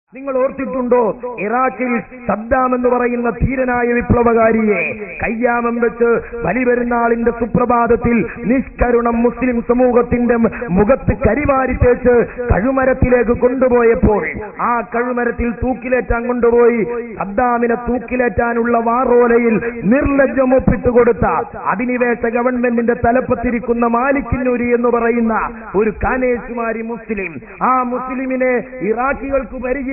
നിങ്ങൾ ഓർത്തിട്ടുണ്ടോ ഇറാഖിൽ സദ്ദാം എന്ന് പറയുന്ന ധീരനായ വിപ്ലവകാരിയെ കയ്യാമം വെച്ച് ബലിപെരുന്നാളിന്റെ സുപ്രഭാതത്തിൽ നിഷ്കരുണം മുസ്ലിം സമൂഹത്തിന്റെ മുഖത്ത് കരിവാരി തേച്ച് കഴുമരത്തിലേക്ക് കൊണ്ടുപോയപ്പോൾ ആ കഴുമരത്തിൽ തൂക്കിലേറ്റാൻ കൊണ്ടുപോയി സദ്ദാമിനെ തൂക്കിലേറ്റാനുള്ള വാറോലയിൽ നിർലജ്ജം ഒപ്പിട്ട് കൊടുത്ത അധിനിവേശ ഗവൺമെന്റിന്റെ തലപ്പത്തിരിക്കുന്ന മാലിക്കിന്നൂരി എന്ന് പറയുന്ന ഒരു കാനേശുമാരി മുസ്ലിം ആ മുസ്ലിമിനെ ഇറാഖികൾക്ക് പരിചയമില്ല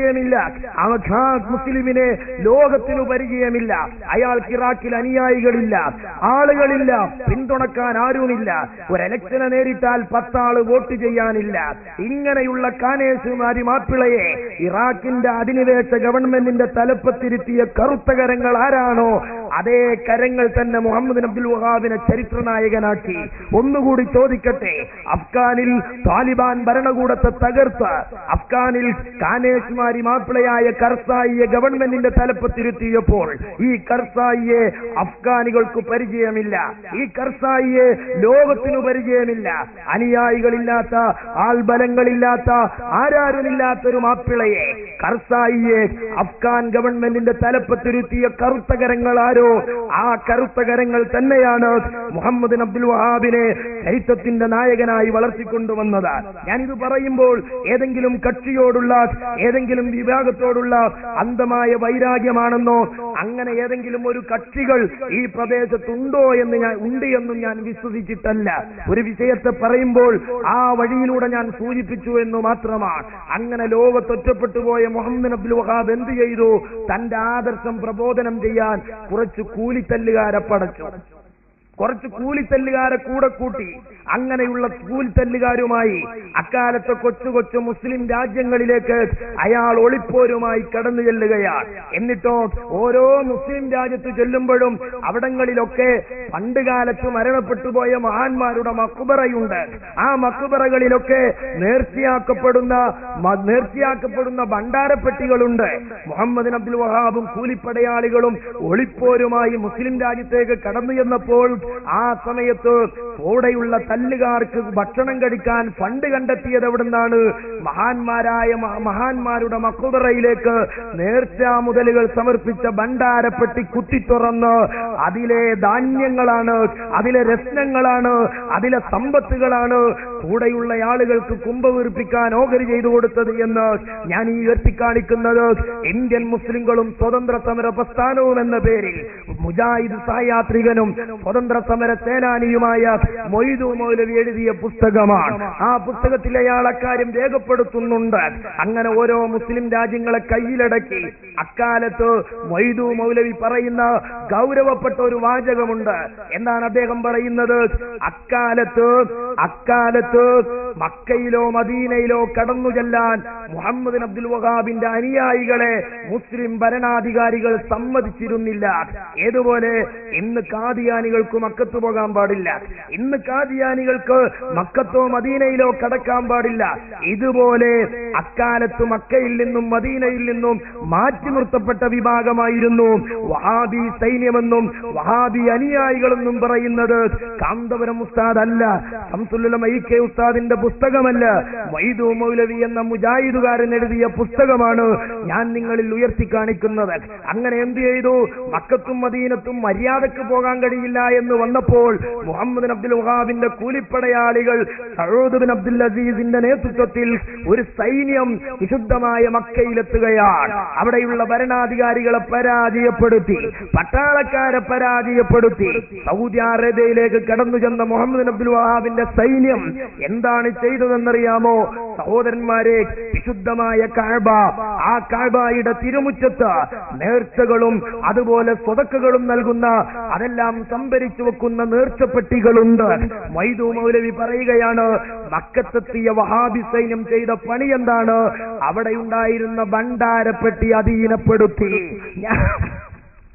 ആ മുസ്ലിമിനെ ലോകത്തിനു പരിചയമില്ല അയാൾക്ക് ഇറാഖിൽ അനുയായികളില്ല ആളുകളില്ല പിന്തുണക്കാൻ ആരുമില്ല ഒരു ഇലക്ഷനെ നേരിട്ടാൽ പത്താള് വോട്ട് ചെയ്യാനില്ല ഇങ്ങനെയുള്ള കാനേശുമാരി മാപ്പിളയെ ഇറാഖിന്റെ അധിനിവേശ ഗവൺമെന്റിന്റെ തലപ്പത്തിരുത്തിയ കറുത്ത കരങ്ങൾ ആരാണോ അതേ കരങ്ങൾ തന്നെ മുഹമ്മദ് അബ്ദുൽ വഹാബിനെ ചരിത്ര നായകനാക്കി ഒന്നുകൂടി ചോദിക്കട്ടെ അഫ്ഗാനിൽ താലിബാൻ ഭരണകൂടത്തെ തകർത്ത് അഫ്ഗാനിൽ കാനേഷ്മാരി മാപ്പിളയായ കർസായിയെ ഗവൺമെന്റിന്റെ തലപ്പത്തിരുത്തിയപ്പോൾ ഈ കർസായിയെ അഫ്ഗാനികൾക്ക് പരിചയമില്ല ഈ കർസായിയെ ലോകത്തിനു പരിചയമില്ല അനുയായികളില്ലാത്ത ആൾബലങ്ങളില്ലാത്ത ആരാരുമില്ലാത്ത ഒരു മാപ്പിളയെ കർസായിയെ അഫ്ഗാൻ ഗവൺമെന്റിന്റെ തലപ്പത്തിരുത്തിയ കറുത്ത കരങ്ങൾ ആരോ ആ കറുത്ത കരങ്ങൾ തന്നെയാണ് മുഹമ്മദ് അബ്ദുൽ വഹാബിനെ ചരിത്രത്തിന്റെ നായകനായി വളർത്തിക്കൊണ്ടുവന്നത് ഞാനിത് പറയുമ്പോൾ ഏതെങ്കിലും കക്ഷിയോടുള്ള ഏതെങ്കിലും വിഭാഗത്തോടുള്ള അന്ധമായ വൈരാഗ്യമാണെന്നോ അങ്ങനെ ഏതെങ്കിലും ഒരു കക്ഷികൾ ഈ പ്രദേശത്തുണ്ടോ എന്ന് ഞാൻ ഉണ്ട് എന്നും ഞാൻ വിശ്വസിച്ചിട്ടല്ല ഒരു വിഷയത്തെ പറയുമ്പോൾ ആ വഴിയിലൂടെ ഞാൻ സൂചിപ്പിച്ചു എന്ന് മാത്രമാണ് അങ്ങനെ ലോകത്തൊറ്റപ്പെട്ടു പോയ മുഹമ്മദ് അബ്ദുൽ വഹാബ് എന്ത് ചെയ്തു തന്റെ ആദർശം പ്രബോധനം ചെയ്യാൻ കുറച്ച് കൂലിത്തല്ലുകാരെ പടച്ചു കുറച്ച് കൂലിത്തല്ലുകാരെ കൂടെ കൂട്ടി അങ്ങനെയുള്ള കൂലിത്തല്ലുകാരുമായി അക്കാലത്തെ കൊച്ചു കൊച്ചു മുസ്ലിം രാജ്യങ്ങളിലേക്ക് അയാൾ ഒളിപ്പോരുമായി കടന്നു ചെല്ലുകയാണ് എന്നിട്ടോ ഓരോ മുസ്ലിം രാജ്യത്ത് ചെല്ലുമ്പോഴും അവിടങ്ങളിലൊക്കെ പണ്ട് കാലത്ത് മരണപ്പെട്ടു പോയ മഹാന്മാരുടെ മക്കുബറയുണ്ട് ആ മക്കുബറകളിലൊക്കെ നേർച്ചയാക്കപ്പെടുന്ന മ- നേർച്ചയാക്കപ്പെടുന്ന ഭണ്ഡാരപ്പെട്ടികളുണ്ട് മുഹമ്മദ് അബ്ദുൽ വഹാബും കൂലിപ്പടയാളികളും ഒളിപ്പോരുമായി മുസ്ലിം രാജ്യത്തേക്ക് കടന്നു ചെന്നപ്പോൾ ആ സമയത്ത് കൂടെയുള്ള തല്ലുകാർക്ക് ഭക്ഷണം കഴിക്കാൻ ഫണ്ട് കണ്ടെത്തിയത് എവിടുന്നാണ് മഹാന്മാരായ മ- മഹാന്മാരുടെ മക്കുതറയിലേക്ക് നേർച്ചാ മുതലുകൾ സമർപ്പിച്ച ഭണ്ഡാരപ്പെട്ടി കുത്തി തുറന്ന് അതിലെ ധാന്യങ്ങളാണ് അതിലെ രത്നങ്ങളാണ് അതിലെ സമ്പത്തുകളാണ് കൂടെയുള്ള ആളുകൾക്ക് കുംഭവീർപ്പിക്കാൻ ഓഹരി ചെയ്തു കൊടുത്തത് എന്ന് ഞാൻ ഈ ഉയർത്തിക്കാണിക്കുന്നത് ഇന്ത്യൻ മുസ്ലിങ്ങളും സ്വതന്ത്ര സമര പ്രസ്ഥാനവും എന്ന പേരിൽ മുജാഹിദ് സഹയാത്രികനും സ്വതന്ത്ര സമര സേനാനിയുമായ മൊയ്തു മൗലവി എഴുതിയ പുസ്തകമാണ് ആ പുസ്തകത്തിൽ അയാൾ അക്കാര്യം രേഖപ്പെടുത്തുന്നുണ്ട് അങ്ങനെ ഓരോ മുസ്ലിം രാജ്യങ്ങളെ കയ്യിലടക്കി അക്കാലത്ത് മൊയ്തു മൗലവി പറയുന്ന ഗൗരവപ്പെട്ട ഒരു വാചകമുണ്ട് എന്താണ് അദ്ദേഹം പറയുന്നത് അക്കാലത്ത് അക്കാലത്ത് മക്കയിലോ മദീനയിലോ കടന്നു ചെല്ലാൻ മുഹമ്മദ് അബ്ദുൽ വഹാബിന്റെ അനുയായികളെ മുസ്ലിം ഭരണാധികാരികൾ സമ്മതിച്ചിരുന്നില്ല ഏതുപോലെ ഇന്ന് കാദിയാനികൾക്ക് മക്കത്ത് പോകാൻ പാടില്ല ഇന്ന് കാദിയാനികൾക്ക് മക്കത്തോ മദീനയിലോ കടക്കാൻ പാടില്ല ഇതുപോലെ അക്കാലത്ത് മക്കയിൽ നിന്നും മദീനയിൽ നിന്നും മാറ്റി നിർത്തപ്പെട്ട വിഭാഗമായിരുന്നു വഹാബി സൈന്യമെന്നും വഹാബി അനുയായികളെന്നും പറയുന്നത് കാന്തപുരം ഉസ്താദ് അല്ല സംസുല്ലുലം ഐ കെ ഉസ്താദിന്റെ പുസ്തകമല്ല വൈദു മൗലവി എന്ന മുജാഹിദുകാരൻ എഴുതിയ പുസ്തകമാണ് ഞാൻ നിങ്ങളിൽ ഉയർത്തി കാണിക്കുന്നത് അങ്ങനെ എന്ത് ചെയ്തു മക്കത്തും മദീനത്തും മര്യാദക്ക് പോകാൻ കഴിയില്ല എന്ന് വന്നപ്പോൾ മുഹമ്മദ് അബ്ദുൽ വഹാബിന്റെ കൂലിപ്പടയാളികൾ സഹോദ് ബിൻ അബ്ദുൽ അസീസിന്റെ നേതൃത്വത്തിൽ ഒരു സൈന്യം വിശുദ്ധമായ മക്കയിലെത്തുകയാണ് അവിടെയുള്ള ഭരണാധികാരികളെ പരാജയപ്പെടുത്തി പട്ടാളക്കാരെ പരാജയപ്പെടുത്തി സൗദി അറേബ്യയിലേക്ക് കടന്നു ചെന്ന മുഹമ്മദ് അബ്ദുൽ വഹാബിന്റെ സൈന്യം എന്താണ് ചെയ്തതെന്നറിയാമോ സഹോദരന്മാരെ വിശുദ്ധമായ കാഴ്ബ ആ കാഴ്ബയുടെ തിരുമുറ്റത്ത് നേർച്ചകളും അതുപോലെ സ്വതക്കുകളും നൽകുന്ന അതെല്ലാം സംഭരിച്ചു വെക്കുന്ന നേർച്ചപ്പെട്ടികളുണ്ട് മൈദു മൗലവി പറയുകയാണ് മക്കത്തെത്തിയ വഹാബി സൈന്യം ചെയ്ത പണി എന്താണ് അവിടെ ഉണ്ടായിരുന്ന ഭണ്ഡാരപ്പെട്ടി അധീനപ്പെടുത്തി ഞാൻ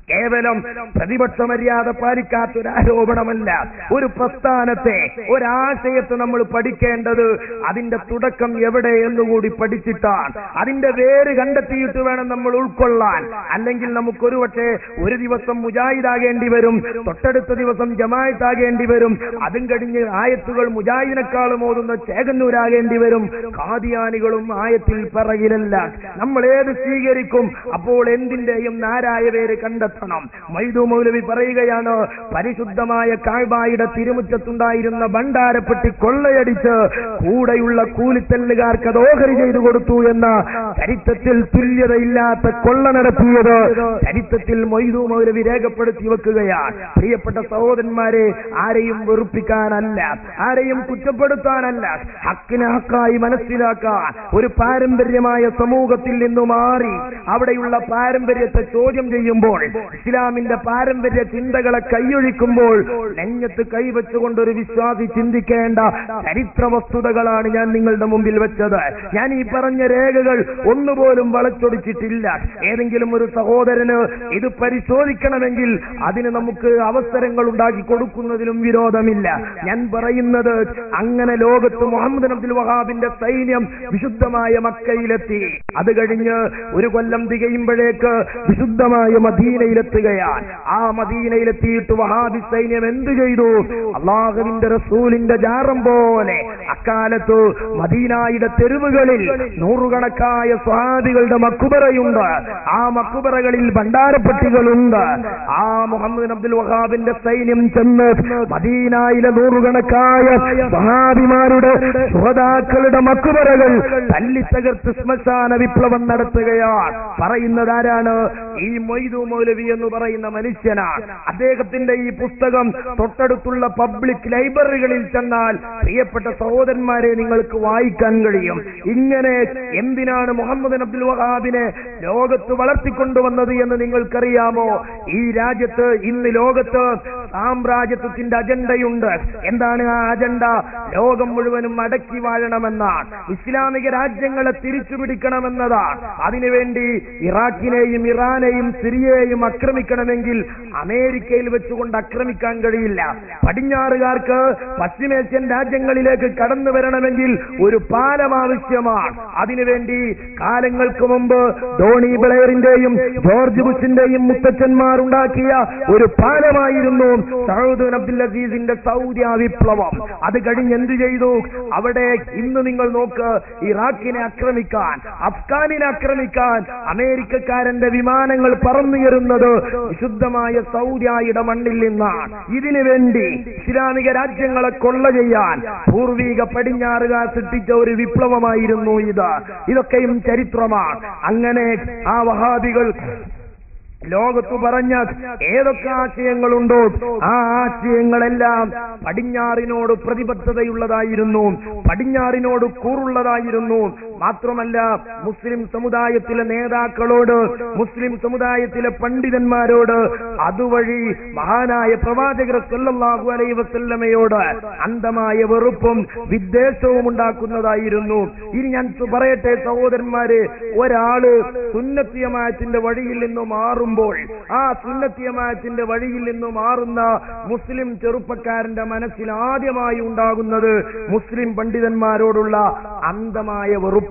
കേവലം പ്രതിപക്ഷ മര്യാദ പാലിക്കാത്ത ഒരു ആരോപണമല്ല ഒരു പ്രസ്ഥാനത്തെ ഒരാശയത്തെ നമ്മൾ പഠിക്കേണ്ടത് അതിന്റെ തുടക്കം എവിടെ എന്നുകൂടി പഠിച്ചിട്ടാണ് അതിന്റെ വേര് കണ്ടെത്തിയിട്ട് വേണം നമ്മൾ ഉൾക്കൊള്ളാൻ അല്ലെങ്കിൽ നമുക്ക് ഒരു പക്ഷേ ഒരു ദിവസം മുജാഹിദാകേണ്ടി വരും തൊട്ടടുത്ത ദിവസം ജമായത്താകേണ്ടി വരും അതും കഴിഞ്ഞ് ആയത്തുകൾ മുജാഹിദിനെക്കാളും ഓതുന്ന ചേകന്നൂരാകേണ്ടി വരും കാദിയാനികളും ആയത്തിൽ പറയിലല്ല നമ്മൾ ഏത് സ്വീകരിക്കും അപ്പോൾ എന്തിന്റെയും നാരായ പേര് കണ്ടെത്തണം മൈദു മൗലവി പറയുകയാണ് പരിശുദ്ധമായ കാഴ്ബായുടെ തിരുമുറ്റത്തുണ്ടായിരുന്ന ഭണ്ഡാരപ്പെട്ടി കൊള്ളയടിച്ച് കൂടെയുള്ള കൂലിത്തല്ലുകാർക്ക് അത് ഓഹരി ചെയ്തു കൊടുത്തു എന്ന ചരിത്രത്തിൽ തുല്യതയില്ലാത്ത കൊള്ള നടത്തിയത് ചരിത്രത്തിൽ മൊയ്തു മൗലവി രേഖപ്പെടുത്തി വെക്കുകയാണ് പ്രിയപ്പെട്ട സഹോദരന്മാരെ ആരെയും വെറുപ്പിക്കാനല്ല ആരെയും കുറ്റപ്പെടുത്താനല്ല ഹക്കിനെ ഹക്കായി മനസ്സിലാക്കാൻ ഒരു പാരമ്പര്യമായ സമൂഹത്തിൽ നിന്ന് മാറി അവിടെയുള്ള പാരമ്പര്യത്തെ ചോദ്യം ചെയ്യുമ്പോൾ ഇസ്ലാമിന്റെ പാരമ്പര്യ ചിന്തകളെ കൈയൊഴിക്കുമ്പോൾ നെഞ്ഞത്ത് കൈവച്ചുകൊണ്ട് ഒരു വിശ്വാസി ചിന്തിക്കേണ്ട ചരിത്ര വസ്തുതകളാണ് ഞാൻ നിങ്ങളുടെ മുമ്പിൽ വെച്ചത് ഞാൻ ഈ പറഞ്ഞ രേഖകൾ ഒന്നുപോലും വളച്ചൊടിച്ചിട്ടില്ല ഏതെങ്കിലും ഒരു സഹോദരന് ഇത് പരിശോധിക്കണമെങ്കിൽ അതിന് നമുക്ക് അവസരങ്ങൾ ഉണ്ടാക്കി കൊടുക്കുന്നതിലും വിരോധമില്ല ഞാൻ പറയുന്നത് അങ്ങനെ ലോകത്ത് മുഹമ്മദ് അബ്ദുൽ വഹാബിന്റെ സൈന്യം വിശുദ്ധമായ മക്കയിലെത്തി അത് കഴിഞ്ഞ് ഒരു കൊല്ലം തികയുമ്പോഴേക്ക് വിശുദ്ധമായ മദീനയിലെത്തുകയാണ് ആ മദീനയിലെത്തിയിട്ട് വഹാബി സൈന്യം എന്ത് ചെയ്തു അള്ളാഹുവിന്റെ റസൂലിന്റെ ജാറം പോലെ അക്കാലത്ത് മദീനായുടെ തെരുവുകളിൽ നൂറുകണക്കായ സ്വാദികളുടെ മക്കുബറയുണ്ട് ആ മക്കുബറകളിൽ ഭണ്ഡാരപ്പെട്ടികളുണ്ട് ആ മുഹമ്മദ് അബ്ദുൽ വഹാബിന്റെ സൈന്യം ചെന്ന് മദീനായിലെ നൂറുകണക്കായ സഹാബിമാരുടെ ശ്രോതാക്കളുടെ മക്കുബറകൾ തല്ലിത്തകർത്ത് ശ്മശാന വിപ്ലവം നടത്തുകയാണ് പറയുന്നത് ആരാണ് ഈ മൊയ്തു മൗലവി എന്ന് പറയുന്ന മനുഷ്യനാണ് അദ്ദേഹത്തിന്റെ ഈ പുസ്തകം തൊട്ടടുത്തുള്ള പബ്ലിക് ലൈബ്രറികളിൽ ചെന്നാൽ പ്രിയപ്പെട്ട സഹോദരന്മാരെ നിങ്ങൾക്ക് വായിക്കാൻ കഴിയും ഇങ്ങനെ എന്തിനാണ് മുഹമ്മദ് അബ്ദുൽ വഹാബിനെ ലോകത്ത് വളർത്തിക്കൊണ്ടുവന്നത് എന്ന് നിങ്ങൾക്കറിയാമോ ഈ രാജ്യത്ത് ഇന്ന് ലോകത്ത് സാമ്രാജ്യത്വത്തിന്റെ അജണ്ടയുണ്ട് എന്താണ് ആ അജണ്ട ലോകം മുഴുവനും അടക്കി വാഴണമെന്നാണ് ഇസ്ലാമിക രാജ്യങ്ങളെ തിരിച്ചു പിടിക്കണമെന്നതാണ് അതിനുവേണ്ടി ഇറാഖിനെയും ഇറാനെയും സിറിയയെയും ആക്രമിക്കണമെങ്കിൽ അമേരിക്കയിൽ വെച്ചുകൊണ്ട് ആക്രമിക്കാൻ കഴിയില്ല പടിഞ്ഞാറുകാർക്ക് പശ്ചിമേഷ്യൻ രാജ്യങ്ങളിലേക്ക് കടന്നു വരണമെങ്കിൽ ഒരു പാലം ആവശ്യമാണ് അതിനുവേണ്ടി കാലങ്ങൾക്ക് മുമ്പ് ധോണി ബ്ലെയറിന്റെയും ജോർജ് ബുഷിന്റെയും മുത്തച്ഛന്മാർ ഉണ്ടാക്കിയ ഒരു പാലമായിരുന്നു സൗദ് അബ്ദുൽ അസീസിന്റെ സൗദി വിപ്ലവം അത് കഴിഞ്ഞ് എന്ത് ചെയ്തു അവിടെ ഇന്ന് നിങ്ങൾ നോക്ക് ഇറാഖിനെ ആക്രമിക്കാൻ അഫ്ഗാനിനെ ആക്രമിക്കാൻ അമേരിക്കക്കാരന്റെ വിമാനങ്ങൾ പറന്നുയരുന്നത് വിശുദ്ധമായ സൗദിയായുടെ മണ്ണിൽ നിന്നാണ് ഇതിനു വേണ്ടി ഇസ്ലാമിക രാജ്യങ്ങളെ കൊള്ള ചെയ്യാൻ പൂർവീക പടിഞ്ഞാറുകാർ സൃഷ്ടിച്ച ഒരു വിപ്ലവമായിരുന്നു ഇത് ഇതൊക്കെയും ചരിത്രമാണ് അങ്ങനെ ആ വഹാബികൾ ലോകത്ത് പറഞ്ഞ ഏതൊക്കെ ആശയങ്ങളുണ്ടോ ആ ആശയങ്ങളെല്ലാം പടിഞ്ഞാറിനോട് പ്രതിബദ്ധതയുള്ളതായിരുന്നു പടിഞ്ഞാറിനോട് കൂറുള്ളതായിരുന്നു മാത്രമല്ല മുസ്ലിം സമുദായത്തിലെ നേതാക്കളോട് മുസ്ലിം സമുദായത്തിലെ പണ്ഡിതന്മാരോട് അതുവഴി മഹാനായ പ്രവാചകർ സല്ലല്ലാഹു അലൈഹി വസല്ലമയോട് അന്ധമായ വെറുപ്പും വിദ്വേഷവും ഉണ്ടാക്കുന്നതായിരുന്നു ഇനി ഞാൻ പറയട്ടെ സഹോദരന്മാരെ ഒരാള് സുന്നത്തിയമായത്തിന്റെ വഴിയിൽ നിന്ന് മാറുമ്പോൾ ആ സുന്നത്തിയമായത്തിന്റെ വഴിയിൽ നിന്ന് മാറുന്ന മുസ്ലിം ചെറുപ്പക്കാരന്റെ മനസ്സിൽ ആദ്യമായി ഉണ്ടാകുന്നത് മുസ്ലിം പണ്ഡിതന്മാരോടുള്ള അന്ധമായ വെറുപ്പാണ്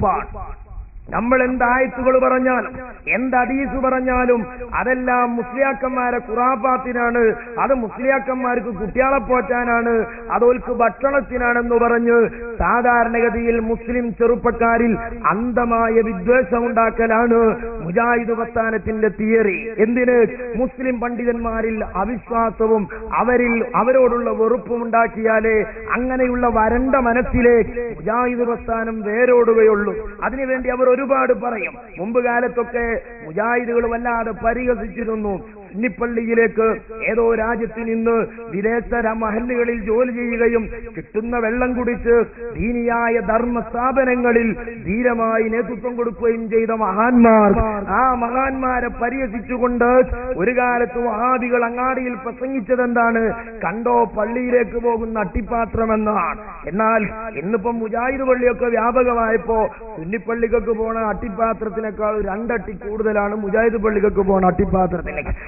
നമ്മൾ എന്ത് ആയത്തുകൾ പറഞ്ഞാലും എന്ത് അടീസ് പറഞ്ഞാലും അതെല്ലാം മുസ്ലിയാക്കന്മാരെ കുറാപ്പാത്തിനാണ് അത് മുസ്ലിയാക്കന്മാർക്ക് കുട്ടികളെ പോറ്റാനാണ് അതോൽക്ക് ഭക്ഷണത്തിനാണെന്ന് പറഞ്ഞ് സാധാരണഗതിയിൽ മുസ്ലിം ചെറുപ്പക്കാരിൽ അന്ധമായ വിദ്വേഷം ഉണ്ടാക്കലാണ് മുജാഹിദ് പ്രസ്ഥാനത്തിന്റെ തിയറി എന്തിന് മുസ്ലിം പണ്ഡിതന്മാരിൽ അവിശ്വാസവും അവരിൽ അവരോടുള്ള വെറുപ്പും ഉണ്ടാക്കിയാലേ അങ്ങനെയുള്ള വരണ്ട മനസ്സിലെ മുജാഹിദ് പ്രസ്ഥാനം വേരോടുകയുള്ളൂ അതിനുവേണ്ടി അവർ ഒരുപാട് പറയും മുമ്പ് കാലത്തൊക്കെ മുജാഹിദുകൾ വല്ലാതെ പരിഹസിച്ചിരുന്നു സുന്നിപ്പള്ളിയിലേക്ക് ഏതോ രാജ്യത്ത് നിന്ന് വിദേശ ര- മഹല്ലുകളിൽ ജോലി ചെയ്യുകയും കിട്ടുന്ന വെള്ളം കുടിച്ച് ദീനിയായ ധർമ്മ സ്ഥാപനങ്ങളിൽ ധീരമായി നേതൃത്വം കൊടുക്കുകയും ചെയ്ത മഹാന്മാർ ആ മഹാന്മാരെ പരിഹസിച്ചുകൊണ്ട് ഒരു കാലത്ത് വഹാബികൾ അങ്ങാടിയിൽ പ്രസംഗിച്ചത് എന്താണ് കണ്ടോ പള്ളിയിലേക്ക് പോകുന്ന അട്ടിപ്പാത്രമെന്നാണ് എന്നാൽ ഇന്നിപ്പം മുജാഹിദ് പള്ളിയൊക്കെ വ്യാപകമായപ്പോ സുന്നിപ്പള്ളിക്കൊക്കെ പോണ അട്ടിപ്പാത്രത്തിനേക്കാൾ രണ്ടട്ടി കൂടുതലാണ് മുജാഹിദ് പള്ളിക്കൊക്കെ പോണ അട്ടിപ്പാത്രത്തിലേക്ക്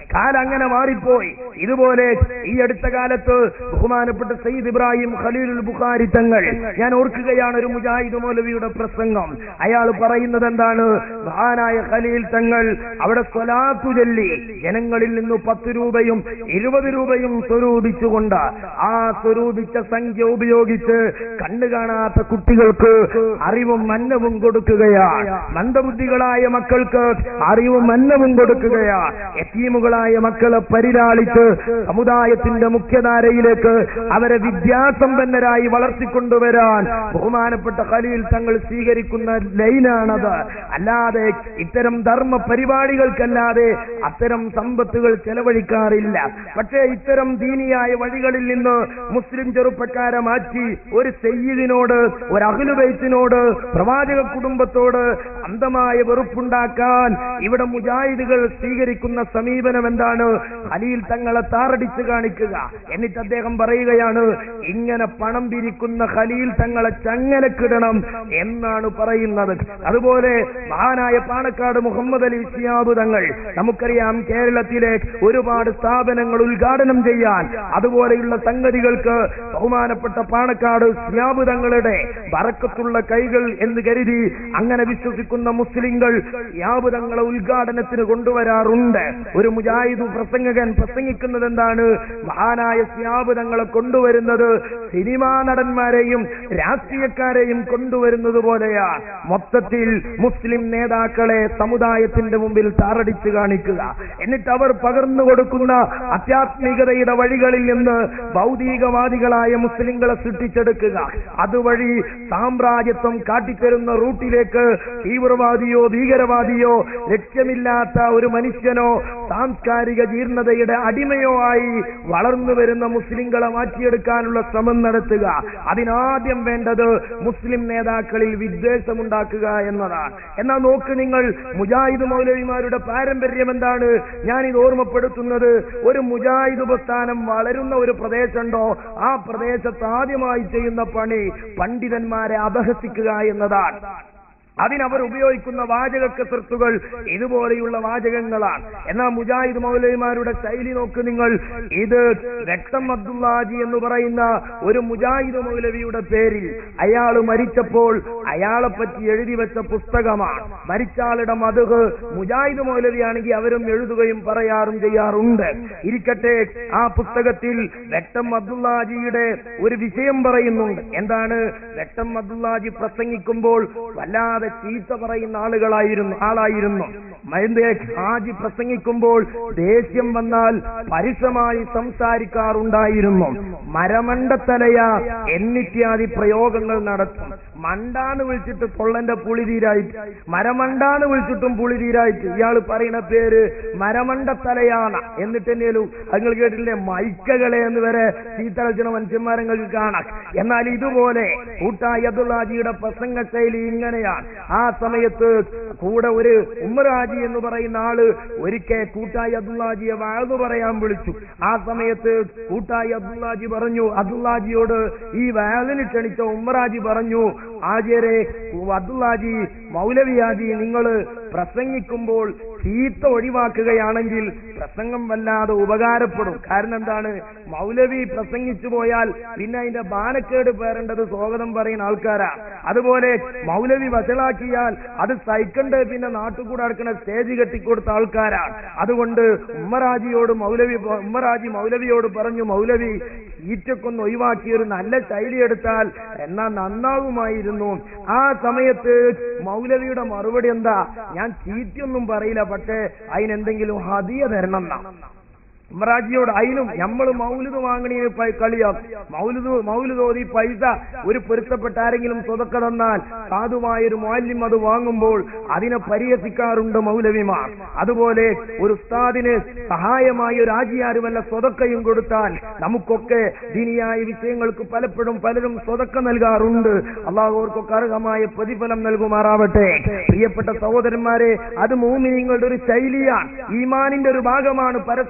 കാലം അങ്ങനെ മാറിപ്പോയി ഇതുപോലെ ഈ അടുത്ത കാലത്ത് ബഹുമാനപ്പെട്ട സയ്യിദ് ഇബ്രാഹിം ഖലീലുൽ ബുഖാരി തങ്ങൾ ഞാൻ ഓർക്കുകയാണ് ഒരു മുജാഹിദ് മൗലവിയുടെ പ്രസംഗം അയാൾ പറയുന്നത് എന്താണ് മഹാനായ ഖലീൽ തങ്ങൾ അവിടെ സ്വലാത്തു ചൊല്ലി ജനങ്ങളിൽ നിന്ന് പത്ത് രൂപയും ഇരുപത് രൂപയും സ്വരൂപിച്ചുകൊണ്ട് ആ സ്വരൂപിച്ച സംഖ്യ ഉപയോഗിച്ച് കണ്ണു കാണാത്ത കുട്ടികൾക്ക് അറിവും മന്നവും കൊടുക്കുകയാണ് മന്ദബുദ്ധികളായ മക്കൾക്ക് അറിവും മന്നവും കൊടുക്കുകയാണ് എത്തീമുകളായ മക്കളെ പരിലാളിച്ച് സമുദായത്തിന്റെ മുഖ്യധാരയിലേക്ക് അവരെ വിദ്യാസമ്പന്നരായി വളർത്തിക്കൊണ്ടുവരാൻ ബഹുമാനപ്പെട്ട ഖലീൽ തങ്ങൾ സ്വീകരിക്കുന്ന ലൈനാണത് അല്ലാതെ ഇത്തരം ധർമ്മ പരിപാടികൾക്കല്ലാതെ അത്തരം സമ്പത്തുകൾ ചെലവഴിക്കാറില്ല പക്ഷേ ഇത്തരം ദീനിയായ വഴികളിൽ നിന്ന് മുസ്ലിം ചെറുപ്പക്കാരെ മാറ്റി ഒരു സെയ്യിദിനോട് ഒരു അഖിലുബൈത്തിനോട് പ്രവാചക കുടുംബത്തോട് അന്ധമായ വെറുപ്പുണ്ടാക്കാൻ ഇവിടെ മുജാഹിദുകൾ സ്വീകരിക്കുന്ന സമീപനം എന്താണ് ഖലീൽ തങ്ങളെ താറടിച്ച് കാണിക്കുക എന്നിട്ട് അദ്ദേഹം പറയുകയാണ് ഇങ്ങനെ പണം പിരിക്കുന്ന ഖലീൽ തങ്ങളെ ചങ്ങലക്കിടണം എന്നാണ് പറയുന്നത് അതുപോലെ മഹാനായ പാണക്കാട് മുഹമ്മദ് അലി സിയാബ് തങ്ങൾ നമുക്കറിയാം കേരളത്തിലെ ഒരുപാട് സ്ഥാപനങ്ങൾ ഉദ്ഘാടനം ചെയ്യാൻ അതുപോലെയുള്ള സംഗതികൾക്ക് ബഹുമാനപ്പെട്ട പാണക്കാട് സിയാബ് തങ്ങളുടെ വറക്കത്തുള്ള കൈകൾ എന്ന് കരുതി അങ്ങനെ വിശ്വസിക്കുന്ന മുസ്ലിങ്ങൾ സിയാബ് തങ്ങളെ ഉദ്ഘാടനത്തിന് കൊണ്ടുവരാറുണ്ട് ഒരു മുജാഹിദ് പ്രസംഗകൻ പ്രസംഗിക്കുന്നത് എന്താണ് മഹാനായ സിയാബ് തങ്ങളെ കൊണ്ടുവരുന്നത് സിനിമാ നടന്മാരെയും രാഷ്ട്രീയക്കാരെയും കൊണ്ടുവരുന്നത് പോലെയാണ് മൊത്തത്തിൽ മുസ്ലിം നേതാക്കളെ സമുദായത്തിന്റെ മുമ്പിൽ താറടിച്ചു കാണിക്കുക എന്നിട്ട് അവർ പകർന്നു കൊടുക്കുന്ന ആധ്യാത്മികതയുടെ വഴികളിൽ നിന്ന് ഭൗതികവാദികളായ മുസ്ലിങ്ങളെ സൃഷ്ടിച്ചെടുക്കുക അതുവഴി സാമ്രാജ്യത്വം കാട്ടിത്തരുന്ന റൂട്ടിലേക്ക് തീവ്രവാദിയോ ഭീകരവാദിയോ ലക്ഷ്യമില്ലാത്ത ഒരു മനുഷ്യനോ സാംസ്കാരിക ജീർണതയുടെ അടിമയോ ആയി വളർന്നു വരുന്ന മുസ്ലിങ്ങളെ മാറ്റിയെടുക്കാനുള്ള ശ്രമം നടത്തുക അതിനാദ്യം വേണ്ടത് മുസ്ലിം നേതാക്കളിൽ വിദ്വേഷമുണ്ടാക്കുക എന്നതാണ് എന്നാൽ നോക്ക് നിങ്ങൾ മുജാഹിദ് മൗലവിമാരുടെ പാരമ്പര്യം എന്താണ് ഞാൻ ഇത് ഓർമ്മപ്പെടുത്തുന്നത് ഒരു മുജാഹിദ് പ്രസ്ഥാനം വളരുന്ന ഒരു പ്രദേശമുണ്ടോ ആ പ്രദേശത്ത് ആദ്യമായി ചെയ്യുന്ന പണി പണ്ഡിതന്മാരെ അപഹസിക്കുക എന്നതാണ് അതിനവർ ഉപയോഗിക്കുന്ന വാചക കസർത്തുകൾ ഇതുപോലെയുള്ള വാചകങ്ങളാണ് എന്നാൽ മുജാഹിദ് മൗലവിമാരുടെ ശൈലി നോക്ക് നിങ്ങൾ ഇത് രക്തം അബ്ദുല്ലാജി എന്ന് പറയുന്ന ഒരു മുജാഹിദ് മൗലവിയുടെ പേരിൽ അയാൾ മരിച്ചപ്പോൾ അയാളെ പറ്റി എഴുതി വെച്ച പുസ്തകമാണ് മരിച്ചാളുടെ മതുക് മുജാഹിദ് മൗലവിയാണെങ്കിൽ അവരും എഴുതുകയും പറയാറും ചെയ്യാറുണ്ട് ഇരിക്കട്ടെ ആ പുസ്തകത്തിൽ രക്തം അബ്ദുല്ലാജിയുടെ ഒരു വിഷയം പറയുന്നുണ്ട് എന്താണ് രക്തം അബ്ദുല്ലാജി പ്രസംഗിക്കുമ്പോൾ വല്ലാതെ ചീത്ത പറയുന്ന ആളുകളായിരുന്നു ആളായിരുന്നു മരുന്ന് ഹാജി പ്രസംഗിക്കുമ്പോൾ ദേഷ്യം വന്നാൽ പരുഷമായി സംസാരിക്കാറുണ്ടായിരുന്നു മരമണ്ടത്തലയ എന്നിത്യാദി പ്രയോഗങ്ങൾ നടത്തും മണ്ടാന്ന് വിളിച്ചിട്ട് തൊള്ളന്റെ പുളിതീരായിട്ട് മരമണ്ടാന്ന് വിളിച്ചിട്ടും പുളിതീരായിട്ട് ഇയാൾ പറയുന്ന പേര് മരമണ്ടത്തലയാണ് എന്നിട്ട് എന്നേലും നിങ്ങൾ കേട്ടില്ലേ മൈക്കകളെ എന്ന് വരെ ചീത്തളച്ചുന്ന മനുഷ്യന്മാരങ്ങൾക്ക് കാണാം എന്നാൽ ഇതുപോലെ കൂട്ടായി അബ്ദുള്ളാജിയുടെ പ്രസംഗ ശൈലി ഇങ്ങനെയാണ് ആ സമയത്ത് കൂടെ ഒരു ഉമ്മറാജി എന്ന് പറയുന്ന ആള് ഒരിക്കൽ കൂട്ടായി അബ്ദുള്ളാജിയെ വാഴ്ന്നു പറയാൻ വിളിച്ചു ആ സമയത്ത് കൂട്ടായി അബ്ദുള്ളാജി പറഞ്ഞു അബ്ദുള്ളാജിയോട് ഈ വാലിന് ക്ഷണിച്ച ഉമ്മറാജി പറഞ്ഞു ആചാരെ അബ്ദുള്ളാജി മൗലവിയാജി നിങ്ങൾ പ്രസംഗിക്കുമ്പോൾ ചീത്ത ഒഴിവാക്കുകയാണെങ്കിൽ പ്രസംഗം വല്ലാതെ ഉപകാരപ്പെടും കാരണം എന്താണ് മൗലവി പ്രസംഗിച്ചു പോയാൽ പിന്നെ അതിന്റെ ബാനക്കേട് പേരേണ്ടത് സ്വാഗതം പറയുന്ന ആൾക്കാരാണ് അതുപോലെ മൗലവി വഷളാക്കിയാൽ അത് സൈക്കണ്ട് പിന്നെ നാട്ടുകൂടെ നടക്കുന്ന സ്റ്റേജ് കെട്ടിക്കൊടുത്ത ആൾക്കാരാണ് അതുകൊണ്ട് ഉമ്മറാജിയോട് മൗലവി ഉമ്മറാജി മൗലവിയോട് പറഞ്ഞു മൗലവി ഈറ്റക്കൊന്ന് ഒഴിവാക്കി ഒരു നല്ല ശൈലി എടുത്താൽ എന്നാ നന്നാവുമായിരുന്നു ആ സമയത്ത് മൗലവിയുടെ മറുപടി എന്താ ഞാൻ ചീറ്റൊന്നും പറയില്ല പക്ഷേ അതിനെന്തെങ്കിലും ഹതിയ തരണം എന്നാ ഉമ്മറാജിയോട് അതിനും നമ്മൾ മൗലുത് വാങ്ങണീന് പ- കളിയാം മൗലുത് മൗലുത് ഓതി പൈസ ഒരു പൊരുത്തപ്പെട്ട ആരെങ്കിലും സ്വതക്ക തന്നാൽ സാധുവായ ഒരു മാലിന്യം അത് വാങ്ങുമ്പോൾ അതിനെ പരിഹസിക്കാറുണ്ട് മൗലവിമാർ അതുപോലെ ഒരു ഉസ്താദിന് സഹായമായ ഒരു ആജിയാര് വല്ല സ്വതക്കയും കൊടുത്താൽ നമുക്കൊക്കെ ദീനിയായ വിഷയങ്ങൾക്ക് പലപ്പോഴും പലരും സ്വതക്ക നൽകാറുണ്ട് അള്ളാഹുവർക്കൊക്കെ അർഹമായ പ്രതിഫലം നൽകുമാറാവട്ടെ പ്രിയപ്പെട്ട സഹോദരന്മാരെ അത് മൂമിനിങ്ങളുടെ ഒരു ശൈലിയാണ് ഈമാനിന്റെ ഒരു ഭാഗമാണ് പരസ്പര സഹായം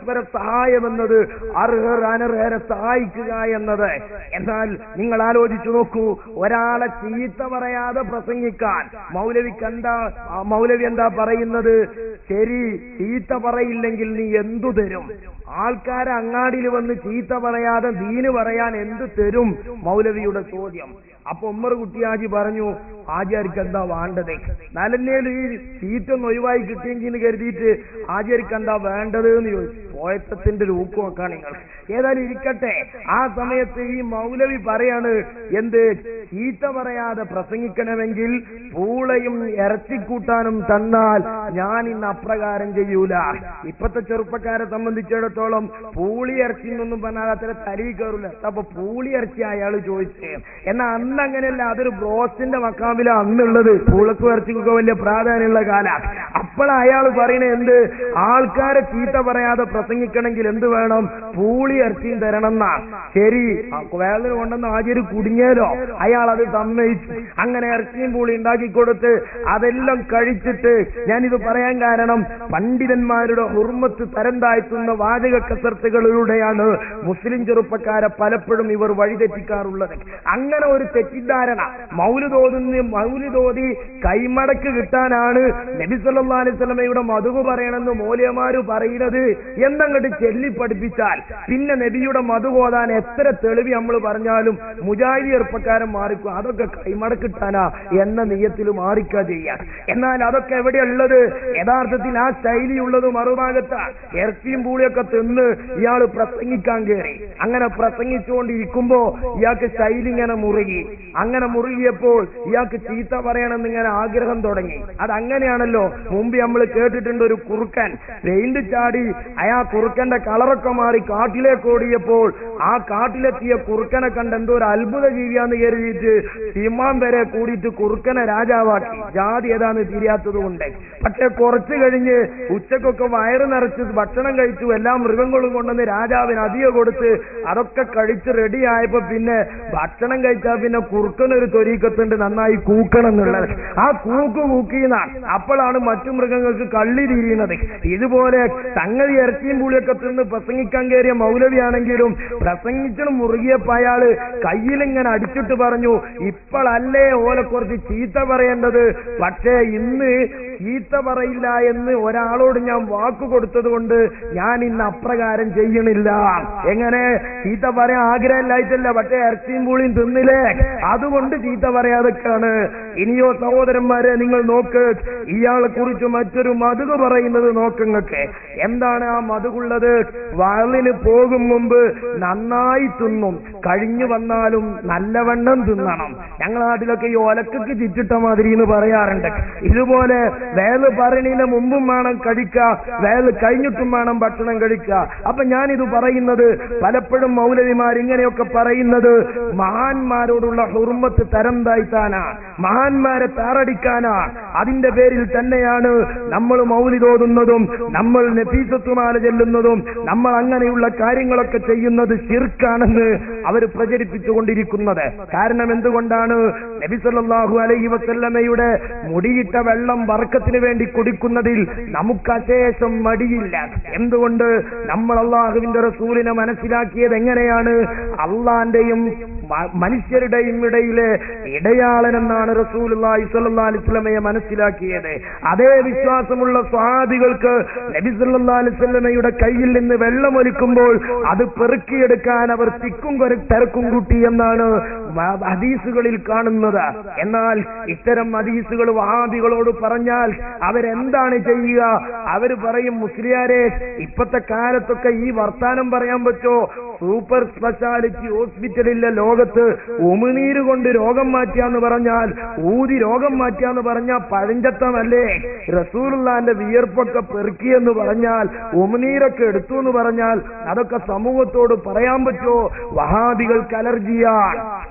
സഹായം എന്നത് അർഹർ അനർഹരെ സഹായിക്കുക എന്നത് എന്നാൽ നിങ്ങൾ ആലോചിച്ചു നോക്കൂ ഒരാളെ ചീത്ത പറയാതെ പ്രസംഗിക്കാൻ മൗലവിക്ക് എന്താ ആ മൗലവി എന്താ പറയുന്നത് ശരി ചീത്ത പറയില്ലെങ്കിൽ നീ എന്തു തരും ആൾക്കാരെ അങ്ങാടിയിൽ വന്ന് ചീത്ത പറയാതെ ദീന് പറയാൻ എന്ത് തരും മൗലവിയുടെ ചോദ്യം അപ്പൊ ഉമ്മർ കുട്ടിയാജി പറഞ്ഞു ആചാര്യക്ക് എന്താ വേണ്ടത് നലന്നേൽ ഈ ചീറ്റൊന്ന് ഒഴിവായി കിട്ടിയെങ്കിൽ എന്ന് കരുതിയിട്ട് ആചാര്യക്ക് എന്താ വേണ്ടത് എന്ന് ചോദിച്ചു പോയത്തത്തിന്റെ രൂപം നോക്കാൻ നിങ്ങൾ ഏതായാലും ഇരിക്കട്ടെ ആ സമയത്ത് ഈ മൗലവി പറയാണ് എന്ത് ചീത്ത പറയാതെ പ്രസംഗിക്കണമെങ്കിൽ പൂളയും ഇറച്ചിക്കൂട്ടാനും തന്നാൽ ഞാൻ ഇന്ന് അപ്രകാരം ചെയ്യൂല ഇപ്പത്തെ ചെറുപ്പക്കാരെ സംബന്ധിച്ചിടത്തോളം പൂളി ഇറച്ചി എന്നൊന്നും പറഞ്ഞാൽ അത്ര തലി കയറില്ല അപ്പൊ പൂളി ഇറച്ചി അയാൾ ചോദിച്ചേ എന്നാ അന്ന് അങ്ങനെയല്ല അതൊരു ബ്രോസ്റ്റിന്റെ മക്കാമില അന്നുള്ളത് പൂളക്കും ഇറച്ചിക്കൊക്കെ വലിയ പ്രാധാന്യമുള്ള കാല അപ്പോൾ അയാൾ പറയണ എന്ത് ആൾക്കാരെ ചീത്ത പറയാതെ പ്രസംഗിക്കണമെങ്കിൽ എന്ത് വേണം പൂളി ഇറച്ചിയും തരണം എന്നാ ശരി വേദന കൊണ്ടെന്ന് ആചാര്യ കുടുങ്ങിയാലോ അയാൾ അത് സമ്മതിച്ചു അങ്ങനെ ഇറച്ചിയും പൂളി ഉണ്ടാക്കി കൊടുത്ത് അതെല്ലാം കഴിച്ചിട്ട് ഞാനിത് പറയാൻ കാരണം പണ്ഡിതന്മാരുടെ ഹുർമത്ത് തരം താഴ്ത്തുന്ന വാചക കസർത്തുകളിലൂടെയാണ് മുസ്ലിം ചെറുപ്പക്കാരെ പലപ്പോഴും ഇവർ വഴിതെറ്റിക്കാറുള്ളത് അങ്ങനെ ഒരു തെറ്റിദ്ധാരണ മൗലുതോതുന്ന മൗലുതോതി കൈമടക്ക് കിട്ടാനാണ് നബി സല്ലല്ലാഹു അലൈഹി വസല്ലമയുടെ മധുവ് പറയണമെന്ന് മൂല്യമാര് പറയുന്നത് എന്നങ്ങോട്ട് ചൊല്ലി പഠിപ്പിച്ചാൽ പിന്നെ നബിയുടെ മധു ഓതാൻ എത്ര തെളിവ് നമ്മൾ പറഞ്ഞാലും മുജാഹിദി ചെറുപ്പക്കാരൻ മാറിക്കും അതൊക്കെ കൈമടക്കിട്ടാനാ എന്ന നീയത്തിൽ മാറിക്ക ചെയ്യാൻ എന്നാൽ അതൊക്കെ എവിടെയുള്ളത് യഥാർത്ഥത്തിൽ ആ ശൈലിയുള്ളത് മറുഭാഗത്ത് ഇറച്ചിയും പൂളിയൊക്കെ തിന്ന് ഇയാൾ പ്രസംഗിക്കാൻ കയറി അങ്ങനെ പ്രസംഗിച്ചുകൊണ്ടിരിക്കുമ്പോ ഇയാൾക്ക് ശൈലി ഇങ്ങനെ മുറുകി അങ്ങനെ മുറുകിയപ്പോൾ ഇയാൾക്ക് ചീത്ത പറയണമെന്ന് ഇങ്ങനെ ആഗ്രഹം തുടങ്ങി അത് അങ്ങനെയാണല്ലോ മുമ്പ് നമ്മൾ കേട്ടിട്ടുണ്ട് ഒരു കുറുക്കൻ പെയിന്റ് ചാടി അയാ കുറുക്കന്റെ കളറൊക്കെ മാറി കാട്ടിലേക്ക് ഓടിയപ്പോൾ ആ കാട്ടിലെത്തിയ കുറുക്കനെ കണ്ട് എന്തോ ഒരു അത്ഭുത ജീവിയാന്ന് കരുതിയിട്ട് സിമാൻ വരെ കൂടിയിട്ട് കുറുക്കനെ രാജാവാക്കി ജാതി ഏതാന്ന് തിരിയാത്തത് കൊണ്ട് പക്ഷെ കുറച്ചു കഴിഞ്ഞ് ഉച്ചക്കൊക്കെ വയറ് നിറച്ച് ഭക്ഷണം കഴിച്ചു എല്ലാ മൃഗങ്ങളും കൊണ്ടുവന്ന് രാജാവിന് അധികം കൊടുത്ത് അതൊക്കെ കഴിച്ച് റെഡി ആയപ്പോ പിന്നെ ഭക്ഷണം കഴിച്ചാൽ പിന്നെ കുറുക്കനൊരു തൊരീക്കത്തുണ്ട് നന്നായി കൂക്കണം എന്നുള്ളത് ആ കൂക്ക് കൂക്കിയെന്നാണ് അപ്പോഴാണ് മറ്റു മൃഗങ്ങൾക്ക് കള്ളി തിരിയുന്നത് ഇതുപോലെ സംഗതി ഇറച്ചിയും പുളിയൊക്കെ തിന്ന് പ്രസംഗിക്കാൻ കയറിയ മൗലവിയാണെങ്കിലും പ്രസംഗിച്ചണം മുറുകിയപ്പോ അയാള് കയ്യിലിങ്ങനെ അടിച്ചിട്ട് പറഞ്ഞു ഇപ്പോഴല്ലേ ഓലെ കുറച്ച് ചീത്ത പറയേണ്ടത് പക്ഷേ ഇന്ന് ചീത്ത പറയില്ല എന്ന് ഒരാളോട് ഞാൻ വാക്ക് കൊടുത്തത് കൊണ്ട് ഞാൻ ഇന്ന് അപ്രകാരം ചെയ്യണില്ല എങ്ങനെ ചീത്ത പറയാൻ ആഗ്രഹമില്ലായിട്ടല്ല പക്ഷേ ഇറച്ചിയും പൂളിയും തിന്നില്ലേ അതുകൊണ്ട് ചീത്ത പറയാതൊക്കെയാണ് ഇനിയോ സഹോദരന്മാരെ നിങ്ങൾ നോക്ക് ഇയാളെ കുറിച്ച് മറ്റൊരു മതുക പറയുന്നത് നോക്കങ്ങൾക്ക് എന്താണ് ആ മതുകുള്ളത് വയലിന് പോകും മുമ്പ് നന്നായി തിന്നും കഴിഞ്ഞു വന്നാലും നല്ലവണ്ണം തിന്നണം ഞങ്ങൾ നാട്ടിലൊക്കെ ഈ ഒലക്കക്ക് ചുറ്റിട്ട മാതിരി എന്ന് പറയാറുണ്ട് ഇതുപോലെ വേല് പറയണതിന് മുമ്പും വേണം കഴിക്കുക വേല് കഴിഞ്ഞിട്ടും വേണം ഭക്ഷണം കഴിക്കുക അപ്പൊ ഞാനിത് പറയുന്നത് പലപ്പോഴും മൗലവിമാർ ഇങ്ങനെയൊക്കെ പറയുന്നത് മഹാന്മാരോടുള്ള ഹുർമത്ത് തരം താഴ്ത്താനാ മഹാന്മാരെ താറടിക്കാനാ അതിന്റെ പേരിൽ തന്നെയാണ് നമ്മൾ മൗലിതോതുന്നതും നമ്മൾ നഫീസത്തുമാല ചെല്ലുന്നതും നമ്മൾ അങ്ങനെയുള്ള കാര്യങ്ങളൊക്കെ ചെയ്യുന്നത് ശിർക്കാണെന്ന് അവർ പ്രചരിപ്പിച്ചുകൊണ്ടിരിക്കുന്നത് കാരണം എന്തുകൊണ്ടാണ് നബി സല്ലല്ലാഹു അലൈഹി വസല്ലമയുടെ മുടിയിട്ട വെള്ളം വർക്കത്തിന് വേണ്ടി കുടിക്കുന്നതിൽ നമുക്ക് അശേഷം മടിയില്ല എന്തുകൊണ്ട് നമ്മൾ അള്ളാഹുവിന്റെ റസൂലിനെ മനസ്സിലാക്കിയത് എങ്ങനെയാണ് അള്ളാന്റെയും മ- മനുഷ്യരുടെയും ഇടയിലെ ഇടയാളനെന്നാണ് റസൂൽ അലിസ്ലമയെ മനസ്സിലാക്കിയത് അതേ വിശ്വാസമുള്ള സ്വാദികൾക്ക് നബി സല്ലല്ലാഹു അലൈഹി വസല്ലമയുടെ കയ്യിൽ നിന്ന് വെള്ളമൊലിക്കുമ്പോൾ അത് പെറുക്കിയെടുക്കാൻ അവർ തിക്കും കൊര- തിരക്കും കൂട്ടി എന്നാണ് വ- ഹദീസുകളിൽ കാണുന്നത് എന്നാൽ ഇത്തരം ഹദീസുകൾ വഹാബികളോട് പറഞ്ഞാൽ അവരെന്താണ് ചെയ്യുക അവർ പറയും മുസ്ലിയാരെ ഇപ്പത്തെ കാലത്തൊക്കെ ഈ വർത്താനം പറയാൻ പറ്റോ സൂപ്പർ സ്പെഷ്യാലിറ്റി ഹോസ്പിറ്റലിലെ ലോകത്ത് ഉമിനീര് കൊണ്ട് രോഗം മാറ്റിയാന്ന് പറഞ്ഞാൽ ഊതി രോഗം മാറ്റിയാന്ന് പറഞ്ഞാൽ പഴഞ്ചത്തമല്ലേ റസൂലുള്ളാന്റെ വിയർപ്പൊക്കെ പെറുക്കിയെന്ന് പറഞ്ഞാൽ ഉമിനീരൊക്കെ എടുത്തു എന്ന് പറഞ്ഞാൽ അതൊക്കെ സമൂഹത്തോട് പറയാൻ പറ്റുമോ വഹാബികൾക്ക് അലർജിയാണ്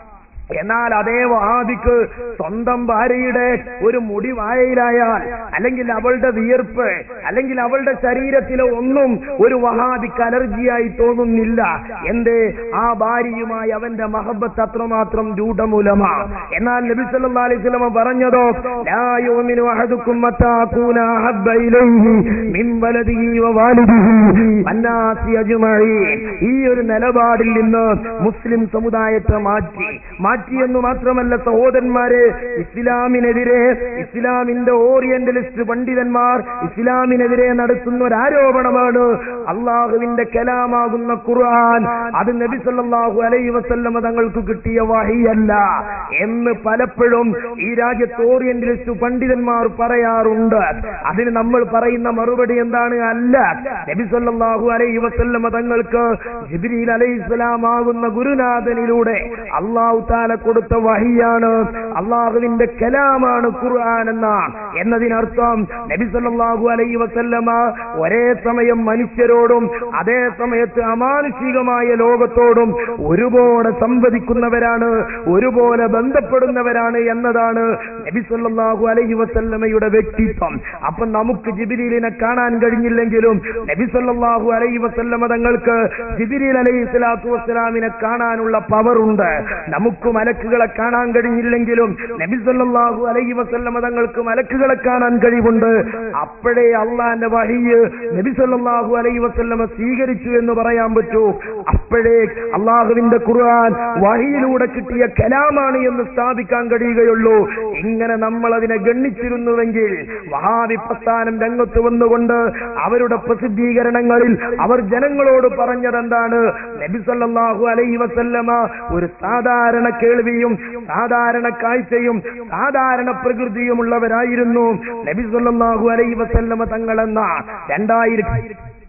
എന്നാൽ അതേ വഹാബിക്ക് സ്വന്തം ഭാര്യയുടെ ഒരു മുടി വായയിലായാൽ അല്ലെങ്കിൽ അവളുടെ വിയർപ്പ് അല്ലെങ്കിൽ അവളുടെ ശരീരത്തിലെ ഒന്നും ഒരു വഹാബിക്ക് അലർജിയായി തോന്നുന്നില്ല എന്തേ ആ ഭാര്യയുമായി അവന്റെ മഹബത്ത് അത്രമാത്രം രൂഢമൂലമാ എന്നാൽ നബി സല്ലല്ലാഹു അലൈഹി വസല്ലം പറഞ്ഞതോ ലാ യുമിനു അഹദുക്കും മത്താ കൂന അഹബ്ബ ഇലൈഹി മിൻ വലദിഹി വവാലിദിഹി വന്നാസി അജ്മഈൻ ഈ ഒരു നിലപാടിൽ നിന്ന് മുസ്ലിം സമുദായത്തെ മാറ്റി മാറ്റിയെന്ന് മാത്രമല്ല സഹോദരന്മാരെ ഇസ്ലാമിനെതിരെ ഇസ്ലാമിന്റെ ഓറിയന്റലിസ്റ്റ് പണ്ഡിതന്മാർ ഇസ്ലാമിനെതിരെ നടത്തുന്ന ഒരു ആരോപണമാണ് അള്ളാഹുവിന്റെ കലാമാകുന്ന ഖുർആൻ അത് നബി സല്ലല്ലാഹു അലൈഹി വസല്ലമ തങ്ങൾക്ക് കിട്ടിയ വഹിയല്ല എന്ന് പലപ്പോഴും ഈ രാജ്യത്ത് ഓറിയന്റലിസ്റ്റ് പണ്ഡിതന്മാർ പറയാറുണ്ട് അതിന് നമ്മൾ പറയുന്ന മറുപടി എന്താണ് അല്ല നബി സല്ലല്ലാഹു അലൈഹി വസല്ലമ തങ്ങൾക്ക് ജിബ്രീൽ അലൈഹിസ്സലാം ആകുന്ന ഗുരുനാഥനിലൂടെ അള്ളാഹു താല കൊടുത്ത വഹിയാണ് അള്ളാഹുവിന്റെ കലാമാണ് ഖുർആൻ എന്ന എന്നതിനർത്ഥം നബി സല്ലല്ലാഹു അലൈഹി വസല്ലമ ഒരേ സമയം മനുഷ്യരോടും അതേ സമയത്ത് അമാനുഷികമായ ലോകത്തോടും ഒരുപോലെ സംവദിക്കുന്നവരാണ് ഒരുപോലെ ബന്ധപ്പെടുന്നവരാണ് എന്നതാണ് നബി സല്ലല്ലാഹു അലൈഹി വസല്ലമയുടെ വ്യക്തിത്വം അപ്പൊ നമുക്ക് ജിബിരിലിനെ കാണാൻ കഴിഞ്ഞില്ലെങ്കിലും നബി സല്ലല്ലാഹു അലൈഹി വസല്ലമ തങ്ങൾക്ക് ജിബിരിൽ അലൈഹി സ്വലാത്തു വസ്സലാമിനെ കാണാനുള്ള പവറുണ്ട് നമുക്ക് മലക്കുകളെ കാണാൻ കഴിഞ്ഞില്ലെങ്കിലും നബി സല്ലല്ലാഹു അലൈഹി വസല്ലമ തങ്ങൾക്ക് മലക്കുകളെ കാണാൻ കഴിവുണ്ട് അപ്പോഴേ അള്ളാന്റെ വഹിയ് നബി സല്ലല്ലാഹു അലൈഹി വസല്ലമ സ്വീകരിച്ചു എന്ന് പറയാൻ പറ്റൂ അപ്പോഴേ അള്ളാഹുവിന്റെ ഖുർആൻ വഹിയിലൂടെ കിട്ടിയ കലാമാണ് എന്ന് സ്ഥാപിക്കാൻ കഴിയുകയുള്ളൂ ഇങ്ങനെ നമ്മൾ അതിനെ ഗണ്ണിച്ചിരുന്നുവെങ്കിൽ വഹാബി പ്രസ്ഥാനം രംഗത്ത് വന്നുകൊണ്ട് അവരുടെ പ്രസിദ്ധീകരണങ്ങളിൽ അവർ ജനങ്ങളോട് പറഞ്ഞതെന്താണ് നബി സല്ലല്ലാഹു അലൈഹി വസല്ലമ ഒരു സാധാരണ കേൾവിയും സാധാരണ കാഴ്ചയും സാധാരണ പ്രകൃതിയുമുള്ളവരായിരുന്നു നബി സല്ലല്ലാഹു അലൈഹി വസല്ലമ തങ്ങളെന്ന രണ്ടായിരത്തി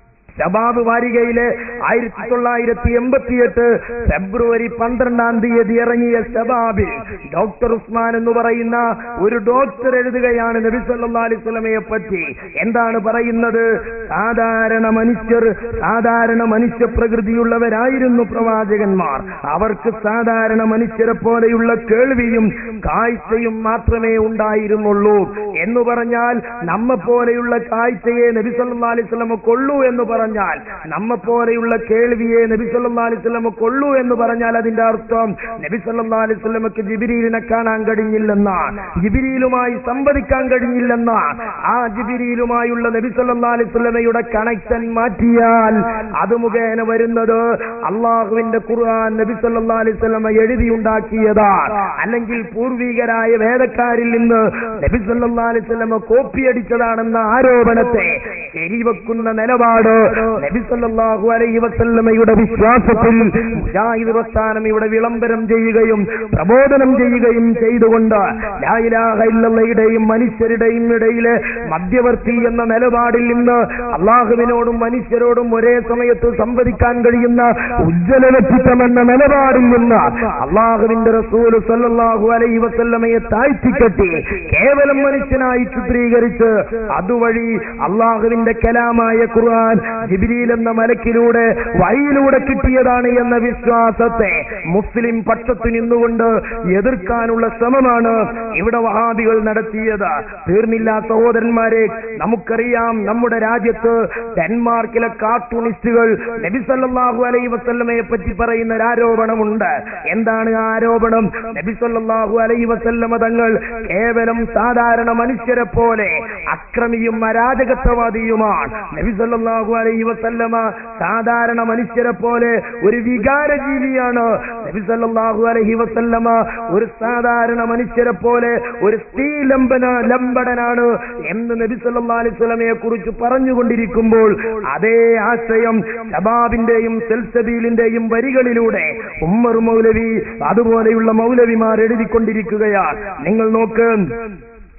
ശബാബ് വാരികയിലെ ആയിരത്തി തൊള്ളായിരത്തി എൺപത്തിയെട്ട് ഫെബ്രുവരി പന്ത്രണ്ടാം തീയതി ഇറങ്ങിയ ശബാബിൽ ഡോക്ടർ ഉസ്മാൻ എന്ന് പറയുന്ന ഒരു ഡോക്ടർ എഴുതുകയാണ് നബി സല്ലല്ലാഹു അലൈഹി വസല്ലമയെ പറ്റി എന്താണ് പറയുന്നത് സാധാരണ മനുഷ്യർ സാധാരണ മനുഷ്യ പ്രകൃതിയുള്ളവരായിരുന്നു പ്രവാചകന്മാർ അവർക്ക് സാധാരണ മനുഷ്യരെ പോലെയുള്ള കേൾവിയും കാഴ്ചയും മാത്രമേ ഉണ്ടായിരുന്നുള്ളൂ എന്ന് പറഞ്ഞാൽ നമ്മെ പോലെയുള്ള കാഴ്ചയെ നബി സല്ലല്ലാഹു അലൈഹി വസല്ലമ കൊള്ളൂ എന്ന് പറഞ്ഞാൽ നമ്മെ പോലെയുള്ള കേൾവിയെ നബി സല്ലല്ലാഹു അലൈഹി വസല്ലമ കൊള്ളൂ എന്ന് പറഞ്ഞാൽ അതിന്റെ അർത്ഥം നബി സല്ലല്ലാഹു അലൈഹി വസല്ലമക്ക് ജിബിരിലിനെ കാണാൻ കഴിഞ്ഞില്ലെന്ന ജിബിരിയിലുമായി സംവദിക്കാൻ കഴിഞ്ഞില്ലെന്ന ആ ജിബിരിയിലുമായുള്ള നബി സല്ലല്ലാഹു അലൈഹി വസല്ലമയുടെ കണക്ഷൻ മാറ്റിയാൽ അത് മുഖേന വരുന്നത് അള്ളാഹുവിന്റെ ഖുർആൻ നബി സല്ലല്ലാഹു അലൈഹി വസല്ലമ എഴുതിയുണ്ടാക്കിയതാണ് അല്ലെങ്കിൽ പൂർവികരായ വേദക്കാരിൽ നിന്ന് നബി സല്ലല്ലാഹു അലൈഹി വസല്ലമ കോപ്പിയടിച്ചതാണെന്ന ആരോപണത്തെ ശരിവെക്കുന്ന നിലപാട് നബി സല്ലല്ലാഹു അലൈഹി വസല്ലമയുടെ വിശ്വാസത്തിൽ മുജാഹിദ് പ്രസ്ഥാനം ഇവിടെ വിളംബരം ചെയ്യുകയും പ്രബോധനം ചെയ്യുകയും ചെയ്തുകൊണ്ട് ലാ ഇലാഹ ഇല്ലല്ലയുടെയും മനുഷ്യരുടെയും ഇടയിലെ മധ്യവർത്തി എന്ന നിലപാടിൽ നിന്ന് അള്ളാഹുവിനോടും മനുഷ്യരോടും ഒരേ സമയത്ത് സംവദിക്കാൻ കഴിയുന്ന ഉജ്ജ്വല വ്യക്തിത്വം എന്ന നിലപാടിൽ നിന്ന് അള്ളാഹുവിന്റെ റസൂൽ സല്ലല്ലാഹു അലൈഹി വസല്ലമയെ താഴ്ത്തിക്കെട്ടി കേവലം മനുഷ്യനായി ചിത്രീകരിച്ച് അതുവഴി അള്ളാഹുവിന്റെ കലാമായ ഖുർആൻ ജിബ്രീൽ എന്ന മലക്കിലൂടെ വഴിയിലൂടെ കിട്ടിയതാണ് എന്ന വിശ്വാസത്തെ മുസ്ലിം പക്ഷത്ത് നിന്നുകൊണ്ട് എതിർക്കാനുള്ള ശ്രമമാണ് ഇവിടെ വഹാബികൾ നടത്തിയത് തീർന്നില്ല സഹോദരന്മാരെ നമുക്കറിയാം നമ്മുടെ രാജ്യത്ത് ഡെൻമാർക്കിലെ കാർട്ടൂണിസ്റ്റുകൾ നബി സല്ലല്ലാഹു അലൈഹി വസല്ലമയെ പറ്റി പറയുന്ന ഒരു ആരോപണമുണ്ട് എന്താണ് ആ ആരോപണം നബി സല്ലല്ലാഹു അലൈഹി വസല്ലമ തങ്ങൾ കേവലം സാധാരണ മനുഷ്യരെ പോലെ അക്രമിയും അരാജകത്വവാദിയുമാണ് നബി സല്ലല്ലാഹു അലൈഹി വസല്ലമ സാധാരണ മനുഷ്യരെ പോലെ ഒരു വികാര ജീവിയാണ് നബി സല്ലല്ലാഹു അലൈഹി വസല്ലമ ഒരു സാധാരണ മനുഷ്യരെ പോലെ ഒരു സ്ത്രീ ലംബന ലംബടനാണ് എന്ന് നബി സല്ലല്ലാഹു അലൈഹി വസല്ലമയെ കുറിച്ച് പറഞ്ഞുകൊണ്ടിരിക്കുമ്പോൾ അതേ ആശയം ഷബാബിന്റെയും സെൽസബീലിന്റെയും വരികളിലൂടെ ഉമ്മർ മൗലവി അതുപോലെയുള്ള മൗലവിമാർ എഴുതിക്കൊണ്ടിരിക്കുകയാണ് നിങ്ങൾ നോക്ക്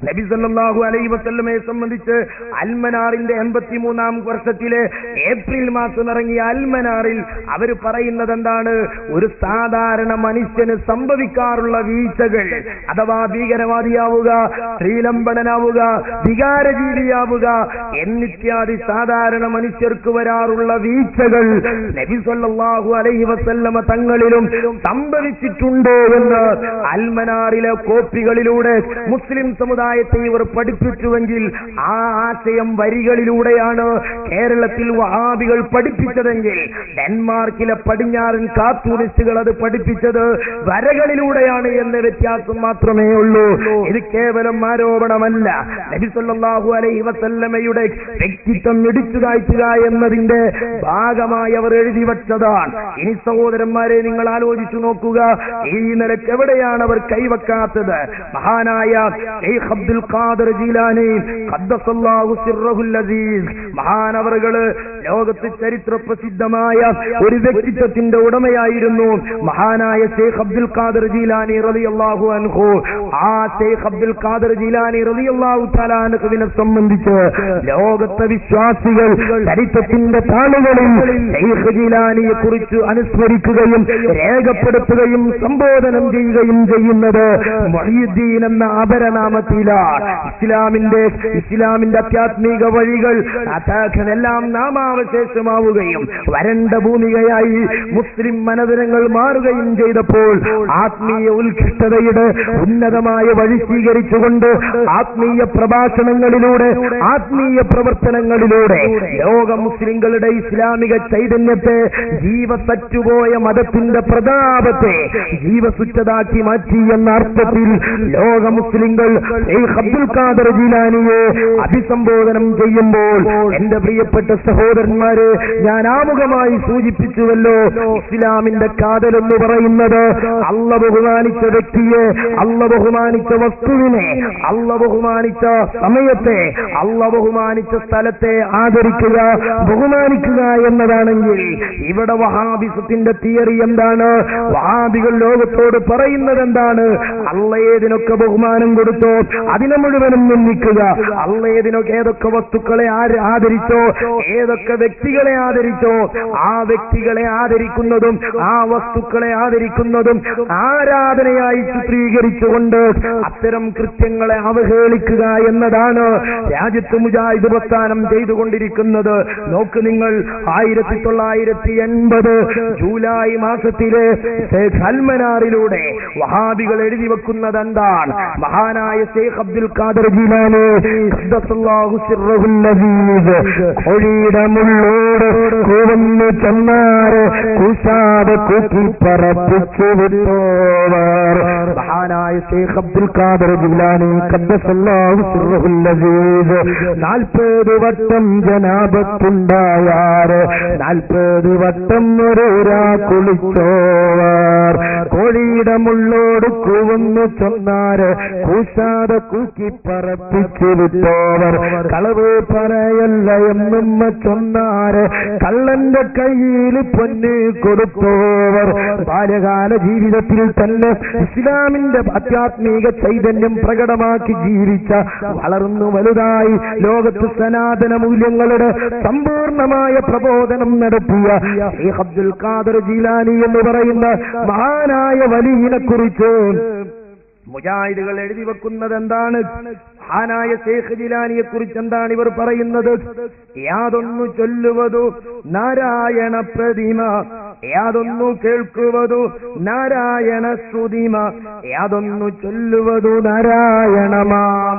നബി സല്ലല്ലാഹു അലൈഹി വസല്ലമയെ സംബന്ധിച്ച് അൽമനാറിന്റെ എൺപത്തിമൂന്നാം വർഷത്തിലെ ഏപ്രിൽ മാസം ഇറങ്ങിയ അൽമനാറിൽ അവർ പറയുന്നത് എന്താണ് ഒരു സാധാരണ മനുഷ്യന് സംഭവിക്കാറുള്ള വീഴ്ചകൾ അഥവാ ഭീകരവാദിയാവുക ശ്രീലംബടനാവുക വികാരജീവിയാവുക എന്നിത്യാദി സാധാരണ മനുഷ്യർക്ക് വരാറുള്ള വീഴ്ചകൾ നബി സല്ലല്ലാഹു അലൈഹി വസല്ലമ തങ്ങളിലും സംഭവിച്ചിട്ടുണ്ട് എന്ന് അൽമനാറിലെ കോപ്പികളിലൂടെ മുസ്ലിം സമുദായത്തെ ഇവർ പഠിപ്പിച്ചുവെങ്കിൽ ആ ആശയം വരികളിലൂടെയാണ് കേരളത്തിൽ വഹാബികൾ പഠിപ്പിച്ചതെങ്കിൽ ഡെൻമാർക്കിലെ പടിഞ്ഞാറൻ കാർട്ടൂണിസ്റ്റുകൾ അത് പഠിപ്പിച്ചത് വരകളിലൂടെയാണ് എന്ന വ്യത്യാസം മാത്രമേ ഉള്ളൂ ഇത് കേവലം ആരോപണമല്ല നബി സല്ലല്ലാഹു അലൈഹി വസല്ലമയുടെ വ്യക്തിത്വം ഇടിച്ചു കാഴ്ചക എന്നതിന്റെ ഭാഗമായി അവർ എഴുതി വച്ചതാണ് ഇനി സഹോദരന്മാരെ നിങ്ങൾ ആലോചിച്ചു നോക്കുക ഈ നിലക്ക് എവിടെയാണ് അവർ കൈവക്കാത്തത് മഹാനായ ഷെയ്ഖ് അബ്ദുൽ ഖാദർ ജീലാനി ഖദ്ദസല്ലാഹു സിർറഹുൽ അസീസ് മഹാനവറുകള് ലോകത്ത് ചരിത്ര പ്രസിദ്ധമായ ഒരു വ്യക്തിത്വത്തിന്റെ ഉടമയായിരുന്നു മഹാനായ ഷെയ്ഖ് അബ്ദുൽ ഖാദർ ജീലാനി റളിയല്ലാഹു അൻഹു ആ ഷെയ്ഖ് അബ്ദുൽ ഖാദർ ജീലാനി റളിയല്ലാഹു തആല അൻഹുവിനെ സംബന്ധിച്ച് ലോകത്തെ വിശ്വാസികൾ ചരിത്രത്തിന്റെ താളുകളിൽ ഷെയ്ഖ് ജീലാനിയെ കുറിച്ച് അനുസ്മരിക്കുകയും രേഖപ്പെടുത്തുകയും സംബോധനം ചെയ്യുകയും ചെയ്യുന്നത് മൊഹീദ്ദീൻ എന്ന അപരനാമത്തിലാണ് ഇസ്ലാമിന്റെ ഇസ്ലാമിന്റെ ആധ്യാത്മിക വഴികൾ അതാഖനെല്ലാം നാമാവശേഷമാവുകയും വരണ്ട ഭൂമികയായി മുസ്ലിം മനദിനങ്ങൾ മാറുകയും ചെയ്തപ്പോൾ ആത്മീയ ഉത്കൃഷ്ടതയുടെ ഉന്നതമായ വഴി സ്വീകരിച്ചുകൊണ്ട് ആത്മീയ പ്രഭാഷണങ്ങളിലൂടെ ആത്മീയ പ്രവർത്തനങ്ങളിലൂടെ ലോക മുസ്ലിങ്ങളുടെ ഇസ്ലാമിക ചൈതന്യത്തെ ജീവസറ്റുപോയ മതത്തിന്റെ പ്രതാപത്തെ ജീവസുറ്റതാക്കി മാറ്റി എന്ന അർത്ഥത്തിൽ ലോക മുസ്ലിങ്ങൾ ഷെയ്ഖ് അബ്ദുൽ ഖാദർ ജീലാനിയെ അഭിസംബോധനം ചെയ്യുമ്പോൾ എന്റെ പ്രിയപ്പെട്ട സഹോദരന്മാരെ ഞാൻ ആമുഖമായി സൂചിപ്പിച്ചുവല്ലോ ഇസ്ലാമിന്റെ കാതൽ എന്ന് പറയുന്നത് അള്ള ബഹുമാനിച്ച വ്യക്തിയെ അള്ള ബഹുമാനിച്ച വസ്തുവിനെ അള്ള ബഹുമാനിച്ച സമയത്തെ അള്ള ബഹുമാനിച്ച സ്ഥലത്തെ ആദരിക്കുക ബഹുമാനിക്കുക എന്നതാണെങ്കിൽ ഇവിടെ വഹാബിസത്തിന്റെ തിയറി എന്താണ് വഹാബികൾ ലോകത്തോട് പറയുന്നത് എന്താണ് അള്ള ഏതിനൊക്കെ ബഹുമാനം കൊടുത്തോ അതിനെ മുഴുവനും നിന്ദിക്കുക അള്ള ഏതിനൊക്കെ ഏതൊക്കെ വസ്തുക്കളെ ആര് ആദരിച്ചോ ഏതൊക്കെ വ്യക്തികളെ ആദരിച്ചോ ആ വ്യക്തികളെ ആദരിക്കുന്നതും ആ വസ്തുക്കളെ ആദരിക്കുന്നതും ആരാധനയായി ചിത്രീകരിച്ചുകൊണ്ട് അത്തരം കൃത്യങ്ങളെ അവഹേളിക്കുക എന്നതാണ് രാജ്യത്ത് മുജാഹിദ് പ്രസ്ഥാനം ചെയ്തുകൊണ്ടിരിക്കുന്നത് നോക്ക് നിങ്ങൾ ആയിരത്തി തൊള്ളായിരത്തി എൺപത് ജൂലൈ മാസത്തിലെ ഷേഖ് അൽമനാറിലൂടെ വഹാബികൾ എഴുതി വെക്കുന്നത് എന്താണ് മഹാനായ ഷേഖ് അബ്ദുൽ ഖാദർ ജീലാനി ഖദ്ദസല്ലാഹു സിർറഹുൽ അസീസ് കോഴിയുടെ മുള്ളോട് കൂവന്നു ചെന്നാറ് കൂശാതെ കൂക്കി പറപ്പിച്ചു വിട്ടോവർ മഹാനായ ഷേഖ് അബ്ദുൽ ഖാദർ ജീലാനി ഖദ്ദസല്ലാഹു സിർറഹുൽ അസീസ് നാൽപ്പത് വട്ടം ജനാപത്തുണ്ടായാറ് നാൽപ്പത് വട്ടം ഒരൂരാ കുളിച്ചോവർ കോഴിയുടെ മുള്ളോട് കൂവുന്നു ചൊന്നാര് കൂശാതെ കൂക്കി പറപ്പിച്ചു വിട്ടോവർ കളവ് പറയല്ല എന്നും ചൊന്നാര് കള്ളന്റെ കയ്യിൽ പൊന്ന് കൊടുത്തോവർ ബാല്യകാല ജീവിതത്തിൽ തന്നെ ഇസ്ലാമിന്റെ ആധ്യാത്മിക ചൈതന്യം പ്രകടമാക്കി ജീവിച്ച വളർന്നു വലുതായി ലോകത്ത് സനാതന മൂല്യങ്ങളുടെ സമ്പൂർണമായ പ്രബോധനം നടത്തിയ ഷെയ്ഖ് അബ്ദുൽ ഖാദർ ജീലാനി എന്ന് പറയുന്ന മഹാനായ വലിയനെ കുറിച്ച് മുജാഹിദുകൾ എഴുതി വെക്കുന്നത് എന്താണ് മഹാനായ ശേഖ് ജിലാനിയെ കുറിച്ച് എന്താണ് ഇവർ പറയുന്നത് യാതൊന്നു ചൊല്ലുവതു നാരായണ പ്രതിമ യാതൊന്നു കേൾക്കുവതു നാരായണ ശ്രുതിമ യാതൊന്നു ചൊല്ലുവതു നാരായണമാം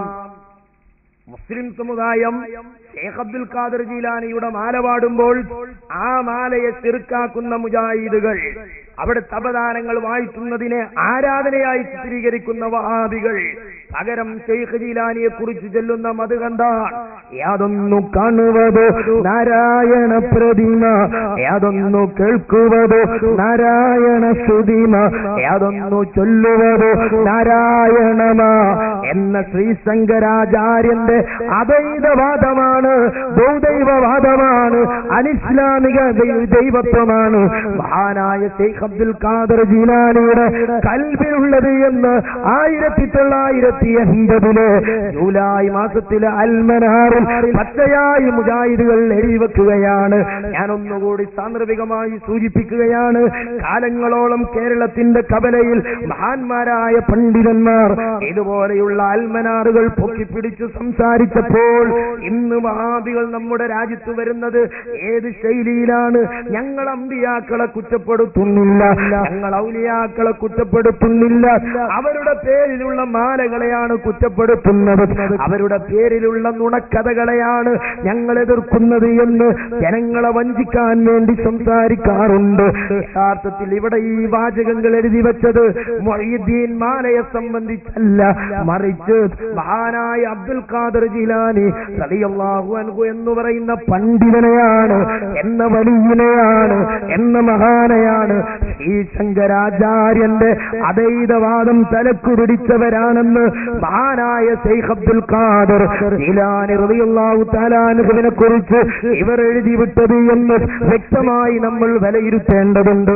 മുസ്ലിം സമുദായം ഷേഖ് അബ്ദുൽ ഖാദർ ജീലാനിയുടെ മാല പാടുമ്പോൾ ആ മാലയെ ചെറുക്കാക്കുന്ന മുജാഹിദുകൾ അവിടെ തപദാനങ്ങൾ വായിക്കുന്നതിനെ ആരാധനയായി ചിത്രീകരിക്കുന്ന വഹാബികൾ പകരം ഷെയ്ഖ് ജീലാനിയെ കുറിച്ച് ചെല്ലുന്ന മത് കണ്ടാൽ യാതൊന്നു കാണുവതോ നാരായണ പ്രതിമ യാതൊന്നു കേൾക്കുവതോ നാരായണ ശ്രുതിമ യാതൊന്നു ചൊല്ലുവതോ നാരായണമ എന്ന ശ്രീശങ്കരാചാര്യന്റെ അദ്വൈതവാദമാണ് ബൗദ്ധൈവവാദമാണ് അനിസ്ലാമിക ദൈ- ദൈവത്വമാണ് മഹാനായ ഷെയ്ഖ് ഷെയ്ഖ് അബ്ദുൽ ഖാദർ ജീലാനിയുടെ കൽബിലുള്ളത് എന്ന് ആയിരത്തി തൊള്ളായിരത്തി എൺപതില് ജൂലൈ മാസത്തിലെ അൽമനാറിൽ പച്ചയായി മുജാഹിദുകൾ എഴുതി വെക്കുകയാണ് ഞാൻ ഒന്നുകൂടി സാന്ദർഭികമായി സൂചിപ്പിക്കുകയാണ് കാലങ്ങളോളം കേരളത്തിന്റെ കവലയിൽ മഹാന്മാരായ പണ്ഡിതന്മാർ ഇതുപോലെയുള്ള അൽമനാറുകൾ പൊക്കിപ്പിടിച്ചു സംസാരിച്ചപ്പോൾ ഇന്ന് മഹാബികൾ നമ്മുടെ രാജ്യത്ത് വരുന്നത് ഏത് ശൈലിയിലാണ് ഞങ്ങൾ അമ്പിയാക്കളെ കുറ്റപ്പെടുത്തുന്നില്ല ഞങ്ങൾ ഔലിയാക്കളെ കുറ്റപ്പെടുത്തുന്നില്ല അവരുടെ പേരിലുള്ള മാലകളെയാണ് കുറ്റപ്പെടുത്തുന്നത് അവരുടെ പേരിലുള്ള നുണക്കഥകളെയാണ് ഞങ്ങൾ എതിർക്കുന്നത് എന്ന് ജനങ്ങളെ വഞ്ചിക്കാൻ വേണ്ടി സംസാരിക്കാറുണ്ട് യഥാർത്ഥത്തിൽ ഇവിടെ ഈ വാചകങ്ങൾ എഴുതി വെച്ചത് മൊയ്യുദ്ദീൻ മാലയെ സംബന്ധിച്ചല്ല മറിച്ച് മഹാനായ അബ്ദുൽ ഖാദർ ജിലാനി റളിയല്ലാഹു അൻഹു എന്ന് പറയുന്ന പണ്ഡിതനെയാണ് എന്ന വലിയനെയാണ് എന്ന മഹാനയാണ് ഈ ശങ്കരാചാര്യന്റെ അദ്വൈതവാദം തലക്കു പിടിച്ചവരാണെന്ന് മഹാനായ ശൈഖ് അബ്ദുൽ ഖാദർ ജിലാനി റളിയല്ലാഹു തആലാനുവിനെ കുറിച്ച് ഇവർ എഴുതി വിട്ടത് എന്ന് വ്യക്തമായി നമ്മൾ വിലയിരുത്തേണ്ടതുണ്ട്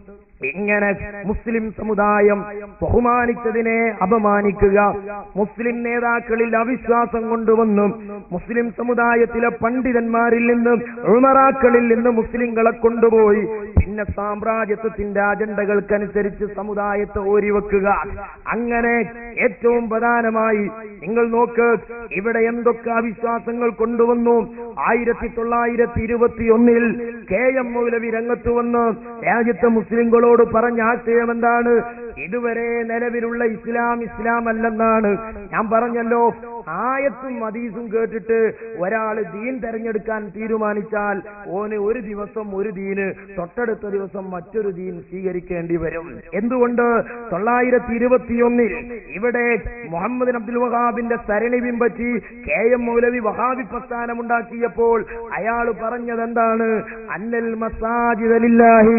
ഇങ്ങനെ മുസ്ലിം സമുദായം ബഹുമാനിച്ചതിനെ അപമാനിക്കുക മുസ്ലിം നേതാക്കളിൽ അവിശ്വാസം കൊണ്ടുവന്നു മുസ്ലിം സമുദായത്തിലെ പണ്ഡിതന്മാരിൽ നിന്ന് ഉമറാക്കളിൽ നിന്ന് മുസ്ലിങ്ങളെ കൊണ്ടുപോയി പിന്നെ സാമ്രാജ്യത്വത്തിന്റെ അജണ്ടകൾക്കനുസരിച്ച് സമുദായത്തെ ഓരിവെക്കുക അങ്ങനെ ഏറ്റവും പ്രധാനമായി നിങ്ങൾ നോക്ക് ഇവിടെ എന്തൊക്കെ അവിശ്വാസങ്ങൾ കൊണ്ടുവന്നു ആയിരത്തി തൊള്ളായിരത്തി ഇരുപത്തി ഒന്നിൽ കെ എം മൗലവി രംഗത്ത് വന്ന് രാജ്യത്തെ മുസ്ലിങ്ങളോട് പറഞ്ഞ ആശയം എന്താണ് ഇതുവരെ നിലവിലുള്ള ഇസ്ലാം ഇസ്ലാം അല്ലെന്നാണ് ഞാൻ പറഞ്ഞല്ലോ ആയത്തും ഹദീസും കേട്ടിട്ട് ഒരാൾ ദീൻ തെരഞ്ഞെടുക്കാൻ തീരുമാനിച്ചാൽ ഓന് ഒരു ദിവസം ഒരു ദീന് തൊട്ടടുത്ത ദിവസം മറ്റൊരു ദീൻ സ്വീകരിക്കേണ്ടി വരും എന്തുകൊണ്ട് തൊള്ളായിരത്തി ഇരുപത്തിയൊന്നിൽ ഇവിടെ മുഹമ്മദ് അബ്ദുൽ വഹാബിന്റെ സരണി പിൻപറ്റി കെ എം മൗലവി വഹാബി പ്രസ്ഥാനം ഉണ്ടാക്കിയപ്പോൾ അയാൾ പറഞ്ഞത് എന്താണ് അന്നൽ മസാജിദലില്ലാഹി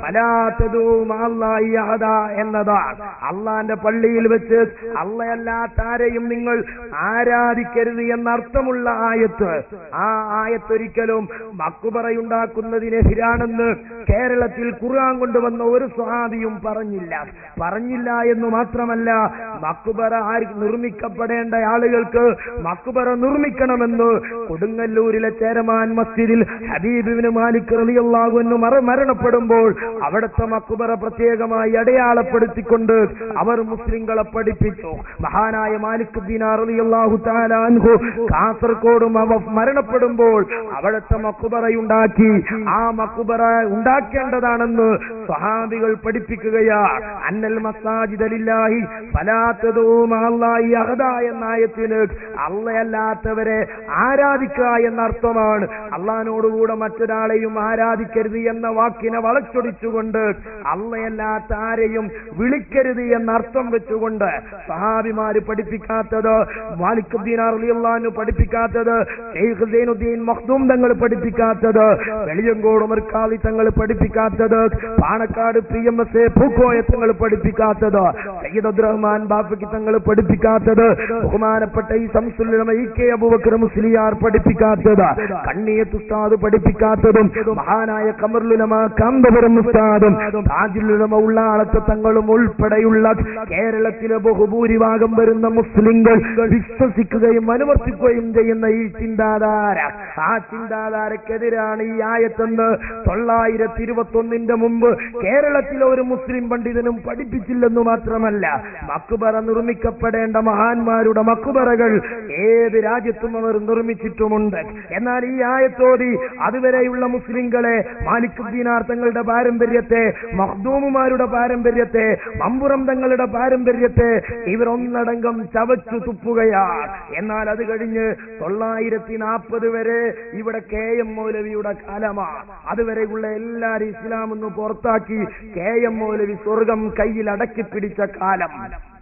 എന്നതാണ് അള്ളാന്റെ പള്ളിയിൽ വെച്ച് അള്ളയല്ലാത്താരെയും നിങ്ങൾ ആരാധിക്കരുത് എന്നർത്ഥമുള്ള ആയത്ത് ആ ആയത്തൊരിക്കലും മക്കുപറയുണ്ടാക്കുന്നതിനെതിരാണെന്ന് കേരളത്തിൽ ഖുർആൻ കൊണ്ടുവന്ന ഒരു സ്വാദിയും പറഞ്ഞില്ല പറഞ്ഞില്ല എന്ന് മാത്രമല്ല മക്കുബറ ആര് നിർമ്മിക്കപ്പെടേണ്ട ആളുകൾക്ക് മക്കുബറ നിർമ്മിക്കണമെന്ന് കൊടുങ്ങല്ലൂരിലെ ചേരമാൻ മസ്ജിദിൽ ഹബീബിന് മാലിക് റളിയല്ലാഹു അൻഹു മറ മരണപ്പെടുമ്പോൾ അവിടുത്തെ മക്കുബറ പ്രത്യേകമായി അടയാളപ്പെടുത്തിക്കൊണ്ട് അവർ മുസ്ലിങ്ങളെ പഠിപ്പിച്ചു മഹാനായ മാലിക് ദീനാർ റളിയല്ലാഹു തആല അൻഹു കാസർഗോഡും അവ മരണപ്പെടുമ്പോൾ അവിടുത്തെ മക്കുബറയുണ്ടാക്കി ആ മക്കുബറ ഉണ്ടാക്കേണ്ടതാണെന്ന് സ്വഹാബികൾ പഠിപ്പിക്കുകയാ അന്നൽ മസാജിദലില്ലാഹി ഫലാത്തതോ മാല്ലാഹി അഹദ എന്ന ആയത്തിന് അള്ളയല്ലാത്തവരെ ആരാധിക്കുക എന്നർത്ഥമാണ് അള്ളഹാനോടുകൂടെ മറ്റൊരാളെയും ആരാധിക്കരുത് എന്ന വാക്കിനെ വളച്ചൊടിച്ചുകൊണ്ട് അള്ളയല്ലാത്ത ആരെയും വിളിക്കരുത് എന്ന അർത്ഥം വെച്ചുകൊണ്ട് സഹാബിമാര് പഠിപ്പിക്കാത്തത് മാലിക്കുദ്ദീൻ അലിയുള്ളാനു പഠിപ്പിക്കാത്തത് ഷെയ്ഖ് സൈനുദ്ദീൻ മഖ്ദൂം തങ്ങൾ പഠിപ്പിക്കാത്തത് വെളിയങ്കോട് മർക്കാളി തങ്ങൾ പഠിപ്പിക്കാത്തത് Panakkad P M S A Pookoya Thangal പഠിപ്പിക്കാത്തത് സയ്യിദ് അബ്ദുറഹ്മാൻ ബാപ്പയ്ക്ക് തങ്ങൾ പഠിപ്പിക്കാത്തത് ബഹുമാനപ്പെട്ട ഈ സംസുലമ ഇ കെ അബൂബക്കർ മുസ്ലിയാർ പഠിപ്പിക്കാത്തത് കണ്ണിയത്ത് ഉസ്താദ് പഠിപ്പിക്കാത്തതും മഹാനായ കമറുലുലമ കാന്തപുരം ഉസ്താദും താജുലുലമ ഉള്ളാളത്തെ തങ്ങളും ഉൾപ്പെടെയുള്ള കേരളത്തിലെ ബഹുഭൂരിഭാഗം വരുന്ന മുസ്ലിങ്ങൾ വിശ്വസിക്കുകയും അനുവർത്തിക്കുകയും ചെയ്യുന്ന ഈ ചിന്താധാര ആ ചിന്താധാരക്കെതിരാണ് ഈ ആയത്തെന്ന് തൊള്ളായിരത്തി ഇരുപത്തി ഒന്നിന്റെ മുമ്പ് കേരളത്തിലെ ഒരു മുസ്ലിം പണ്ഡിതനും പഠിപ്പിച്ചില്ലെന്ന് മാത്രമല്ല മക്കുബറ നിർമ്മിക്കപ്പെടേണ്ട മഹാന്മാരുടെ മക്കുബറകൾ ഏത് രാജ്യത്തും അവർ നിർമ്മിച്ചിട്ടുമുണ്ട് എന്നാൽ ഈ ആയത്തോതി അതുവരെയുള്ള മുസ്ലിങ്ങളെ മാലിക്കുദ്ദീനാർ തങ്ങളുടെ പാരമ്പര്യത്തെ മഹ്ദൂമുമാരുടെ പാരമ്പര്യത്തെ മമ്പുറം തങ്ങളുടെ പാരമ്പര്യത്തെ ഇവർ ഒന്നടങ്കം ചവച്ചു തുപ്പുകയാണ് എന്നാൽ അത് കഴിഞ്ഞ് തൊള്ളായിരത്തി നാൽപ്പത് വരെ ഇവിടെ കെ എം മൗലവിയുടെ കാലമാണ് അതുവരെയുള്ള എല്ലാരും ഇസ്ലാം ഒന്ന് പുറത്താക്കി കെ എം മൗലവി സ്വർഗം കയ്യിൽ അടക്കി പിടിച്ച കാലം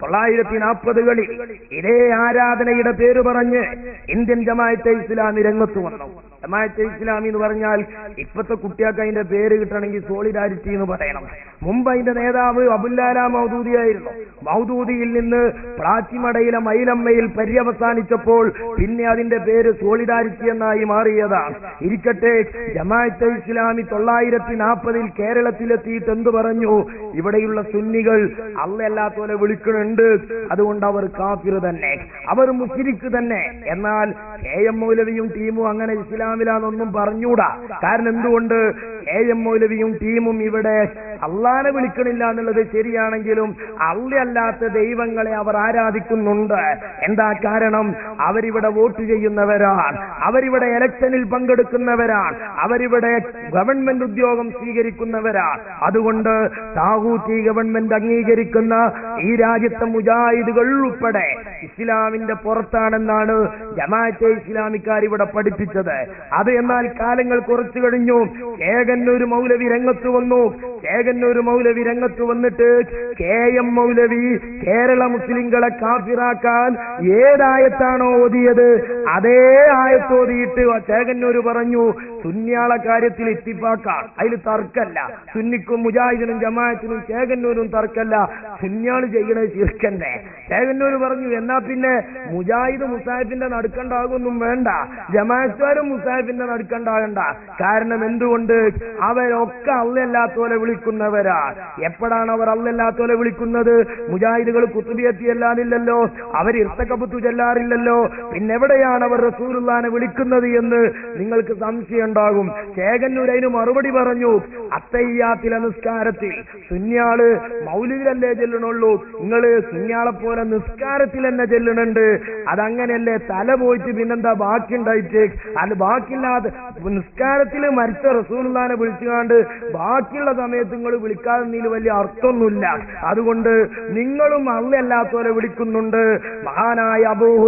തൊള്ളായിരത്തി നാൽപ്പതുകളിൽ ഇതേ ആരാധനയുടെ പേര് പറഞ്ഞ് ഇന്ത്യൻ ജമാഅത്തെ ഇസ്ലാമി രംഗത്ത് വന്നു ജമാഅത്തെ ഇസ്ലാമി എന്ന് പറഞ്ഞാൽ ഇപ്പത്തെ കുട്ടികൾക്ക് അതിന്റെ പേര് കിട്ടണമെങ്കിൽ സോളിഡാരിറ്റി എന്ന് പറയണം മുമ്പ് അതിന്റെ നേതാവ് അബുല്ലാല മൗദൂദിയായിരുന്നു മൗദൂദിയിൽ നിന്ന് പ്ലാച്ചിമടയിലെ മൈലമ്മയിൽ പര്യവസാനിച്ചപ്പോൾ പിന്നെ അതിന്റെ പേര് സോളിഡാരിറ്റി എന്നായി മാറിയതാണ് ഇരിക്കട്ടെ ജമാഅത്തെ ഇസ്ലാമി തൊള്ളായിരത്തി നാൽപ്പതിൽ കേരളത്തിലെത്തിയിട്ട് എന്ത് പറഞ്ഞു ഇവിടെയുള്ള സുന്നികൾ അല്ലല്ലാത്തോലെ വിളിക്കുന്നുണ്ട് അതുകൊണ്ട് അവർ കാഫിർ തന്നെ അവർ മുസ്ലിക്ക് തന്നെ എന്നാൽ കെ എം മൗലവിയും ടീമും അങ്ങനെ ഇസ്ലാമിലാണെന്നൊന്നും പറഞ്ഞൂടാ കാരണം എന്തുകൊണ്ട് കെ എം മൗലവിയും ടീമും ഇവിടെ അള്ളാനെ വിളിക്കണില്ല എന്നുള്ളത് ശരിയാണെങ്കിലും അല്ലല്ലാത്ത ദൈവങ്ങളെ അവർ ആരാധിക്കുന്നുണ്ട് എന്താ കാരണം അവരിവിടെ വോട്ട് ചെയ്യുന്നവരാണ് അവരിവിടെ ഇലക്ഷനിൽ പങ്കെടുക്കുന്നവരാണ് അവരിവിടെ ഗവൺമെന്റ് ഉദ്യോഗം സ്വീകരിക്കുന്നവരാണ് അതുകൊണ്ട് താഹൂത്തി ഗവൺമെന്റ് അംഗീകരിക്കുന്ന ഈ രാജ്യത്തെ മുജാഹിദുകൾ ഉൾപ്പെടെ ഇസ്ലാമിന്റെ പുറത്താണെന്നാണ് ജമാഅത്തെ ഇസ്ലാമിക്കാർ ഇവിടെ പഠിപ്പിച്ചത് അത് എന്നാൽ കാലങ്ങൾ കുറച്ചു കഴിഞ്ഞു ഏകന്നൂർ മൗലവി രംഗത്ത് വന്നു ഏകന്നൂർ മൗലവി രംഗത്ത് വന്നിട്ട് കെ എം മൗലവി കേരള മുസ്ലിങ്ങളെ കാഫിറാക്കാൻ ഏതായത്താണോ ഓതിയത് അതേ ആയത്തോതിയിട്ട് ചേകന്നൂര് പറഞ്ഞു സുന്യാള കാര്യത്തിൽ ഇത്തിപ്പാക്കാം അതിൽ തർക്കല്ല സുന്നിക്കും മുജാഹിദിനും ജമാഅത്തിനും ചേകന്നൂരും തർക്കല്ല സുന്യാള് ചെയ്യണത് ചിർക്കന്നെ ചേകന്നൂര് പറഞ്ഞു എന്നാ പിന്നെ മുജാഹിദ് മുസാഹിബിന്റെ നടുക്കണ്ടാകൊന്നും വേണ്ട ജമാഅത്തുകാരും മുസാഹിബിന്റെ നടുക്കണ്ടാകണ്ട കാരണം എന്തുകൊണ്ട് അവരൊക്കെ അല്ലല്ലാത്തോലെ വിളിക്കുന്നവരാ എപ്പോഴാണ് അവർ അല്ലല്ലാത്തോലെ വിളിക്കുന്നത് മുജാഹിദുകൾ കുത്തുബിയത്തി ചെല്ലാറില്ലല്ലോ അവർ ഇർത്തക്കബുത്തു ചെല്ലാറില്ലല്ലോ പിന്നെ എവിടെയാണ് അവർ റസൂലുള്ളാനെ വിളിക്കുന്നത് എന്ന് നിങ്ങൾക്ക് സംശയം ഉണ്ടാകും ചേകന്നൂർ അതിന് മറുപടി പറഞ്ഞു അത്തയ്യാത്തിലെ നിസ്കാരത്തിൽ സുന്യാള് മൗലികരല്ലേ ചെല്ലണുള്ളൂ നിങ്ങള് സുന്യാളെ പോലെ നിസ്കാരത്തിൽ തന്നെ ചെല്ലണുണ്ട് അതങ്ങനെയല്ലേ തല പോയിട്ട് പിന്നെന്താ ബാക്കി ഉണ്ടായിട്ട് അത് ബാക്കിയില്ലാതെ നിസ്കാരത്തിൽ മരിച്ച റസൂലുള്ളാനെ വിളിച്ചുകാണ്ട് ബാക്കിയുള്ള സമയത്ത് നിങ്ങൾ വിളിക്കാതെ നീല് വലിയ അർത്ഥമൊന്നുമില്ല അതുകൊണ്ട് നിങ്ങളും അല്ലല്ലാത്തവരെ വിളിക്കുന്നുണ്ട് മഹാനായ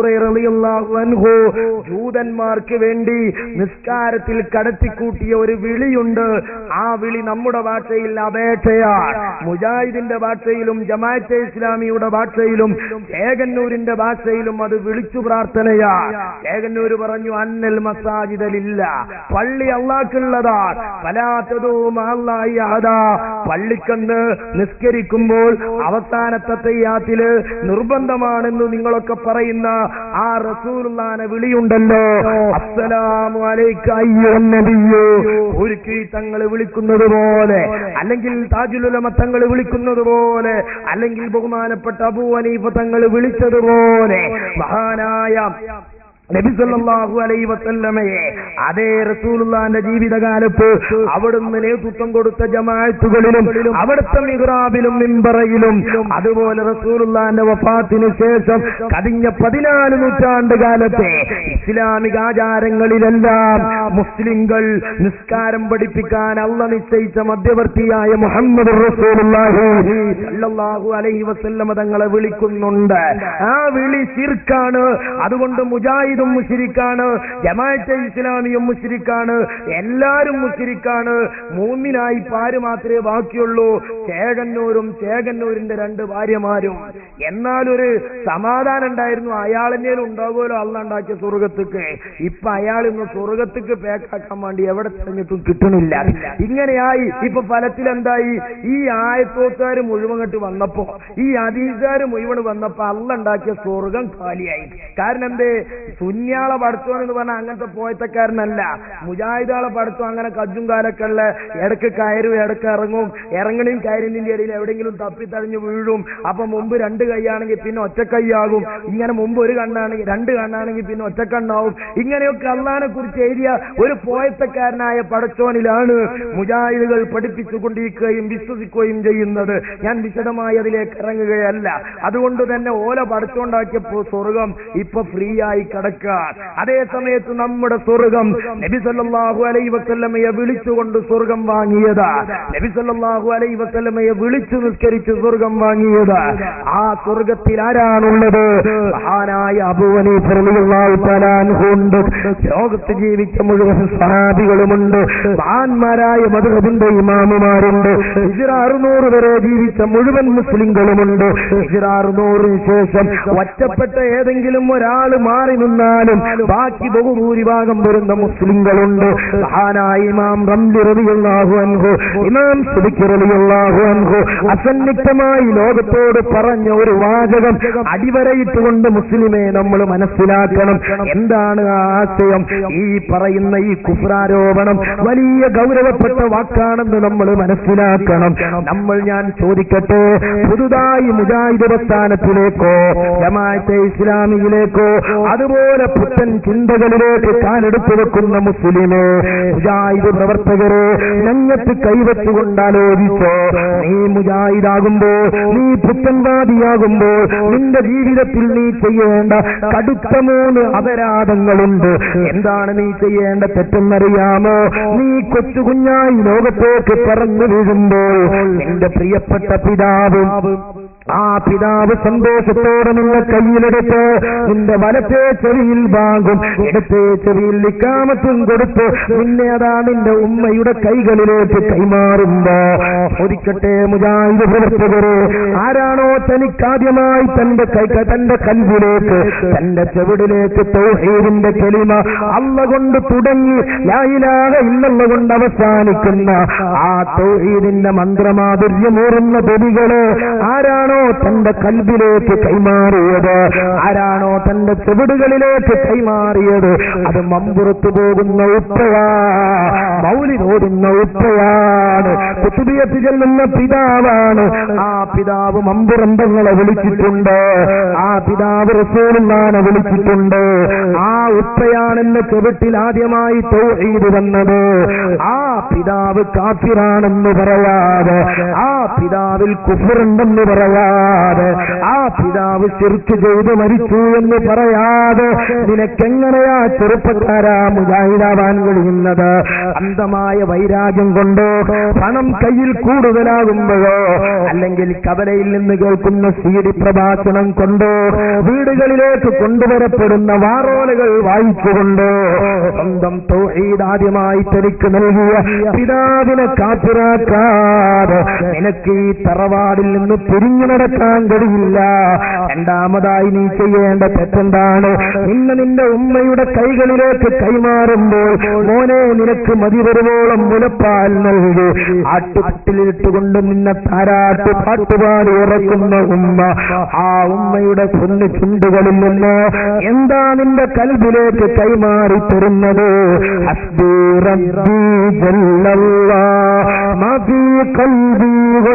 അബൂഹുറു ജൂതന്മാർക്ക് വേണ്ടി നിസ്കാരത്തിൽ കടത്തിക്കൂട്ടിയ ഒരു വിളിയുണ്ട് ആ വിളി നമ്മുടെ ഭാഷയിൽ അപേക്ഷയാണ് മുജാഹിദിന്റെ ഭാഷയിലും ജമാഅത്തെ ഇസ്ലാമിയുടെ ഭാഷയിലും ചേകന്നൂരിന്റെ ഭാഷയിലും അത് വിളിച്ചു പ്രാർത്ഥനയാണ് ചേകന്നൂര് പറഞ്ഞു അന്നൽ മസാജിദലില്ല പള്ളി അള്ളാക്കുള്ളതാണ് പലാത്തതും അള്ളായി അതാ പള്ളിക്കന്ന് നിസ്കരിക്കുമ്പോൾ അവസാനത്തെ തയ്യാത്തില് നിർബന്ധമാണെന്ന് നിങ്ങളൊക്കെ പറയുന്ന ആ റസൂലുള്ളാനെ വിളിയുണ്ടല്ലോ അസ്സലാമു അലൈക അയ്യോ നബിയോ ഒരുക്കി തങ്ങൾ വിളിക്കുന്നത് പോലെ അല്ലെങ്കിൽ താജുലുലമ തങ്ങൾ വിളിക്കുന്നത് പോലെ അല്ലെങ്കിൽ ബഹുമാനപ്പെട്ട അബൂ ഹനീഫ തങ്ങൾ വിളിച്ചതുപോലെ മഹാനായ നബി സല്ലല്ലാഹു അലൈഹി വസല്ലമയെ അതേ റസൂലുള്ളാന്റെ ജീവിതകാലത്ത് അവിടുന്ന് നേതൃത്വം കൊടുത്ത ജമാഅത്തുകളിലും അവിടുത്തെ മിഹ്റാബിലും മിമ്പറയിലും അതുപോലെ റസൂലുള്ളാന്റെ വഫാത്തിന് ശേഷം കതിഞ്ഞ പതിനാല് നൂറ്റാണ്ട് കാലത്തെ ഇസ്ലാമിക ആചാരങ്ങളിലെല്ലാം മുസ്ലിങ്ങൾ നിസ്കാരം പഠിപ്പിക്കാൻ അള്ള നിശ്ചയിച്ച മധ്യവർത്തിയായ മുഹമ്മദ് റസൂലുള്ളാഹി സല്ലല്ലാഹു അലൈഹി വസല്ലമ തങ്ങളെ വിളിക്കുന്നുണ്ട് ആ വിളി ശിർക്കാണ് അതുകൊണ്ട് മുജാഹിദും മുഷിരിക്കാണ് ജമാഅത്തെ ഇസ്ലാമിയും മുഷിരിക്കാണ് എല്ലാരും മുഷിരിക്കാണ് മൂന്നിനായി പാര് മാത്രമേ ബാക്കിയുള്ളൂ ചേകന്നൂരും ചേകന്നൂരിന്റെ രണ്ട് ഭാര്യമാരും എന്നാലൊരു സമാധാനം ഉണ്ടായിരുന്നു അയാളെന്നേലും ഉണ്ടാകുമല്ലോ അല്ല ഉണ്ടാക്കിയ സ്വർഗത്തേക്ക് ഇപ്പൊ അയാൾ ഇന്ന് സ്വർഗത്തേക്ക് പേക്കാക്കാൻ വേണ്ടി എവിടെ തിരഞ്ഞിട്ടും കിട്ടണില്ല ഇങ്ങനെയായി ഇപ്പൊ ഫലത്തിൽ എന്തായി ഈ ആയത്തോക്കാര് മുഴുവൻ കെട്ട് വന്നപ്പോ ഈ അതീസാര് മുഴുവൻ വന്നപ്പോ അല്ല ഉണ്ടാക്കിയ സ്വർഗം കാലിയായി കാരണം എന്തേ സുന്യാളെ പഠിത്തം എന്ന് പറഞ്ഞാൽ അങ്ങനത്തെ പോയത്തക്കാരനല്ല മുജാഹിദാളെ പഠിത്തം അങ്ങനെ കജ്ജും കാലൊക്കെ ഉള്ള ഇടക്ക് കയറും ഇടക്ക് ഇറങ്ങും ഇറങ്ങണയും കയറുന്നതിന്റെ ഇടയിൽ എവിടെയെങ്കിലും തപ്പിത്തഴിഞ്ഞ് വീഴും അപ്പൊ മുമ്പ് രണ്ട് കൈയാണെങ്കിൽ പിന്നെ ഒറ്റക്കൈയാകും ഇങ്ങനെ മുമ്പ് ഒരു കണ്ണാണെങ്കിൽ രണ്ട് കണ്ണാണെങ്കിൽ പിന്നെ ഒറ്റക്കണ്ണാവും ഇങ്ങനെയൊക്കെ അള്ളഹാനെ കുറിച്ച് എഴുതിയ ഒരു പോയത്തക്കാരനായ പടച്ചോനിലാണ് മുജാഹിദുകൾ പഠിപ്പിച്ചുകൊണ്ടിരിക്കുകയും വിശ്വസിക്കുകയും ചെയ്യുന്നത് ഞാൻ വിശദമായി അതിലേക്ക് ഇറങ്ങുകയല്ല അതുകൊണ്ട് തന്നെ ഓല പഠിച്ചുണ്ടാക്കിയപ്പോ സ്വർഗം ഇപ്പൊ ഫ്രീ ആയി കിടക്കുക മനസ്സിലാക്കാൻ അതേ സമയത്ത് നമ്മുടെ സ്വർഗം നബി സല്ലല്ലാഹു അലൈഹി വസല്ലമയെ വിളിച്ചുകൊണ്ട് സ്വർഗം വാങ്ങിയത് നബി സല്ലല്ലാഹു അലൈഹി വസല്ലമയെ വിളിച്ചു നിസ്കരിച്ച് സ്വർഗം വാങ്ങിയത് ആ സ്വർഗത്തിൽ ആരാണുള്ളത് മഹാനായ അബുവനീഫുണ്ട് ലോകത്ത് ജീവിച്ച മുഴുവൻ സഹാബികളുമുണ്ട് മഹാന്മാരായ മധുഹബിന്റെ ഇമാമുമാരുണ്ട് ഹിജ്റ അറുന്നൂറ് വരെ ജീവിച്ച മുഴുവൻ മുസ്ലിങ്ങളുമുണ്ട് ഹിജ്റ അറുന്നൂറിന് ശേഷം ഒറ്റപ്പെട്ട ഏതെങ്കിലും ഒരാൾ മാറി നിന്നാലും ബാക്കി ബഹുഭൂരിഭാഗം വരുന്ന മുസ്ലിങ്ങളുണ്ട് മഹാനായ ഇമാം റംലി റളിയല്ലാഹു അൻഹു ഇമാം സുബിക്ക് റളിയല്ലാഹു അൻഹു അസന്നിഗ്ധമായി ലോകത്തോട് പറഞ്ഞ ഒരു വാചകം അടിവരയിട്ടുകൊണ്ട് മുസ്ലിമെ നമ്മൾ മനസ്സിലാക്കണം എന്താണ് ആ ആശയം ഈ പറയുന്ന ഈ കുഫ്രാരോപണം വലിയ ഗൗരവപ്പെട്ട വാക്കാണെന്ന് നമ്മൾ മനസ്സിലാക്കണം നമ്മൾ ഞാൻ ചോദിക്കട്ടെ പുതുതായി മുജാഹിദ് പ്രസ്ഥാനത്തിലേക്കോ ജമാഅത്തെ ഇസ്ലാമിയിലേക്കോ അതുപോലെ പുത്തൻ ചിന്തകളിലേക്ക് കാലെടുത്തു വെക്കുന്ന മുസ്ലിമേ മുജാഹിദ് പ്രവർത്തകരെ ഞങ്ങൾക്ക് കൈവച്ചുകൊണ്ട് ആലോചിച്ചോ നീ മുജാഹിദാകുമ്പോൾ നീ പുത്തൻവാദിയാകുമ്പോൾ നിന്റെ ജീവിതത്തിൽ നീ ചെയ്യേണ്ട കടുത്ത മൂന്ന് അപരാധങ്ങളുണ്ട് എന്താണ് നീ ചെയ്യേണ്ട തെറ്റെന്നറിയാമോ നീ കൊച്ചു കുഞ്ഞായി ലോകത്തേക്ക് പറന്നു വീഴുമ്പോൾ നിന്റെ പ്രിയപ്പെട്ട പിതാവും ആ പിതാവ് സന്തോഷത്തോടെ നിന്നെ കയ്യിലെടുത്ത് നിന്റെ വലത്തെ ചെവിയിൽ വാങ്ങും ഇടത്തെ ചെവിയിൽ നിക്കാമത്തും കൊടുത്ത് നിന്നെ അതാ നിന്റെ ഉമ്മയുടെ കൈകളിലേക്ക് കൈമാറുമ്പോ ചോദിക്കട്ടെ മുജാഹിദ് പ്രവർത്തകരെ ആരാണോ തനിക്കാദ്യമായി തന്റെ കൈ തന്റെ കൽവിലേക്ക് തന്റെ ചെവിടിലേക്ക് തൗഹീദിന്റെ കെളിമ അല്ല കൊണ്ട് തുടങ്ങി ലായിലാക ഇല്ലല്ല കൊണ്ട് അവസാനിക്കുന്ന ആ തൗഹീദിന്റെ മന്ത്രമാധുര്യമൂറുന്ന തൊലികള് ആരാണോ തന്റെ കൽബിലേക്ക് കൈമാറിയത് ആരാണോ തന്റെ ചെവിടുകളിലേക്ക് കൈമാറിയത് അത് മമ്പുറത്തു പോകുന്ന ഉപ്പയാ മൗലിനോടുന്ന ഉപ്പയാണ് കുത്തുബിയത്ത് ചെല്ലുന്ന പിതാവാണ് ആ പിതാവ് മമ്പുറന്തങ്ങളെ വിളിച്ചിട്ടുണ്ട് ആ പിതാവ് റസൂലുള്ളാനെ വിളിച്ചിട്ടുണ്ട് ആ ഉപ്പയാണെന്ന ചെവിട്ടിൽ ആദ്യമായി തൗഹീദ് വന്നത് ആ പിതാവ് കാഫിറാണെന്ന് പറയാതെ ആ പിതാവിൽ കുഫറുണ്ടെന്ന് പറയാതെ ആ പിതാവ് ചെറുക്ക് ചെയ്ത് മരിച്ചു എന്ന് പറയാതെ നിനക്കെങ്ങനെയാ ചെറുപ്പക്കാരാ മുജാഹിദാവാൻ കഴിയുന്നത് അന്ധമായ വൈരാഗ്യം കൊണ്ടോ പണം കയ്യിൽ കൂടുതലാകുമ്പോഴോ അല്ലെങ്കിൽ കവലയിൽ നിന്ന് കേൾക്കുന്ന സീഡി പ്രഭാഷണം കൊണ്ടോ വീടുകളിലേക്ക് കൊണ്ടുവരപ്പെടുന്ന വാറോലകൾ വായിച്ചുകൊണ്ടോ സ്വന്തം തൗഹീദ് ആദ്യമായി തനിക്ക് നൽകിയ പിതാവിനെ കാത്തിരാക്കാതെ നിനക്ക് ഈ തറവാടിൽ നിന്ന് പിരിഞ്ഞു നടക്കാൻ കഴിയില്ല രണ്ടാമതായി നീ ചെയ്യേണ്ട തെറ്റെന്താണ് ഇന്ന് നിന്റെ ഉമ്മയുടെ കൈകളിലേക്ക് കൈമാറുമ്പോൾ മോനെ നിനക്ക് മതി വരുവോളം മുലപ്പാൽ നൽകി ആട്ടുപട്ടിലിട്ടുകൊണ്ട് നിന്നെ താരാട്ട് പാട്ടുപാടി ഉറക്കുന്ന ഉമ്മ ആ ഉമ്മയുടെ പൊന്നു ചുണ്ടുകളിൽ നിന്ന് എന്താ നിന്റെ കൽബിലേക്ക് കൈമാറി തരുന്നത് ഹസ്ബി റബ്ബി ജല്ലല്ലാഹ് മഫീ ഖൽബി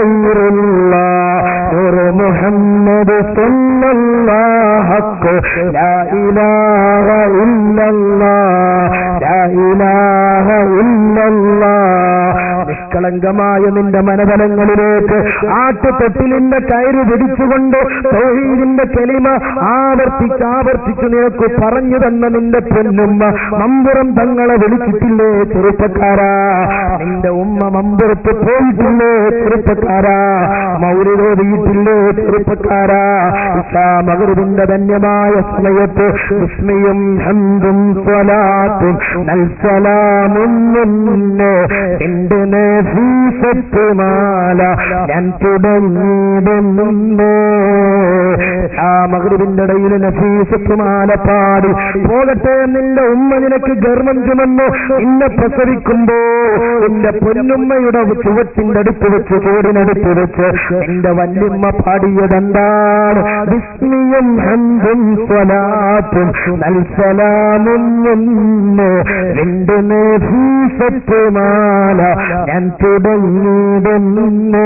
ഗൈറുല്ലാഹ് നൂറ് മുഹമ്മദ് സല്ലല്ലാഹു ഹഖ് ലാ ഇലാഹ ഇല്ലല്ലാഹ് ലാ ഇലാഹ ഇല്ലല്ലാഹ് നിഷ്കളങ്കമായ നിന്റെ മനതലങ്ങളിലേക്ക് ആട്ടുതൊട്ടിലിന്റെ കയറ് പിടിച്ചുകൊണ്ട് തൗഹീദിന്റെ കെളിമ ആവർത്തിച്ച് ആവർത്തിച്ച് നിനക്ക് പറഞ്ഞു തന്ന നിന്റെ പൊന്നുമ്മ മമ്പുറം തങ്ങളെ വിളിച്ചിട്ടില്ലേ ചെറുപ്പക്കാരാ നിന്റെ ഉമ്മ മമ്പുറത്ത് പോയിട്ടില്ലേ ചെറുപ്പക്കാരാ മൗര്യതോതിയിട്ടില്ലേ ചെറുപ്പക്കാരാ മകരുവിന്റെ ധന്യമായ സമയത്ത് വിസ്മയും ഹന്തും സ്വലാത്തും നൽസലാമും മുന്നേ എന്റെ നഫീസത്ത് മാല ഞാൻ തുടങ്ങിയിടുന്നുണ്ടേ ആ മകരുവിന്റെ ഇടയിൽ നഫീസത്ത് മാല പാടി പോകട്ടെ നിന്റെ ഉമ്മ നിനക്ക് ഗർഭം ചുമന്നു നിന്നെ പ്രസവിക്കുമ്പോ നിന്റെ പൊന്നുമ്മയുടെ ചുവത്തിന്റെ അടുത്ത് വെച്ച് ചോടിനടുത്ത് വെച്ച് നിന്റെ വല്യമ്മ പാടിയതെന്താണ് വിസ്മിയും ഹന്തും സ്വലാത്തും നൽസലാമും മുന്നേ രണ്ട് നഫീസത്ത് മാല ഞാൻ തുടങ്ങിയിടുന്നേ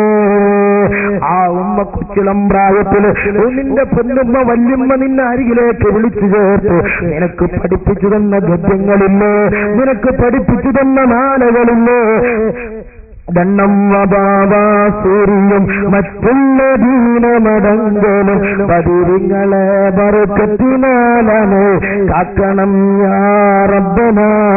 ആ ഉമ്മ കുച്ചിളം പ്രായത്തില് നിന്റെ പൊന്നുമ്മ വല്യമ്മ നിന്നെ അരികിലേക്ക് വിളിച്ചു ചേർത്ത് നിനക്ക് പഠിപ്പിച്ചു തന്ന ഗദ്യങ്ങളില്ലേ നിനക്ക് പഠിപ്പിച്ചു തന്ന മാലകളില്ലേ ദണ്ണം വബാവ സൂര്യയും മറ്റുള്ള ദീനമടങ്കലും പതിരിങ്ങളെ ബറുക്കത്തിനാലാണ് കാക്കണം യാ റബ്ബന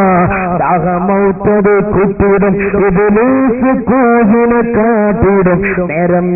ദാഹമൗത്തത് കുട്ടിടും ഇതിലീസ് കൂജിനെ കാട്ടിടും നേരം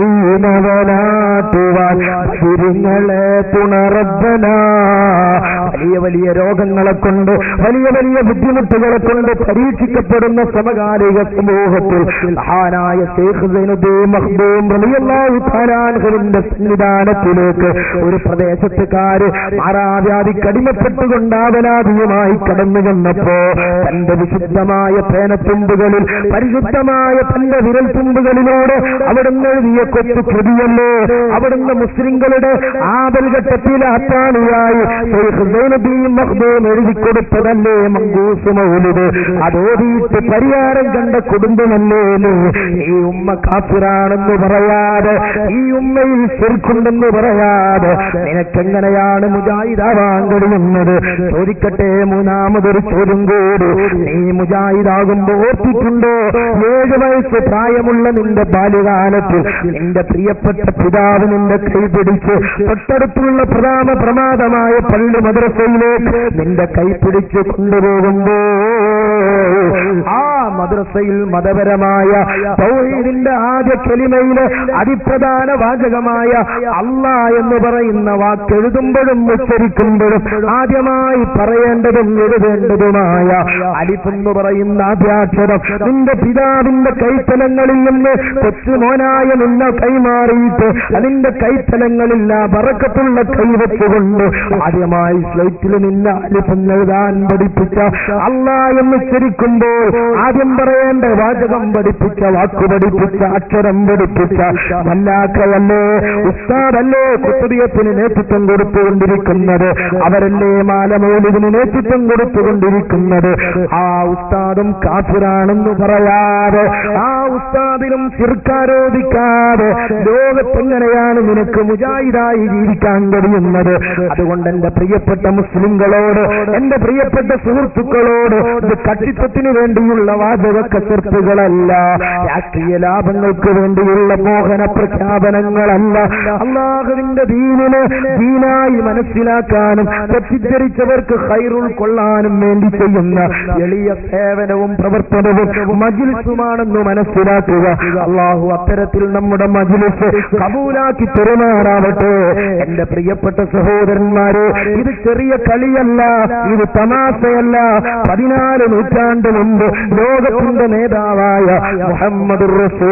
ലൈനവനാട്ടുവാൻ പതിരിങ്ങളെ തുണറബ്ബന വലിയ വലിയ രോഗങ്ങളെ കൊണ്ട് വലിയ വലിയ ബുദ്ധിമുട്ടുകളെ കൊണ്ട് പരീക്ഷിക്കപ്പെടുന്ന സമകാലിക സമൂഹത്തിൽ മഹാനായ ശേഖ് സൈനുദ്ദീൻ മഖ്ദൂം റളിയല്ലാഹു തആല അൻഹുവിന്റെ സന്നിധാനത്തിലേക്ക് ഒരു പ്രദേശത്തുകാര് മാറാവ്യാധി കടിമപ്പെട്ടുകൊണ്ട് ആവലാതിയുമായി കടന്നു ചെന്നപ്പോ തന്റെ വിശുദ്ധമായ പേനത്തുമ്പുകളിൽ പരിശുദ്ധമായ തന്റെ വിരൽത്തുമ്പുകളിലൂടെ അവിടുന്ന് എഴുതിയ കൊച്ചു കൃതിയല്ലേ അവിടുന്ന് മുസ്ലിങ്ങളുടെ ആപൽഘട്ടത്തിൽ അത്താണിയായി ശൈഖ് സൈനുദ്ദീൻ മഖ്ദൂം എഴുതി കൊടുത്തതല്ലേ മങ്കൂസ് മൗലിദ് അതോതിയിട്ട് പരിഹാരം കണ്ട കുടുംബമല്ലേ നീ? ഈ ഉമ്മ കാഫിറാണെന്ന് പറയാതെ ഈ ഉമ്മയിൽ ചെറുക്കുണ്ടെന്ന് പറയാതെ നിനക്കെങ്ങനെയാണ് മുജാഹിദാവാൻ കഴിയുന്നത് ചോദിക്കട്ടെ മൂന്നാമതൊരു ചോദ്യം കൂടി നീ മുജാഹിദാകുമ്പോ ഓർത്തിട്ടുണ്ടോ ഏഴ് വയസ്സ് പ്രായമുള്ള നിന്റെ ബാല്യകാലത്തിൽ നിന്റെ പ്രിയപ്പെട്ട പിതാവ് നിന്റെ കൈ പിടിച്ച് തൊട്ടടുത്തുള്ള പ്രധാന പ്രമാദമായ പള്ളി മദ്രസയിലേക്ക് നിന്റെ കൈ പിടിച്ച് കൊണ്ടുപോകുമ്പോ ആ മദ്രസയിൽ മതപരമായ തൗഹീദിന്റെ ആദ്യ കെലിമയിലെ അതിപ്രധാന വാചകമായ അല്ല എന്ന് പറയുന്ന വാക്കെഴുതുമ്പോഴും ഉച്ചരിക്കുമ്പോഴും ആദ്യമായി പറയേണ്ടതും എഴുതേണ്ടതുമായ അലിപ്പെന്ന് പറയുന്ന ആദ്യാക്ഷരം നിന്റെ പിതാവിന്റെ കൈത്തലങ്ങളിൽ നിന്ന് കൊച്ചുമോനായ നിന്നെ കൈമാറിയിട്ട് അതിന്റെ കൈത്തലങ്ങളിൽ ആ ബറക്കത്തുള്ള കൈവച്ചുകൊണ്ട് ആദ്യമായി സ്ലൈറ്റിൽ നിന്ന് അലിപ്പെന്ന് എഴുതാൻ പഠിപ്പിച്ച അല്ല എന്ന് ഉച്ചരിക്കുമ്പോൾ ആദ്യം പറയേണ്ട വാചകം പഠിപ്പിച്ച വാക്കു പഠിപ്പിച്ച അക്ഷരം പഠിപ്പിച്ച മല്ലാക്കയല്ലേ ഉസ്താദല്ലേ കുത്തുതിയത്തിന് നേതൃത്വം കൊടുത്തുകൊണ്ടിരിക്കുന്നത് അവരല്ലേ മാലമൗലിതിന് നേതൃത്വം കൊടുത്തുകൊണ്ടിരിക്കുന്നത് ആ ഉസ്താദും കാഫിറാണെന്ന് പറയാതെ ആ ഉസ്താദിലും ചിർക്കാരോപിക്കാതെ ലോകത്തെങ്ങനെയാണ് നിനക്ക് മുജാഹിദായി ജീവിക്കാൻ കഴിയുന്നത് അതുകൊണ്ട് എന്റെ പ്രിയപ്പെട്ട മുസ്ലിങ്ങളോട് എന്റെ പ്രിയപ്പെട്ട സുഹൃത്തുക്കളോട് ഇത് കട്ടിത്വത്തിന് വേണ്ടിയുള്ള വാചക കസർത്തുകളല്ല രാഷ്ട്രീയ ലാഭങ്ങൾക്ക് വേണ്ടിയുള്ള മോഹന പ്രഖ്യാപനങ്ങളല്ല അള്ളാഹുവിന്റെ ദീനിന് ദീനായി മനസ്സിലാക്കാനും തെറ്റിദ്ധരിച്ചവർക്ക് ഹൈറുൾ കൊള്ളാനും വേണ്ടി ചെയ്യുന്ന എളിയ സേവനവും പ്രവർത്തനവും മജിൽസുമാണെന്ന് മനസ്സിലാക്കുക അള്ളാഹു അത്തരത്തിൽ നമ്മുടെ മജിലിസ് കബൂലാക്കി പെരുമാറാവട്ടെ എന്റെ പ്രിയപ്പെട്ട സഹോദരന്മാരെ ഇത് ചെറിയ കളിയല്ല ഇത് തമാശയല്ല പതിനാല് നൂറ്റാണ്ട് മുമ്പ് ലോകത്തിന്റെ നേതാവായ മുഹമ്മദ്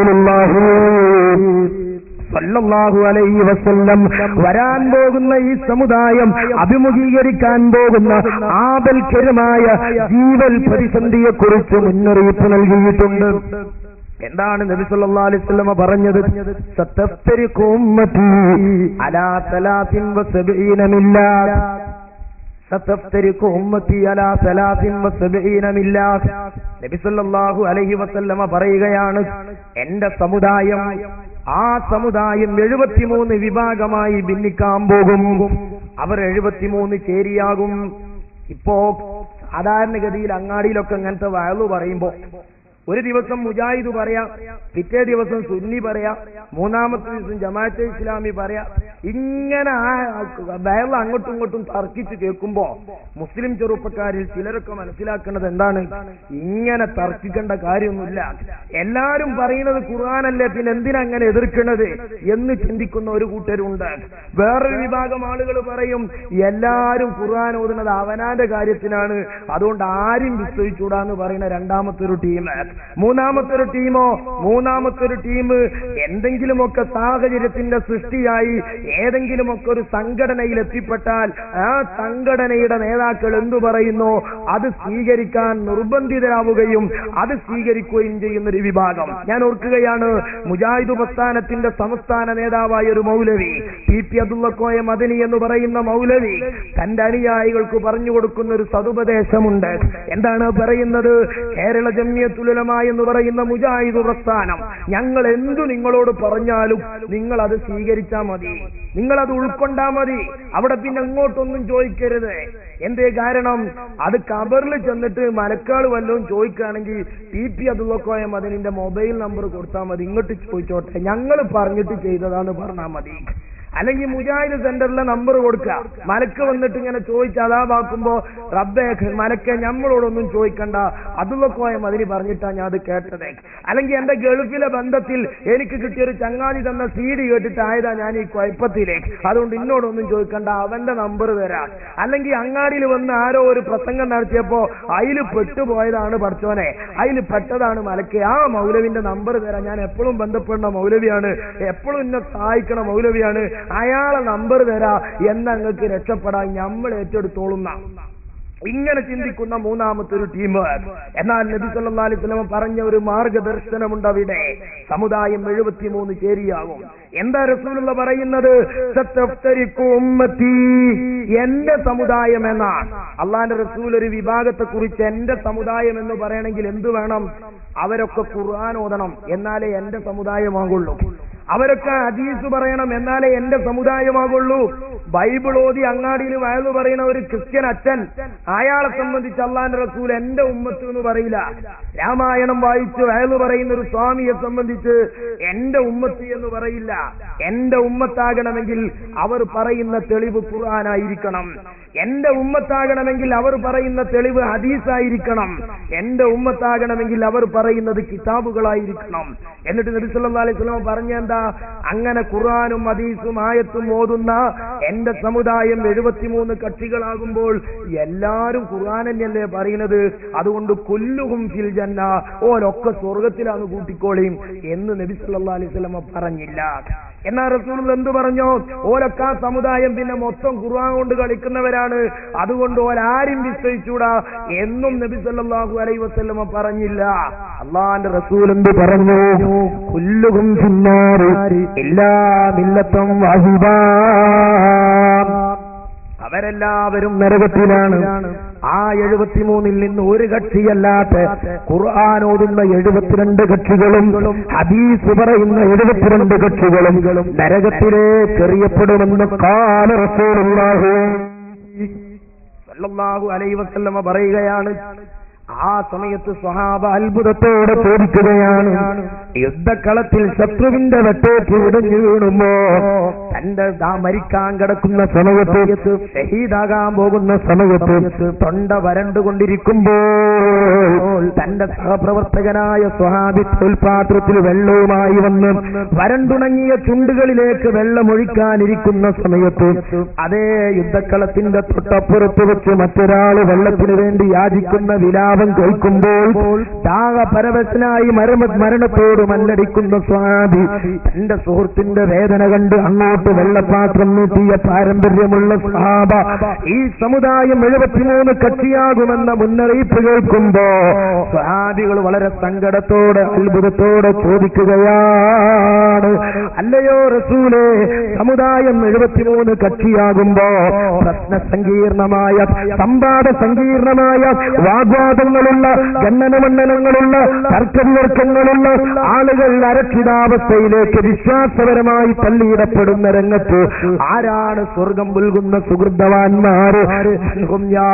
സല്ലല്ലാഹു അലൈഹി വസല്ലം വരാൻ പോകുന്ന ഈ സമുദായം അഭിമുഖീകരിക്കാൻ പോകുന്ന ആപൽക്കരമായ ജീവൽ പ്രതിസന്ധിയെക്കുറിച്ച് മുന്നറിയിപ്പ് നൽകിയിട്ടുണ്ട് എന്താണ് നബി സല്ലല്ലാഹു അലൈഹി വസല്ലമ പറഞ്ഞത് സത്തഫ്തരിഖു ഉമ്മത്തി അലാ സലാത്തിൻ വസബഈന മില്ലാത്ത് സത്തഫ്തരിഖു ഉമ്മത്തി അലാ സലാത്തിൻ വസബഈന മില്ലാത്ത് നബി സല്ലല്ലാഹു അലൈഹി വസല്ലമ പറയുകയാണ് എന്റെ സമുദായം ആ സമുദായം എഴുപത്തിമൂന്ന് വിഭാഗമായി ഭിന്നിക്കാൻ പോകും അവർ എഴുപത്തിമൂന്ന് ചേരിയാകും ഇപ്പോ സാധാരണഗതിയിൽ അങ്ങാടിയിലൊക്കെ അങ്ങനത്തെ വയലു പറയുമ്പോ ഒരു ദിവസം മുജാഹിദ് പറയാം പിറ്റേ ദിവസം സുന്നി പറയാം മൂന്നാമത്തെ ദിവസം ജമാഅത്തെ ഇസ്ലാമി പറയാം ഇങ്ങനെ ആ വയൽ അങ്ങോട്ടും ഇങ്ങോട്ടും തർക്കിച്ച് കേൾക്കുമ്പോ മുസ്ലിം ചെറുപ്പക്കാരിൽ ചിലരൊക്കെ മനസ്സിലാക്കേണ്ടത് എന്താണ് ഇങ്ങനെ തർക്കിക്കേണ്ട കാര്യമൊന്നുമില്ല എല്ലാരും പറയുന്നത് ഖുർആാനല്ലേ പിന്നെ എന്തിനാ അങ്ങനെ എതിർക്കുന്നത് എന്ന് ചിന്തിക്കുന്ന ഒരു കൂട്ടരുണ്ട് വേറൊരു വിഭാഗം ആളുകൾ പറയും എല്ലാരും ഖുർആൻ ഓതുന്നത് അവനാന്റെ കാര്യത്തിനാണ് അതുകൊണ്ട് ആരും വിശ്വസിച്ചൂടാന്ന് പറയുന്ന രണ്ടാമത്തെ ഒരു ടീം മൂന്നാമത്തെ ഒരു ടീമോ മൂന്നാമത്തെ ഒരു ടീം എന്തെങ്കിലുമൊക്കെ സാഹചര്യത്തിന്റെ സൃഷ്ടിയായി ഏതെങ്കിലുമൊക്കെ ഒരു സംഘടനയിൽ എത്തിപ്പെട്ടാൽ ആ സംഘടനയുടെ നേതാക്കൾ എന്തു പറയുന്നു അത് സ്വീകരിക്കാൻ നിർബന്ധിതരാവുകയും അത് സ്വീകരിക്കുകയും ചെയ്യുന്ന ഒരു വിഭാഗം ഞാൻ ഓർക്കുകയാണ് മുജാഹിദ് പ്രസ്ഥാനത്തിന്റെ സംസ്ഥാന നേതാവായ ഒരു മൗലവി പി പി അബ്ദുള്ളക്കോയ മദനി എന്ന് പറയുന്ന മൗലവി തന്റെ അനുയായികൾക്ക് പറഞ്ഞു കൊടുക്കുന്ന ഒരു സതുപദേശമുണ്ട് എന്താണ് പറയുന്നത് കേരള ജമ്യത്തുലമ സുന്നത്തുലജമ എന്ന് പറയുന്ന മുജാഹിദ് പ്രസ്ഥാനം ഞങ്ങൾ എന്തു നിങ്ങളോട് പറഞ്ഞാലും നിങ്ങൾ അത് സ്വീകരിച്ചാൽ മതി നിങ്ങൾ അത് ഉൾക്കൊണ്ടാ മതി അവിടെ പിന്നെ അങ്ങോട്ടൊന്നും ചോദിക്കരുത് എന്തേ കാരണം അത് കബറിൽ ചെന്നിട്ട് മലക്കാൾ വല്ലതും ചോദിക്കുകയാണെങ്കിൽ ടി പി അതുള്ളക്കോയം അതിന്റെ മൊബൈൽ നമ്പർ കൊടുത്താൽ മതി ഇങ്ങോട്ട് ചോദിച്ചോട്ടെ ഞങ്ങൾ പറഞ്ഞിട്ട് ചെയ്തതാന്ന് പറഞ്ഞാൽ മതി അല്ലെങ്കിൽ മുജാഹിദ് സെന്ററിലെ നമ്പർ കൊടുക്കുക മലക്ക് വന്നിട്ട് ഇങ്ങനെ ചോദിച്ച് അതാവാക്കുമ്പോ റബ്ബെ മലക്കെ നമ്മളോടൊന്നും ചോദിക്കണ്ട അതുള്ള കോയം അതിന് പറഞ്ഞിട്ടാ ഞാൻ അത് കേട്ടത് അല്ലെങ്കിൽ എന്റെ ഗൾഫിലെ ബന്ധത്തിൽ എനിക്ക് കിട്ടിയൊരു ചങ്ങാതി തന്ന സി ഡി കേട്ടിട്ടായതാ ഞാൻ ഈ കുഴപ്പത്തിലേക്ക് അതുകൊണ്ട് ഇന്നോടൊന്നും ചോദിക്കണ്ട അവന്റെ നമ്പർ തരാം അല്ലെങ്കിൽ അങ്ങാടിയിൽ വന്ന് ആരോ ഒരു പ്രസംഗം നടത്തിയപ്പോ അതിൽ പെട്ടുപോയതാണ് പഠിച്ചോനെ അതിൽ പെട്ടതാണ് മലക്കെ ആ മൗലവിന്റെ നമ്പർ തരാം ഞാൻ എപ്പോഴും ബന്ധപ്പെടുന്ന മൗലവിയാണ് എപ്പോഴും എന്നെ സഹായിക്കണ മൗലവിയാണ് അയാളെ നമ്പർ തരാ എന്നങ്ങൾക്ക് രക്ഷപ്പെടാൻ നമ്മൾ ഏറ്റെടുത്തോളുന്ന ഇങ്ങനെ ചിന്തിക്കുന്ന മൂന്നാമത്തെ ഒരു ടീം എന്നാൽ നബി സല്ലല്ലാഹു അലൈഹി വസല്ലം പറഞ്ഞ ഒരു മാർഗദർശനമുണ്ട് അവിടെ സമുദായം എഴുപത്തിമൂന്ന് ചേരിയാകും എന്താ റസൂലുള്ള പറയുന്നത് സത്തഫ്തരിക്കു ഉമ്മത്തി എന്റെ സമുദായം എന്നാണ് അള്ളാന്റെ റസൂൽ ഒരു വിഭാഗത്തെ കുറിച്ച് എന്റെ സമുദായം എന്ന് പറയണമെങ്കിൽ എന്ത് വേണം അവരൊക്കെ ഖുർആൻ ഓതണം എന്നാലേ എന്റെ സമുദായമാകുള്ളൂ അവരൊക്കെ ഹദീസ് പറയണം എന്നാലേ എന്റെ സമുദായമാകുള്ളൂ ബൈബിൾ ഓതി അങ്ങാടിയിൽ വയലു പറയുന്ന ഒരു ക്രിസ്ത്യൻ അച്ഛൻ അയാളെ സംബന്ധിച്ച് അള്ളാന്റെ റസൂൽ എന്റെ ഉമ്മത്ത് എന്ന് പറയില്ല രാമായണം വായിച്ച് വയലു പറയുന്ന ഒരു സ്വാമിയെ സംബന്ധിച്ച് എന്റെ ഉമ്മത്ത് എന്ന് പറയില്ല എന്റെ ഉമ്മത്താകണമെങ്കിൽ അവർ പറയുന്ന തെളിവ് ഖുർആനായിരിക്കണം എന്റെ ഉമ്മത്താകണമെങ്കിൽ അവർ പറയുന്ന തെളിവ് ഹദീസായിരിക്കണം എന്റെ ഉമ്മത്താകണമെങ്കിൽ അവർ പറയുന്നത് കിതാബുകളായിരിക്കണം എന്നിട്ട് നബി സല്ലല്ലാഹു അലൈഹി വസല്ലം പറഞ്ഞ എന്താ അങ്ങനെ ഖുർആനും ഹദീസും ആയത്തും ഓതുന്ന എന്റെ സമുദായം എഴുപത്തിമൂന്ന് കക്ഷികളാകുമ്പോൾ എല്ലാരും ഖുർആൻ തന്നെയല്ലേ പറയുന്നത് അതുകൊണ്ട് കൊല്ലുഹും ഫിൽ ജന്ന ഓരൊക്കെ സ്വർഗത്തിലാണ് കൂട്ടിക്കോളിയും എന്ന് നബി സല്ലല്ലാഹു അലൈഹി വസല്ലം പറഞ്ഞില്ല എന്നാ റസൂൽ എന്ത് പറഞ്ഞു ഓരൊക്കെ ആ സമുദായം പിന്നെ മൊത്തം ഖുർആൻ കൊണ്ട് കളിക്കുന്നവരാണ് അതുകൊണ്ട് ഓരാരും വിശ്വസിച്ചൂടാ എന്നും നബി സല്ലല്ലാഹു അലൈഹി വസല്ലമ പറഞ്ഞില്ല അള്ളാന്റെ റസൂൽ എന്ത് പറഞ്ഞു കുല്ലുകും ചിന്നാറ് എല്ലാ മില്ലത്തും വാഹിബാ അവരെല്ലാവരും നരകത്തിലാണ് ആ എഴുപത്തിമൂന്നിൽ നിന്ന് ഒരു കക്ഷിയല്ലാത്ത ഖുർആൻ ഓതുന്ന എഴുപത്തിരണ്ട് കക്ഷികളും ഹദീസ് പറയുന്ന എഴുപത്തിരണ്ട് കക്ഷികളും നരകത്തിലേക്ക് എറിയപ്പെടുമെന്ന് കാല റസൂലുള്ളാഹി സല്ലല്ലാഹു അലൈഹി വസല്ലമ പറയുകയാണ് ആ സമയത്ത് സ്വഹാബ അത്ഭുതത്തോടെ ചോദിക്കുകയാണ് യുദ്ധക്കളത്തിൽ ശത്രുവിന്റെ വെട്ടേക്ക് ഇടഞ്ഞു വീണുമ്പോ തന്റെ ദാ മരിക്കാൻ കിടക്കുന്ന സമയത്ത് ഷഹീദാകാൻ പോകുന്ന സമയത്ത് തൊണ്ട വരണ്ടുകൊണ്ടിരിക്കുമ്പോൾ തന്റെ സഹപ്രവർത്തകനായ സ്വഹാബി തോൽപാത്രത്തിൽ വെള്ളവുമായി വന്ന് വരണ്ടുണങ്ങിയ ചുണ്ടുകളിലേക്ക് വെള്ളമൊഴിക്കാനിരിക്കുന്ന സമയത്ത് അതേ യുദ്ധക്കളത്തിന്റെ തൊട്ടപ്പുറത്ത് വെച്ച് മറ്റൊരാള് വെള്ളത്തിന് വേണ്ടി യാചിക്കുന്ന വിലാപം കേൾക്കുമ്പോൾ ദാഹപരവശനായി മരമ മരണത്തോട് മല്ലടിക്കുന്ന സ്വാമി തന്റെ സുഹൃത്തിന്റെ വേദന കണ്ട് അങ്ങോട്ട് വെള്ളപ്പാത്രം നീട്ടിയ പാരമ്പര്യമുള്ള സഹാബ ഈ സമുദായം എഴുപത്തിമൂന്ന് കക്ഷിയാകുമെന്ന മുന്നറിയിപ്പ് കേൾക്കുമ്പോ സ്വാദികൾ വളരെ സങ്കടത്തോടെ അത്ഭുതത്തോടെ ചോദിക്കുകയാണ് അല്ലയോ റസൂലേ സമുദായം എഴുപത്തിമൂന്ന് കക്ഷിയാകുമ്പോ പ്രശ്ന സങ്കീർണമായ സംവാദ സങ്കീർണമായ വാഗ്വാദങ്ങളുള്ള ഖണ്ഡനമണ്ഡലങ്ങളുള്ള തർക്കവിതർക്കങ്ങളുള്ള ആളുകൾ അരക്ഷിതാവസ്ഥയിലേക്ക് വിശ്വാസപരമായി തള്ളിയിടപ്പെടുന്ന രംഗത്ത് ആരാണ് സ്വർഗം പുൽകുന്ന സുഹൃതവാന്മാര് യാ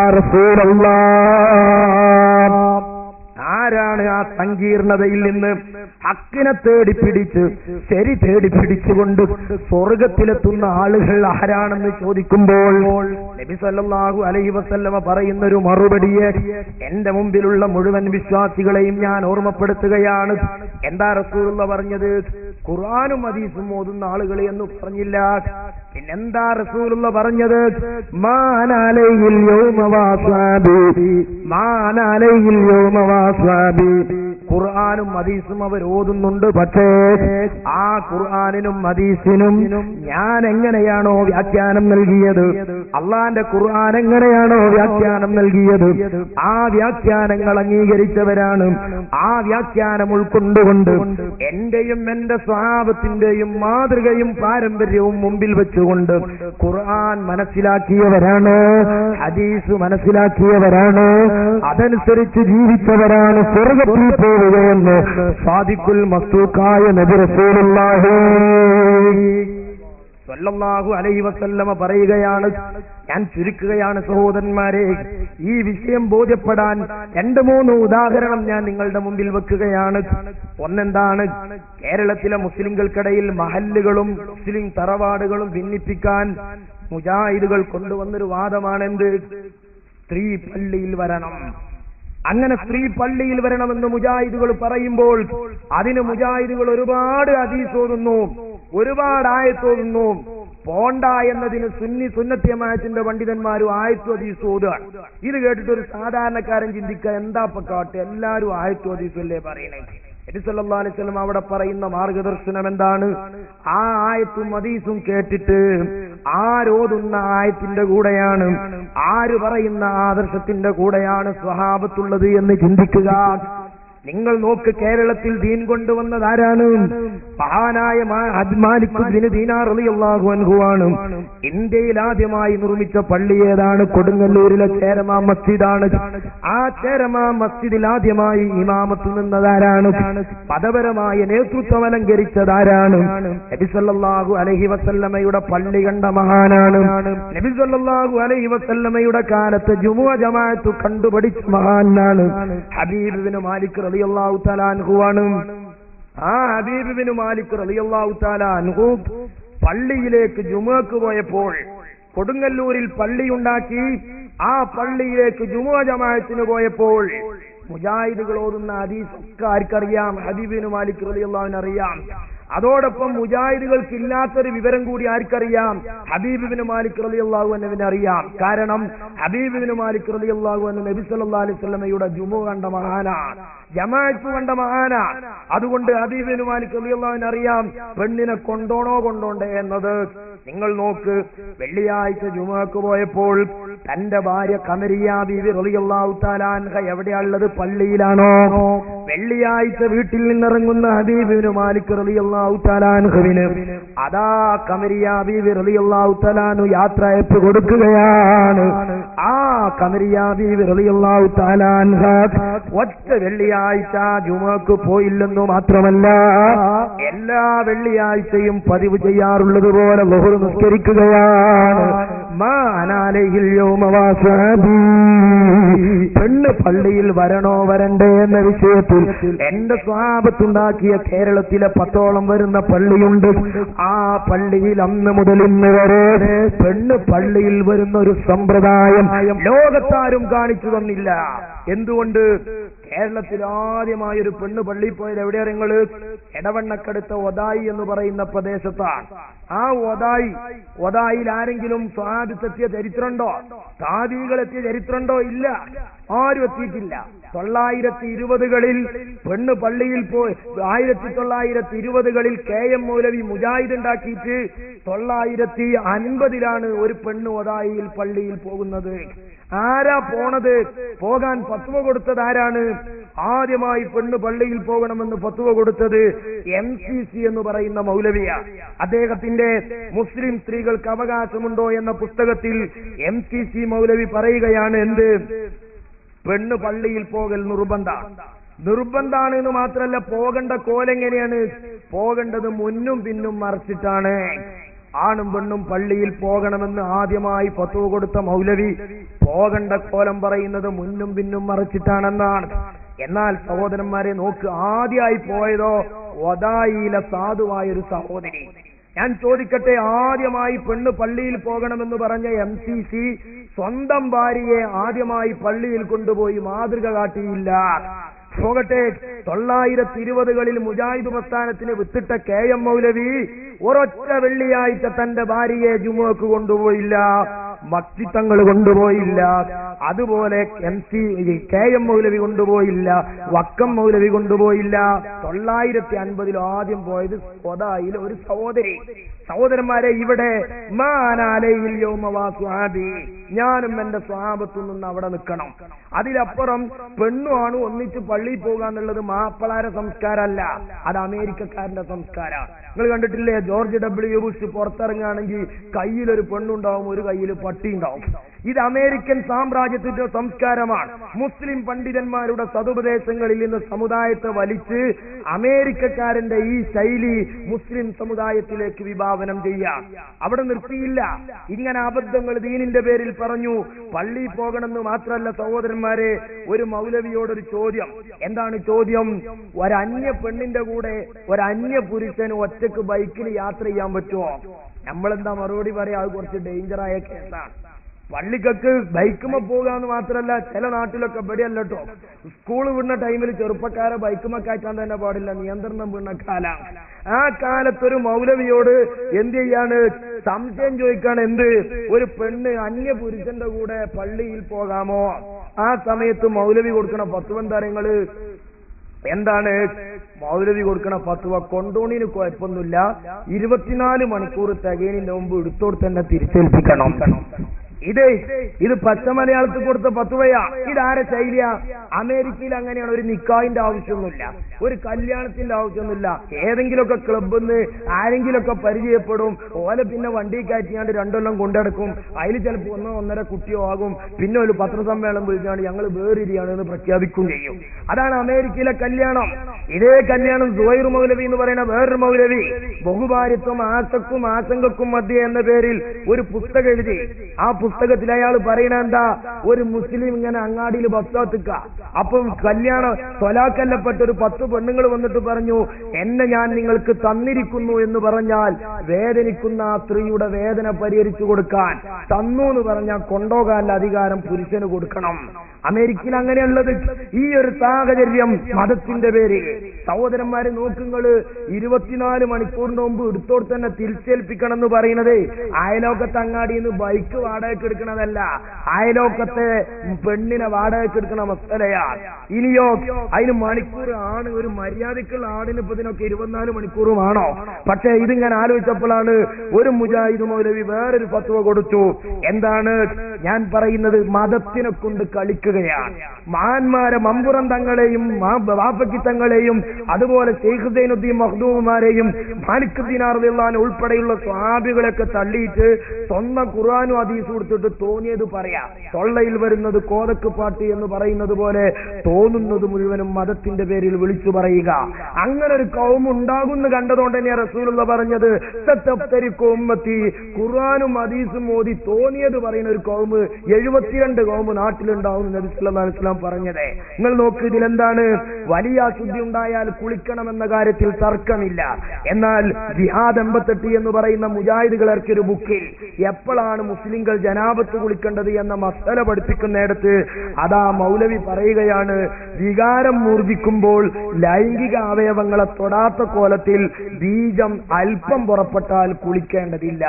റസൂലല്ലാഹ് ആരാണ് ആ സങ്കീർണതയിൽ നിന്ന് ഹക്കിനെ തേടി പിടിച്ച് ശരി തേടി പിടിച്ചുകൊണ്ട് സ്വർഗത്തിലെത്തുന്ന ആളുകൾ ആരാണെന്ന് ചോദിക്കുമ്പോൾ നബി സല്ലല്ലാഹു അലൈഹി വസല്ലമ പറയുന്ന ഒരു മറുപടിയെ എന്റെ മുമ്പിലുള്ള മുഴുവൻ വിശ്വാസികളെയും ഞാൻ ഓർമ്മപ്പെടുത്തുകയാണ് എന്താ റസൂലുള്ള പറഞ്ഞത് ഖുർആാനും ഹദീസും ഓതുന്ന ആളുകൾ എന്ന് പറഞ്ഞില്ല പിന്നെന്താ റസൂലുള്ള പറഞ്ഞത് മാനാലയിൽ യൗമവാസാബി മാനാലയിൽ യൗമവാസാബി ഖുർആാനും ഹദീസും അവർ ഓതുന്നുണ്ട് പക്ഷേ ആ ഖുർആാനിനും ഹദീസിനും ഞാൻ എങ്ങനെയാണോ വ്യാഖ്യാനം നൽകിയത് അള്ളാന്റെ ഖുർആൻ എങ്ങനെയാണോ വ്യാഖ്യാനം നൽകിയത് ആ വ്യാഖ്യാനങ്ങൾ അംഗീകരിച്ചവരാണ് ആ വ്യാഖ്യാനം ഉൾക്കൊണ്ടുകൊണ്ട് എന്റെയും എന്റെ സ്വഭാവത്തിന്റെയും മാതൃകയും പാരമ്പര്യവും മുമ്പിൽ വെച്ചുകൊണ്ട് ഖുർആൻ മനസ്സിലാക്കിയവരാണ് ഹദീസ് മനസ്സിലാക്കിയവരാണ് അതനുസരിച്ച് ജീവിച്ചവരാണ് സ്വർഗത്തിൽ പോവുകയെന്ന് സാദിഖുൽ മസ്തൂക്കായ നബി റസൂലുള്ളാഹി സല്ലല്ലാഹു അലൈഹി വസല്ലമ പറയുകയാണ് ഞാൻ ചുരുക്കുകയാണ് സഹോദരന്മാരെ ഈ വിഷയം ബോധ്യപ്പെടാൻ രണ്ട് മൂന്ന് ഉദാഹരണം ഞാൻ നിങ്ങളുടെ മുമ്പിൽ വെക്കുകയാണ് ഒന്നെന്താണ് കേരളത്തിലെ മുസ്ലിങ്ങൾക്കിടയിൽ മഹല്ലുകളും മുസ്ലിം തറവാടുകളും ഭിന്നിപ്പിക്കാൻ മുജാഹിദുകൾ കൊണ്ടുവന്നൊരു വാദമാണെന്ത് സ്ത്രീ പള്ളിയിൽ വരണം അങ്ങനെ സ്ത്രീ പള്ളിയിൽ വരണമെന്ന് മുജാഹിദുകൾ പറയുമ്പോൾ അതിന് മുജാഹിദുകൾ ഒരുപാട് അതീസോതുന്നു ഒരുപാട് ആയത്തോതുന്നു പോണ്ട എന്നതിന് സുന്നി സുന്നത്യമായത്തിന്റെ പണ്ഡിതന്മാരും ആയത്തു അതീസോതുകയാണ് ഇത് കേട്ടിട്ട് ഒരു സാധാരണക്കാരൻ ചിന്തിക്കുക എന്താ കാട്ട് എല്ലാരും ആയത്തു അതീസല്ലേ പറയണേ നബിസല്ലാ അലൈവല്ലം അവിടെ പറയുന്ന മാർഗദർശനം എന്താണ് ആ ആയത്തും ഹദീസും കേട്ടിട്ട് ആരോതുന്ന ആയത്തിന്റെ കൂടെയാണ് ആര് പറയുന്ന ആദർശത്തിന്റെ കൂടെയാണ് സ്വഹാബത്തുള്ളത് എന്ന് ചിന്തിക്കുക നിങ്ങൾ നോക്ക് കേരളത്തിൽ ദീൻ കൊണ്ടുവന്നത് ആരാണ് മഹാനായ അൻഹുവാണ് ഇന്ത്യയിൽ ആദ്യമായി നിർമ്മിച്ച പള്ളി ഏതാണ് കൊടുങ്ങല്ലൂരിലെ ചേരമാ മസ്ജിദാണ് ആ ചേരമാ മസ്ജിദിൽ ആദ്യമായി ഇമാമത്ത് നിന്നതാരാണ് മതപരമായ നേതൃത്വം അലങ്കരിച്ചതാരാണ് നബിസല്ലാഹു അലഹി വസല്ലമയുടെ പള്ളി കണ്ട മഹാനാണ് നബിസല്ലാഹു അലഹി വസല്ലമയുടെ കാലത്ത് ജുമുഅ ജമാഅത്ത് കണ്ടുപഠിച്ച മഹാനാണ് ഹബീബിന് മാലിക് റളിയല്ലാഹു തആല അൻഹുവാണ് ആ ഹബീബിന് മാലിക് റളിയല്ലാഹു തആല അൻഹു പള്ളിയിലേക്ക് ജുമുഅക്ക് പോയപ്പോൾ കൊടുങ്ങല്ലൂരിൽ പള്ളിയുണ്ടാക്കി ആ പള്ളിയിലേക്ക് ജുമുഅ ജമാഅത്തിന് പോയപ്പോൾ മുജാഹിദുകൾ ഓതുന്ന ഹദീസ് ഒക്കെ ആർക്കറിയാം ഹബീബിന് മാലിക് റളിയല്ലാഹുവിന് അറിയാം അതോടൊപ്പം മുജാഹിദുകൾക്ക് ഇല്ലാത്തൊരു വിവരം കൂടി ആർക്കറിയാം ഹബീബിന് മാലിക് റലി അള്ളാഹു എന്നവിനെ അറിയാം കാരണം ഹബീബിന് മാലിക് റലി അള്ളാഹു എന്ന നബി സല്ലാ അലൈഹി സ്വലമയുടെ ജുമു കണ്ട മഹാനാണ് ജമാഅത്ത് കണ്ട മഹാനാണ് അതുകൊണ്ട് ഹബീബിന് മാലിക് റലി അള്ളാഹുവിന് അറിയാം പെണ്ണിനെ കൊണ്ടോണോ കൊണ്ടോണ്ടേ എന്നത് നിങ്ങൾ നോക്ക് വെള്ളിയാഴ്ച ജുമക്ക് പോയപ്പോൾ തന്റെ ഭാര്യ കമരിയ ബീവി റളിയല്ലാഹു താലാൻഹ എവിടെയുള്ളത് പള്ളിയിലാണോ വെള്ളിയാഴ്ച വീട്ടിൽ നിന്നിറങ്ങുന്ന ഹബീബിന് മാലിക് റളിയല്ലാഹു താലാൻഹുവിന് അതാ കമരിയ ബീവി റളിയല്ലാഹു താലാനു യാത്രയപ്പ് കൊടുക്കുകയാണ് ആ കമരിയ ബീവി റളിയല്ലാഹു താലാൻഹ ഒറ്റ വെള്ളിയാഴ്ച ജുമക്ക് പോയില്ലെന്നു മാത്രമല്ല എല്ലാ വെള്ളിയാഴ്ചയും പതിവ് ചെയ്യാറുള്ളത് പോലെ ബഹുർ നിസ്കരിക്കുകയാണ് മാനാലയിൽ യോമവാസാബി പെണ്ണ് പള്ളിയിൽ വരണോ വരണ്ടേ എന്ന വിഷയത്തിൽ എന്റെ സ്വാപത്തുണ്ടാക്കിയ കേരളത്തിലെ പത്തോളം വരുന്ന പള്ളിയുണ്ട് ആ പള്ളിയിൽ അന്ന് മുതൽ ഇന്ന് വരെ പെണ്ണ് പള്ളിയിൽ വരുന്ന ഒരു സമ്പ്രദായം ലോകത്താരും കാണിച്ചു തന്നില്ല എന്തുകൊണ്ട് കേരളത്തിൽ ആദ്യമായ ഒരു പെണ്ണ് പള്ളിയിൽ പോയത് എവിടെയാ നിങ്ങൾ എടവണ്ണക്കടുത്ത ഒതായി എന്ന് പറയുന്ന പ്രദേശത്താണ് ആ ഒതായി ഒതായിൽ ആരെങ്കിലും സ്വാദിത്തെത്തിയ ചരിത്രമുണ്ടോ താദികളെത്തിയ ചരിത്രമുണ്ടോ ഇല്ല ആരും എത്തിയിട്ടില്ല തൊള്ളായിരത്തി ഇരുപതുകളിൽ പെണ്ണ് പള്ളിയിൽ പോയി ആയിരത്തി തൊള്ളായിരത്തി ഇരുപതുകളിൽ കെ എം മൗലവി മുജാഹിദ് ഉണ്ടാക്കിയിട്ട് തൊള്ളായിരത്തി അൻപതിലാണ് ഒരു പെണ്ണ് ഒതായിയിൽ പള്ളിയിൽ പോകുന്നത് ആരാ പോണത് പോകാൻ പത്തുവ കൊടുത്തത് ആരാണ് ആദ്യമായി പെണ്ണ് പള്ളിയിൽ പോകണമെന്ന് പത്തുവ കൊടുത്തത് എം സി സി എന്ന് പറയുന്ന മൗലവിയ അദ്ദേഹത്തിന്റെ മുസ്ലിം സ്ത്രീകൾക്ക് അവകാശമുണ്ടോ എന്ന പുസ്തകത്തിൽ എം സി സി മൗലവി പറയുകയാണ് എന്ത് പെണ്ണ് പള്ളിയിൽ പോകൽ നിർബന്ധ നിർബന്ധാണ് എന്ന് മാത്രമല്ല പോകേണ്ട കോലെങ്ങനെയാണ് പോകേണ്ടത് മുന്നും പിന്നും മറച്ചിട്ടാണ് ആണും പെണ്ണും പള്ളിയിൽ പോകണമെന്ന് ആദ്യമായി പത്തുവ കൊടുത്ത മൗലവി പോകേണ്ട കോലം പറയുന്നത് മുന്നും പിന്നും മറച്ചിട്ടാണെന്നാണ് എന്നാൽ സഹോദരന്മാരെ നോക്ക് ആദ്യമായി പോയതോ ഒതായിലെ സാധുവായ ഒരു സഹോദരി ഞാൻ ചോദിക്കട്ടെ ആദ്യമായി പെണ്ണ് പള്ളിയിൽ പോകണമെന്ന് പറഞ്ഞ എം സി സി സ്വന്തം ഭാര്യയെ ആദ്യമായി പള്ളിയിൽ കൊണ്ടുപോയി മാതൃക കാട്ടിയില്ല പോകട്ടെ തൊള്ളായിരത്തി ഇരുപതുകളിൽ മുജാഹിദ് പ്രസ്ഥാനത്തിന് വിത്തിട്ട കെ എം മൗലവി ഒരൊറ്റ വെള്ളിയാഴ്ച തന്റെ ഭാര്യയെ ജുമുക്ക് കൊണ്ടുപോയില്ല മക്തിത്തങ്ങൾ കൊണ്ടുപോയില്ല അതുപോലെ M C K M Maulavi കൊണ്ടുപോയില്ല വക്കം മൗലവി കൊണ്ടുപോയില്ല തൊള്ളായിരത്തി അൻപതിൽ ആദ്യം പോയത് സ്വതായിൽ ഒരു സഹോദരി സഹോദരന്മാരെ ഇവിടെ മാനാലയിൽ യോമവാസ്വാബി ഞാനും എന്റെ സ്വാപത്തു നിന്ന് അവിടെ നിൽക്കണം അതിലപ്പുറം പെണ്ണുമാണ് ഒന്നിച്ച് പള്ളിയിൽ പോകുക എന്നുള്ളത് മാപ്പിളാര സംസ്കാരമല്ല അത് അമേരിക്കക്കാരന്റെ സംസ്കാരമാണ് നിങ്ങൾ കണ്ടിട്ടില്ലേ ജോർജ് ഡബ്ല്യു ബുഷ് പുറത്തിറങ്ങുകയാണെങ്കിൽ കയ്യിലൊരു പെണ്ണുണ്ടാവും ഒരു കയ്യിൽ പട്ടി ഉണ്ടാവും ഇത് അമേരിക്കൻ സാമ്രാജ്യത്തിന്റെ സംസ്കാരമാണ് മുസ്ലിം പണ്ഡിതന്മാരുടെ സതുപദേശങ്ങളിൽ നിന്ന് സമുദായത്തെ വലിച്ച് അമേരിക്കക്കാരന്റെ ഈ ശൈലി മുസ്ലിം സമുദായത്തിലേക്ക് വിഭാവനം ചെയ്യാം അവിടെ നിർത്തിയില്ല ഇങ്ങനെ അബദ്ധങ്ങൾ ദീനിന്റെ പേരിൽ പറഞ്ഞു പള്ളി പോകണമെന്ന് മാത്രമല്ല സഹോദരന്മാരെ ഒരു മൗലവിയോടൊരു ചോദ്യം എന്താണ് ചോദ്യം ഒരന്യ പെണ്ണിന്റെ കൂടെ ഒരന്യ പുരുഷന് ഒറ്റക്ക് ബൈക്കിൽ യാത്ര ചെയ്യാൻ പറ്റുമോ നമ്മളെന്താ മറുപടി പറയാ അത് കുറച്ച് ഡേഞ്ചറായ കേസാണ് പള്ളിക്കൊക്കെ ബൈക്കുമ പോകാന്ന് മാത്രല്ല ചില നാട്ടിലൊക്കെ ഇവിടെയല്ല കേട്ടോ സ്കൂൾ വിടുന്ന ടൈമിൽ ചെറുപ്പക്കാരെ ബൈക്കുമ കയറ്റാൻ തന്നെ പാടില്ല നിയന്ത്രണം വീണ കാലാണ് ആ കാലത്തൊരു മൗലവിയോട് എന്ത് ചെയ്യാണ് സംശയം ചോദിക്കാണ് എന്ത് ഒരു പെണ്ണ് അന്യ പുരുഷന്റെ കൂടെ പള്ളിയിൽ പോകാമോ ആ സമയത്ത് മൗലവി കൊടുക്കണ പത്തുവന്താരങ്ങള് എന്താണ് മൗലവി കൊടുക്കണ ഫത്വ കൊണ്ടോണിന് കുഴപ്പമൊന്നുമില്ല ഇരുപത്തിനാല് മണിക്കൂർ തികയതിന് മുമ്പ് എടുത്തോട് തന്നെ തിരിച്ചേൽപ്പിക്കണം ഇത് ഇത് പച്ച മലയാളത്തിൽ കൊടുത്ത പത്തുവയാ ഇതാരെ ശൈലിയ അമേരിക്കയിൽ അങ്ങനെയാണ് ഒരു നിക്കാഹിന്റെ ആവശ്യമൊന്നുമില്ല ഒരു കല്യാണത്തിന്റെ ആവശ്യമൊന്നുമില്ല ഏതെങ്കിലുമൊക്കെ ക്ലബിൽ നിന്ന് ആരെങ്കിലുമൊക്കെ പരിചയപ്പെടും ഓലെ പിന്നെ വണ്ടി കയറ്റിയാണ്ട് രണ്ടെണ്ണം കൊണ്ടെടുക്കും അതിൽ ചിലപ്പോൾ ഒന്നോ ഒന്നര കുട്ടിയോ ആകും പിന്നെ ഒരു പത്രസമ്മേളനം വിളിച്ചാണ് ഞങ്ങൾ വേറിരിയാണ് എന്ന് പ്രഖ്യാപിക്കുകയും ചെയ്യും അതാണ് അമേരിക്കയിലെ കല്യാണം ഇതേ കല്യാണം സുഹൈർ മൗലവി എന്ന് പറയുന്ന വേറൊരു മൗലവി ബഹുഭാര്യത്വം ആസക്കും ആശങ്കക്കും മധ്യ എന്ന പേരിൽ ഒരു പുസ്തകം എഴുതി ആ പുസ്തകത്തിൽ അയാൾ പറയണ എന്താ ഒരു മുസ്ലിം ഇങ്ങനെ അങ്ങാടിയിൽ ബസ്സാത്തുക്ക അപ്പം കല്യാണം തൊലാക്കല്ലപ്പെട്ട ഒരു പത്ത് പെണ്ണുങ്ങൾ വന്നിട്ട് പറഞ്ഞു എന്നെ ഞാൻ നിങ്ങൾക്ക് തന്നിരിക്കുന്നു എന്ന് പറഞ്ഞാൽ വേദനിക്കുന്ന ആ സ്ത്രീയുടെ വേദന പരിഹരിച്ചു കൊടുക്കാൻ തന്നു എന്ന് പറഞ്ഞാൽ കൊണ്ടോകാനുള്ള അധികാരം പുരുഷന് കൊടുക്കണം അമേരിക്കയിൽ അങ്ങനെയുള്ളത് ഈ ഒരു സാഹചര്യം മതത്തിന്റെ പേരിൽ സഹോദരന്മാരെ നോക്കുങ്ങള് ഇരുപത്തിനാല് മണിക്കൂറിന് മുമ്പ് എടുത്തോട് തന്നെ തിരിച്ചേൽപ്പിക്കണം എന്ന് പറയുന്നത് അയലോക്കത്തെ അങ്ങാടിയിൽ നിന്ന് ബൈക്ക് വാടകയ്ക്ക് എടുക്കണതല്ല അയലോക്കത്തെ പെണ്ണിനെ വാടകയ്ക്ക് എടുക്കണ മസലയാണ് ഇനിയോ അതിന് മണിക്കൂർ ആണ് ഒരു മര്യാദക്കുള്ള ആടിന് ഇപ്പൊ ഇതിനൊക്കെ ഇരുപത്തിനാല് മണിക്കൂറുമാണോ പക്ഷേ ഇതിങ്ങനെ ആലോചിച്ചപ്പോഴാണ് ഒരു മുജാഹിദ് മൗലവി വേറൊരു ഫത്വ കൊടുത്തു എന്താണ് ഞാൻ പറയുന്നത് മതത്തിനെ കൊണ്ട് കളിക്കുകയാണ് മഹാന്മാരെ മമ്പുറം തങ്ങളെയും വാപ്പക്കി തങ്ങളെയും അതുപോലെ ഷെയ്ഖുദ്ദീനുദ്ദീൻ മഹ്ദൂമാരെയും മാലിക്കുദ്ദീൻ അറുതിള്ളാൻ ഉൾപ്പെടെയുള്ള സ്വാബികളൊക്കെ തള്ളിയിട്ട് സ്വന്തം ഖുർആാനും അതീസ് കൊടുത്തിട്ട് തോന്നിയത് പറയാം തൊള്ളയിൽ വരുന്നത് കോതക്ക് പാട്ട് എന്ന് പറയുന്നത് പോലെ തോന്നുന്നത് മുഴുവനും മതത്തിന്റെ പേരിൽ വിളിച്ചു പറയുക അങ്ങനെ ഒരു കൗം ഉണ്ടാകുന്ന കണ്ടതുകൊണ്ട് തന്നെ റസൂലുള്ള പറഞ്ഞത് ഉമ്മത്തി ഖുർആാനും ഹദീസും മോദി തോന്നിയത് പറയുന്ന ഒരു കൗമ് എഴുപത്തിരണ്ട് കൗമ് നാട്ടിലുണ്ടാവും നബി സല്ലല്ലാഹു അലൈഹി വസല്ലം പറഞ്ഞത് നിങ്ങൾ നോക്ക് ഇതിലെന്താണ് വലിയ അശുദ്ധി ഉണ്ടായാൽ കുളിക്കണമെന്ന കാര്യത്തിൽ തർക്കമില്ല എന്നാൽ ജിഹാദ് എൺപത്തെട്ട് എന്ന് പറയുന്ന മുജാഹിദുകൾ ഒരു ബുക്കിൽ എപ്പോഴാണ് മുസ്ലിങ്ങൾ ജനാപത്ത് കുളിക്കേണ്ടത് എന്ന മസല പഠിപ്പിക്കുന്നിടത്ത് അതാ മൗലവി പറയുകയാണ് വികാരം മൂർജിക്കുമ്പോൾ ലൈംഗിക അവയവങ്ങളെ തൊടാത്ത കോലത്തിൽ ബീജം അല്പം പുറപ്പെട്ടാൽ കുളിക്കേണ്ടതില്ല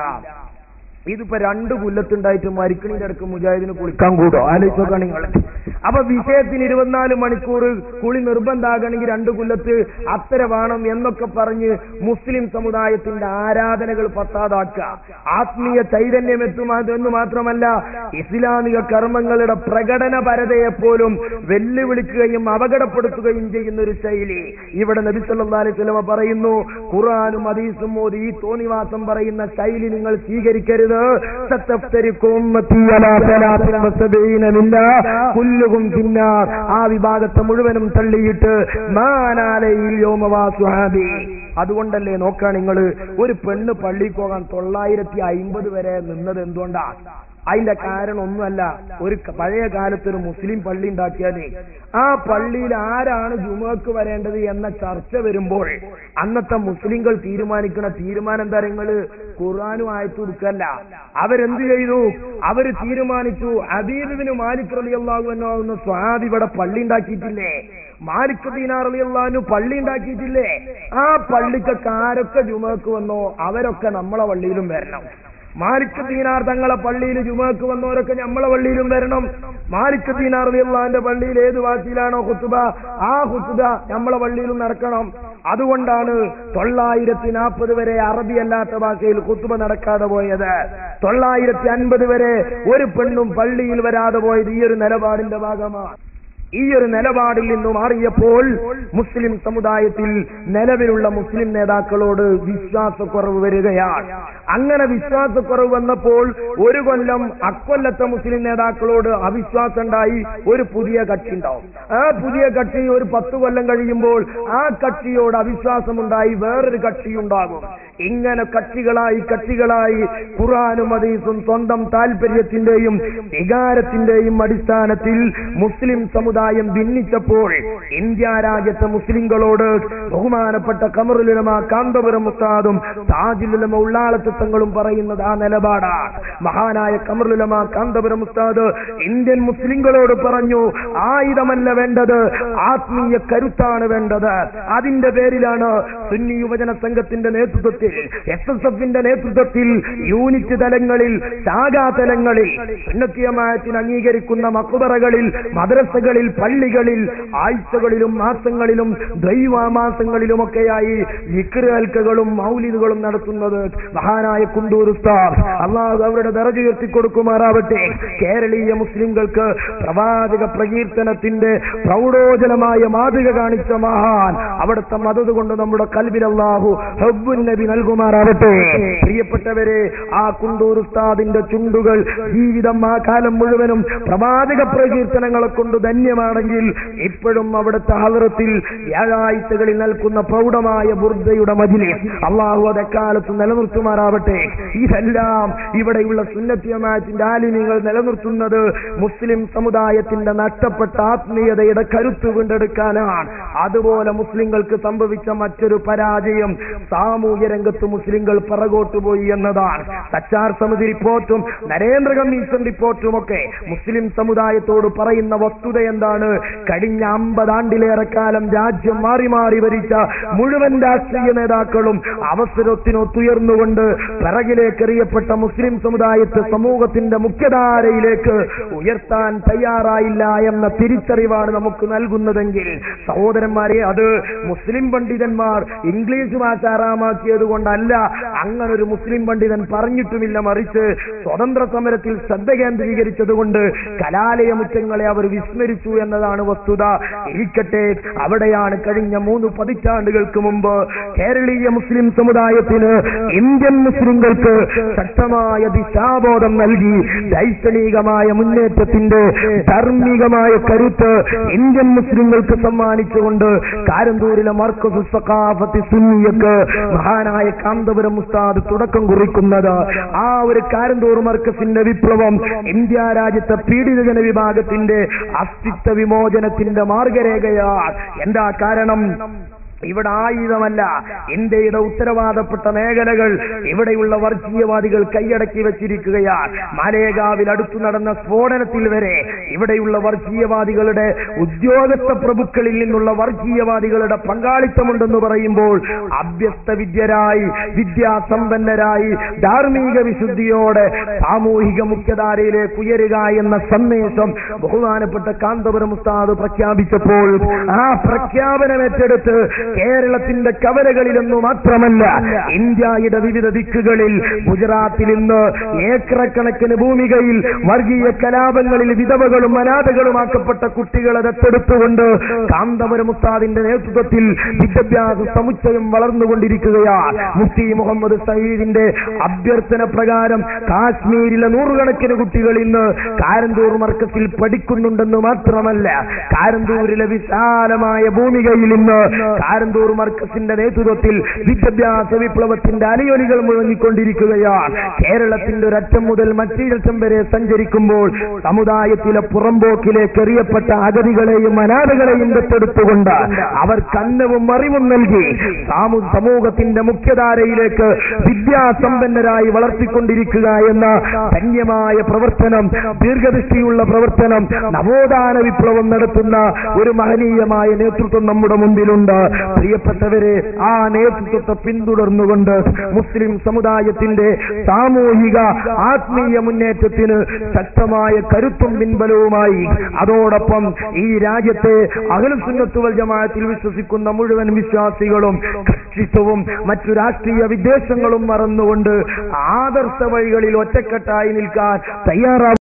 ഇതിപ്പോ രണ്ട് കൊല്ലത്തുണ്ടായിട്ട് മരിക്കണിന്റെ അടുക്ക് മുജാഹിദിന് കുളിക്കാൻ കൂടോ ആലോചിച്ചോക്കാ നിങ്ങൾ അപ്പൊ വിഷയത്തിന് ഇരുപത്തിനാല് മണിക്കൂർ കുളി നിർബന്ധാകണമെങ്കിൽ രണ്ട് കൊല്ലത്ത് അത്തര വേണം എന്നൊക്കെ പറഞ്ഞ് മുസ്ലിം സമുദായത്തിന്റെ ആരാധനകൾ പത്താതാക്കുക ആത്മീയ ചൈതന്യം എത്തും എന്ന് മാത്രമല്ല ഇസ്ലാമിക കർമ്മങ്ങളുടെ പ്രകടന പരതയെപ്പോലും വെല്ലുവിളിക്കുകയും അപകടപ്പെടുത്തുകയും ചെയ്യുന്ന ഒരു ശൈലി ഇവിടെ നബി സല്ലല്ലാഹു അലൈഹി വസല്ലമ പറയുന്നു ഖുർആനും ഹദീസും മോദി ഈ തോന്നിവാസം പറയുന്ന ശൈലി നിങ്ങൾ സ്വീകരിക്കരുത് കുല്ലുകും തിന്നാർ ആ വിഭാഗത്തെ മുഴുവനും തള്ളിയിട്ട് മാനാലയിൽ യോമവാസുഹാബി അതുകൊണ്ടല്ലേ നോക്കാൻ നിങ്ങൾ ഒരു പെണ്ണ് പള്ളിയിൽ പോകാൻ തൊള്ളായിരത്തി അയിമ്പത് വരെ നിന്നത് എന്തുകൊണ്ടാ അതിന്റെ കാരണം ഒന്നുമല്ല ഒരു പഴയ കാലത്ത് ഒരു മുസ്ലിം പള്ളി ഉണ്ടാക്കിയാലേ ആ പള്ളിയിൽ ആരാണ് ജുമക്ക് വരേണ്ടത് എന്ന ചർച്ച വരുമ്പോൾ അന്നത്തെ മുസ്ലിങ്ങൾ തീരുമാനിക്കുന്ന തീരുമാനം എന്താ നിങ്ങള് ഖുർആാനും ആയത്തു കൊടുക്കല്ല അവരെന്ത് ചെയ്തു അവര് തീരുമാനിച്ചു അബീബിന് മാലിക് റലി അള്ളാഹുവിനാവുന്ന സ്വാദി ഇവിടെ പള്ളി ഉണ്ടാക്കിയിട്ടില്ലേ മാലിക് ദീനാർ അലി അള്ളാഹു പള്ളി ഉണ്ടാക്കിയിട്ടില്ലേ ആ പള്ളിക്കൊക്കെ ആരൊക്കെ ജുമക്ക് വന്നോ അവരൊക്കെ നമ്മളെ പള്ളിയിലും വരണം മാലിക് ദീനാർ തങ്ങളെ പള്ളിയിൽ ജുമക്ക് വന്നവരൊക്കെ നമ്മളെ പള്ളിയിലും വരണം മാലിക് ദീനാർ അള്ളാന്റെ പള്ളിയിൽ ഏത് വാസിയിലാണോ കുത്തുബ ആ കുത്തുബ നമ്മളെ പള്ളിയിലും നടക്കണം അതുകൊണ്ടാണ് തൊള്ളായിരത്തി നാൽപ്പത് വരെ അറബി അല്ലാത്ത ഭാഷയിൽ കുത്തുബ നടക്കാതെ പോയത് തൊള്ളായിരത്തി അൻപത് വരെ ഒരു പെണ്ണും പള്ളിയിൽ വരാതെ പോയത് ഈ ഒരു നിലപാടിന്റെ ഭാഗമാണ് ഈ ഒരു നിലപാടിൽ നിന്ന് മാറിയപ്പോൾ മുസ്ലിം സമുദായത്തിൽ നിലവിലുള്ള മുസ്ലിം നേതാക്കളോട് വിശ്വാസക്കുറവ് വരികയാണ് അങ്ങനെ വിശ്വാസക്കുറവ് വന്നപ്പോൾ ഒരു കൊല്ലം അക്കൊല്ലത്തെ മുസ്ലിം നേതാക്കളോട് അവിശ്വാസം ഉണ്ടായി ഒരു പുതിയ കക്ഷി ഉണ്ടാവും ആ പുതിയ കക്ഷി ഒരു പത്ത് കൊല്ലം കഴിയുമ്പോൾ ആ കക്ഷിയോട് അവിശ്വാസമുണ്ടായി വേറൊരു കക്ഷി ഉണ്ടാകും ഇങ്ങനെ കക്ഷികളായി കക്ഷികളായി ഖുറാനും ഹദീസും സ്വന്തം താല്പര്യത്തിന്റെയും വികാരത്തിന്റെയും അടിസ്ഥാനത്തിൽ മുസ്ലിം സമുദായം ഭിന്നിച്ചപ്പോൾ ഇന്ത്യ രാജ്യത്തെ മുസ്ലിങ്ങളോട് ബഹുമാനപ്പെട്ട കമറുലുലമ കാന്തപുരം ഉസ്താദും താജുലുലമ ഉള്ളാളത്തിത്തങ്ങളും പറയുന്നത് ആ നിലപാടാണ് മഹാനായ കമറുലുലമ കാന്തപുരം ഉസ്താദ് ഇന്ത്യൻ മുസ്ലിങ്ങളോട് പറഞ്ഞു ആയുധമല്ല വേണ്ടത് ആത്മീയ കരുത്താണ് വേണ്ടത് അതിന്റെ പേരിലാണ് സുന്നി യുവജന സംഘത്തിന്റെ നേതൃത്വത്തിൽ എസ് എസ് എഫിന്റെ നേതൃത്വത്തിൽ യൂണിറ്റ് തലങ്ങളിൽ ശാഖാ തലങ്ങളിൽ സുന്നത്തിയമായത്തിന് അംഗീകരിക്കുന്ന മക്കുബറകളിൽ മദ്രസകളിൽ പള്ളികളിൽ ആഴ്ചകളിലും മാസങ്ങളിലും ദൈവമാസങ്ങളിലുമൊക്കെയായി വിക്രൽക്കകളും മൗലിദുകളും നടത്തുന്നത് മഹാനായ കുണ്ടൂർ ഉസ്താദ് അള്ളാഹു അവരുടെ ദറജ ഉയർത്തി കൊടുക്കുമാറാവട്ടെ കേരളീയ മുസ്ലിങ്ങൾക്ക് പ്രവാചക പ്രകീർത്തനത്തിന്റെ പ്രൗഢോജനമായ മാതൃക കാണിച്ച മഹാൻ അവിടുത്തെ മതത് കൊണ്ട് നമ്മുടെ കൽബിൽ അള്ളാഹു ഹബ്ബുൻ നബി നൽകുമാറാവട്ടെ പ്രിയപ്പെട്ടവരെ ആ കുണ്ടൂർ ഉസ്താദിന്റെ ചുണ്ടുകൾ ജീവിതം ആ കാലം മുഴുവനും പ്രവാചക പ്രകീർത്തനങ്ങളെ കൊണ്ട് ധന്യമാണെങ്കിൽ ഇപ്പോഴും അവിടുത്തെ ഹലറത്തിൽ വ്യാഴാഴ്ചകളിൽ നൽകുന്ന പ്രൗഢമായ ബുർദയുടെ മതിലെ അള്ളാഹു അതെക്കാലത്ത് നിലനിർത്തുമാറാവട്ടെ ഇതെല്ലാം ഇവിടെയുള്ള സുന്നത്യമാറ്റിന്റെ ആലിന്യങ്ങൾ നിലനിർത്തുന്നത് മുസ്ലിം സമുദായത്തിന്റെ നഷ്ടപ്പെട്ട ആത്മീയതയുടെ കരുത്ത് വീണ്ടെടുക്കാനാണ് അതുപോലെ മുസ്ലിങ്ങൾക്ക് സംഭവിച്ച മറ്റൊരു പരാജയം സാമൂഹ്യ രംഗത്ത് മുസ്ലിങ്ങൾ പിറകോട്ട് പോയി എന്നതാണ് സച്ചാർ സമിതി റിപ്പോർട്ടും നരേന്ദ്ര കമ്മീഷൻ റിപ്പോർട്ടും ഒക്കെ മുസ്ലിം സമുദായത്തോട് പറയുന്ന വസ്തുത എന്താണ് കഴിഞ്ഞ അമ്പതാണ്ടിലേറെ കാലം രാജ്യം മാറി മാറി ഭരിച്ച മുഴുവൻ രാഷ്ട്രീയ നേതാക്കളും അവസരത്തിനൊത്തുയർന്നുകൊണ്ട് പിറകിലേക്ക് എറിയപ്പെട്ട മുസ്ലിം സമുദായത്തെ സമൂഹത്തിന്റെ മുഖ്യധാരയിലേക്ക് ഉയർത്താൻ തയ്യാറായില്ല എന്ന തിരിച്ചറിവാണ് നമുക്ക് നൽകുന്നതെങ്കിൽ സഹോദരന്മാരെ അത് മുസ്ലിം പണ്ഡിതന്മാർ ഇംഗ്ലീഷ് ഭാഷ ആറാമാക്കിയത് കൊണ്ടല്ല അങ്ങനെ ഒരു മുസ്ലിം പണ്ഡിതൻ പറഞ്ഞിട്ടുമില്ല മറിച്ച് സ്വതന്ത്ര സമരത്തിൽ ശ്രദ്ധ കേന്ദ്രീകരിച്ചത് കൊണ്ട് കലാലയമുറ്റങ്ങളെ അവർ വിസ്മരിച്ചു എന്നതാണ് വസ്തുത ഇരിക്കട്ടെ അവിടെയാണ് കഴിഞ്ഞ മൂന്ന് പതിറ്റാണ്ടുകൾക്ക് മുമ്പ് കേരളീയ മുസ്ലിം സമുദായത്തിന് ഇന്ത്യൻ മുസ്ലിങ്ങൾക്ക് ശക്തമായ ദിശാബോധം നൽകി ദൈക്ഷണികമായ മുന്നേറ്റത്തിന്റെ ധാർമ്മികമായ കരുത്ത് ഇന്ത്യൻ മുസ്ലിങ്ങൾക്ക് സമ്മാനിച്ചുകൊണ്ട് കാരന്തൂരിലെ മർക്കസ് സഖാഫത്തി സുന്നിയക്ക് മഹാനായ കാന്തപുരം ഉസ്താദ് തുടക്കം കുറിക്കുന്നത് ആ ഒരു കാരന്തൂർ മർക്കസിന്റെ വിപ്ലവം ഇന്ത്യ രാജ്യത്തെ പീഡിത ജനവിഭാഗത്തിന്റെ അസ്തിത്വ വിമോചനത്തിന്റെ മാർഗരേഖയാണ് എന്താ കാരണം ഇവിടെ ആയുധമല്ല ഇന്ത്യയുടെ ഉത്തരവാദപ്പെട്ട മേഖലകൾ ഇവിടെയുള്ള വർഗീയവാദികൾ കൈയടക്കി വെച്ചിരിക്കുകയാണ് മാലേഗാവിൽ അടുത്തു നടന്ന സ്ഫോടനത്തിൽ വരെ ഇവിടെയുള്ള വർഗീയവാദികളുടെ ഉദ്യോഗസ്ഥ പ്രഭുക്കളിൽ നിന്നുള്ള വർഗീയവാദികളുടെ പങ്കാളിത്തമുണ്ടെന്ന് പറയുമ്പോൾ അഭ്യസ്ത വിദ്യരായി വിദ്യാസമ്പന്നരായി ധാർമ്മിക വിശുദ്ധിയോടെ സാമൂഹിക മുഖ്യധാരയിലേക്ക് ഉയരുക എന്ന സന്ദേശം ബഹുമാനപ്പെട്ട കാന്തപുരം ഉസ്താദ് പ്രഖ്യാപിച്ചപ്പോൾ ആ പ്രഖ്യാപനം ഏറ്റെടുത്ത് കേരളത്തിന്റെ കവലകളിലൊന്നു മാത്രമല്ല ഇന്ത്യയുടെ വിവിധ ദിക്കുകളിൽ ഗുജറാത്തിൽ ഇന്ന് ഏക്കറക്കണക്കിന് ഭൂമികയിൽ വർഗീയ കലാപങ്ങളിൽ വിധവകളും അനാഥകളുമാക്കപ്പെട്ട കുട്ടികളെ ദത്തെടുത്തുകൊണ്ട് കാന്തപുരം ഉസ്താദിന്റെ നേതൃത്വത്തിൽ വിദ്യാഭ്യാസ സമുച്ചയം വളർന്നുകൊണ്ടിരിക്കുകയാണ് മുഫ്തി മുഹമ്മദ് സയ്യിദിന്റെ അഭ്യർത്ഥന പ്രകാരം കാശ്മീരിലെ നൂറുകണക്കിന് കുട്ടികൾ ഇന്ന് കാരന്തൂർ മർക്കസിൽ പഠിക്കുന്നുണ്ടെന്ന് മാത്രമല്ല കാരന്തൂരിലെ വിശാലമായ ഭൂമികയിൽ ഇന്ന് കാരന്തൂർ മർക്കസിന്റെ നേതൃത്വത്തിൽ വിദ്യാഭ്യാസ വിപ്ലവത്തിന്റെ അലയൊലികൾ മുഴങ്ങിക്കൊണ്ടിരിക്കുകയാണ് കേരളത്തിന്റെ ഒരറ്റം മുതൽ മറ്റൊരറ്റം വരെ സഞ്ചരിക്കുമ്പോൾ സമുദായത്തിലെ പുറമ്പോക്കിലേക്ക് എറിയപ്പെട്ട അഗതികളെയും അനാഥകളെയും ദത്തെടുത്തുകൊണ്ട് അവർ കന്നവും അറിവും നൽകി സാമു സമൂഹത്തിന്റെ മുഖ്യധാരയിലേക്ക് വിദ്യാസമ്പന്നരായി വളർത്തിക്കൊണ്ടിരിക്കുക എന്ന ധന്യമായ പ്രവർത്തനം ദീർഘദൃഷ്ടിയുള്ള പ്രവർത്തനം നവോത്ഥാന വിപ്ലവം നടത്തുന്ന ഒരു മഹനീയമായ നേതൃത്വം നമ്മുടെ മുമ്പിലുണ്ട് പ്രിയപ്പെട്ടവരെ ആ നേതൃത്വത്തെ പിന്തുടർന്നുകൊണ്ട് മുസ്ലിം സമുദായത്തിന്റെ സാമൂഹിക ആത്മീയ മുന്നേറ്റത്തിന് ശക്തമായ കരുത്തും പിൻബലവുമായി അതോടൊപ്പം ഈ രാജ്യത്തെ അഖിലസുന്നത്തുവൽ ജമാഅത്തിൽ വിശ്വസിക്കുന്ന മുഴുവൻ വിശ്വാസികളും കക്ഷിത്വവും മറ്റു രാഷ്ട്രീയ വിദ്വേഷങ്ങളും മറന്നുകൊണ്ട് ആദർശ വഴികളിൽ ഒറ്റക്കെട്ടായി നിൽക്കാൻ തയ്യാറാവും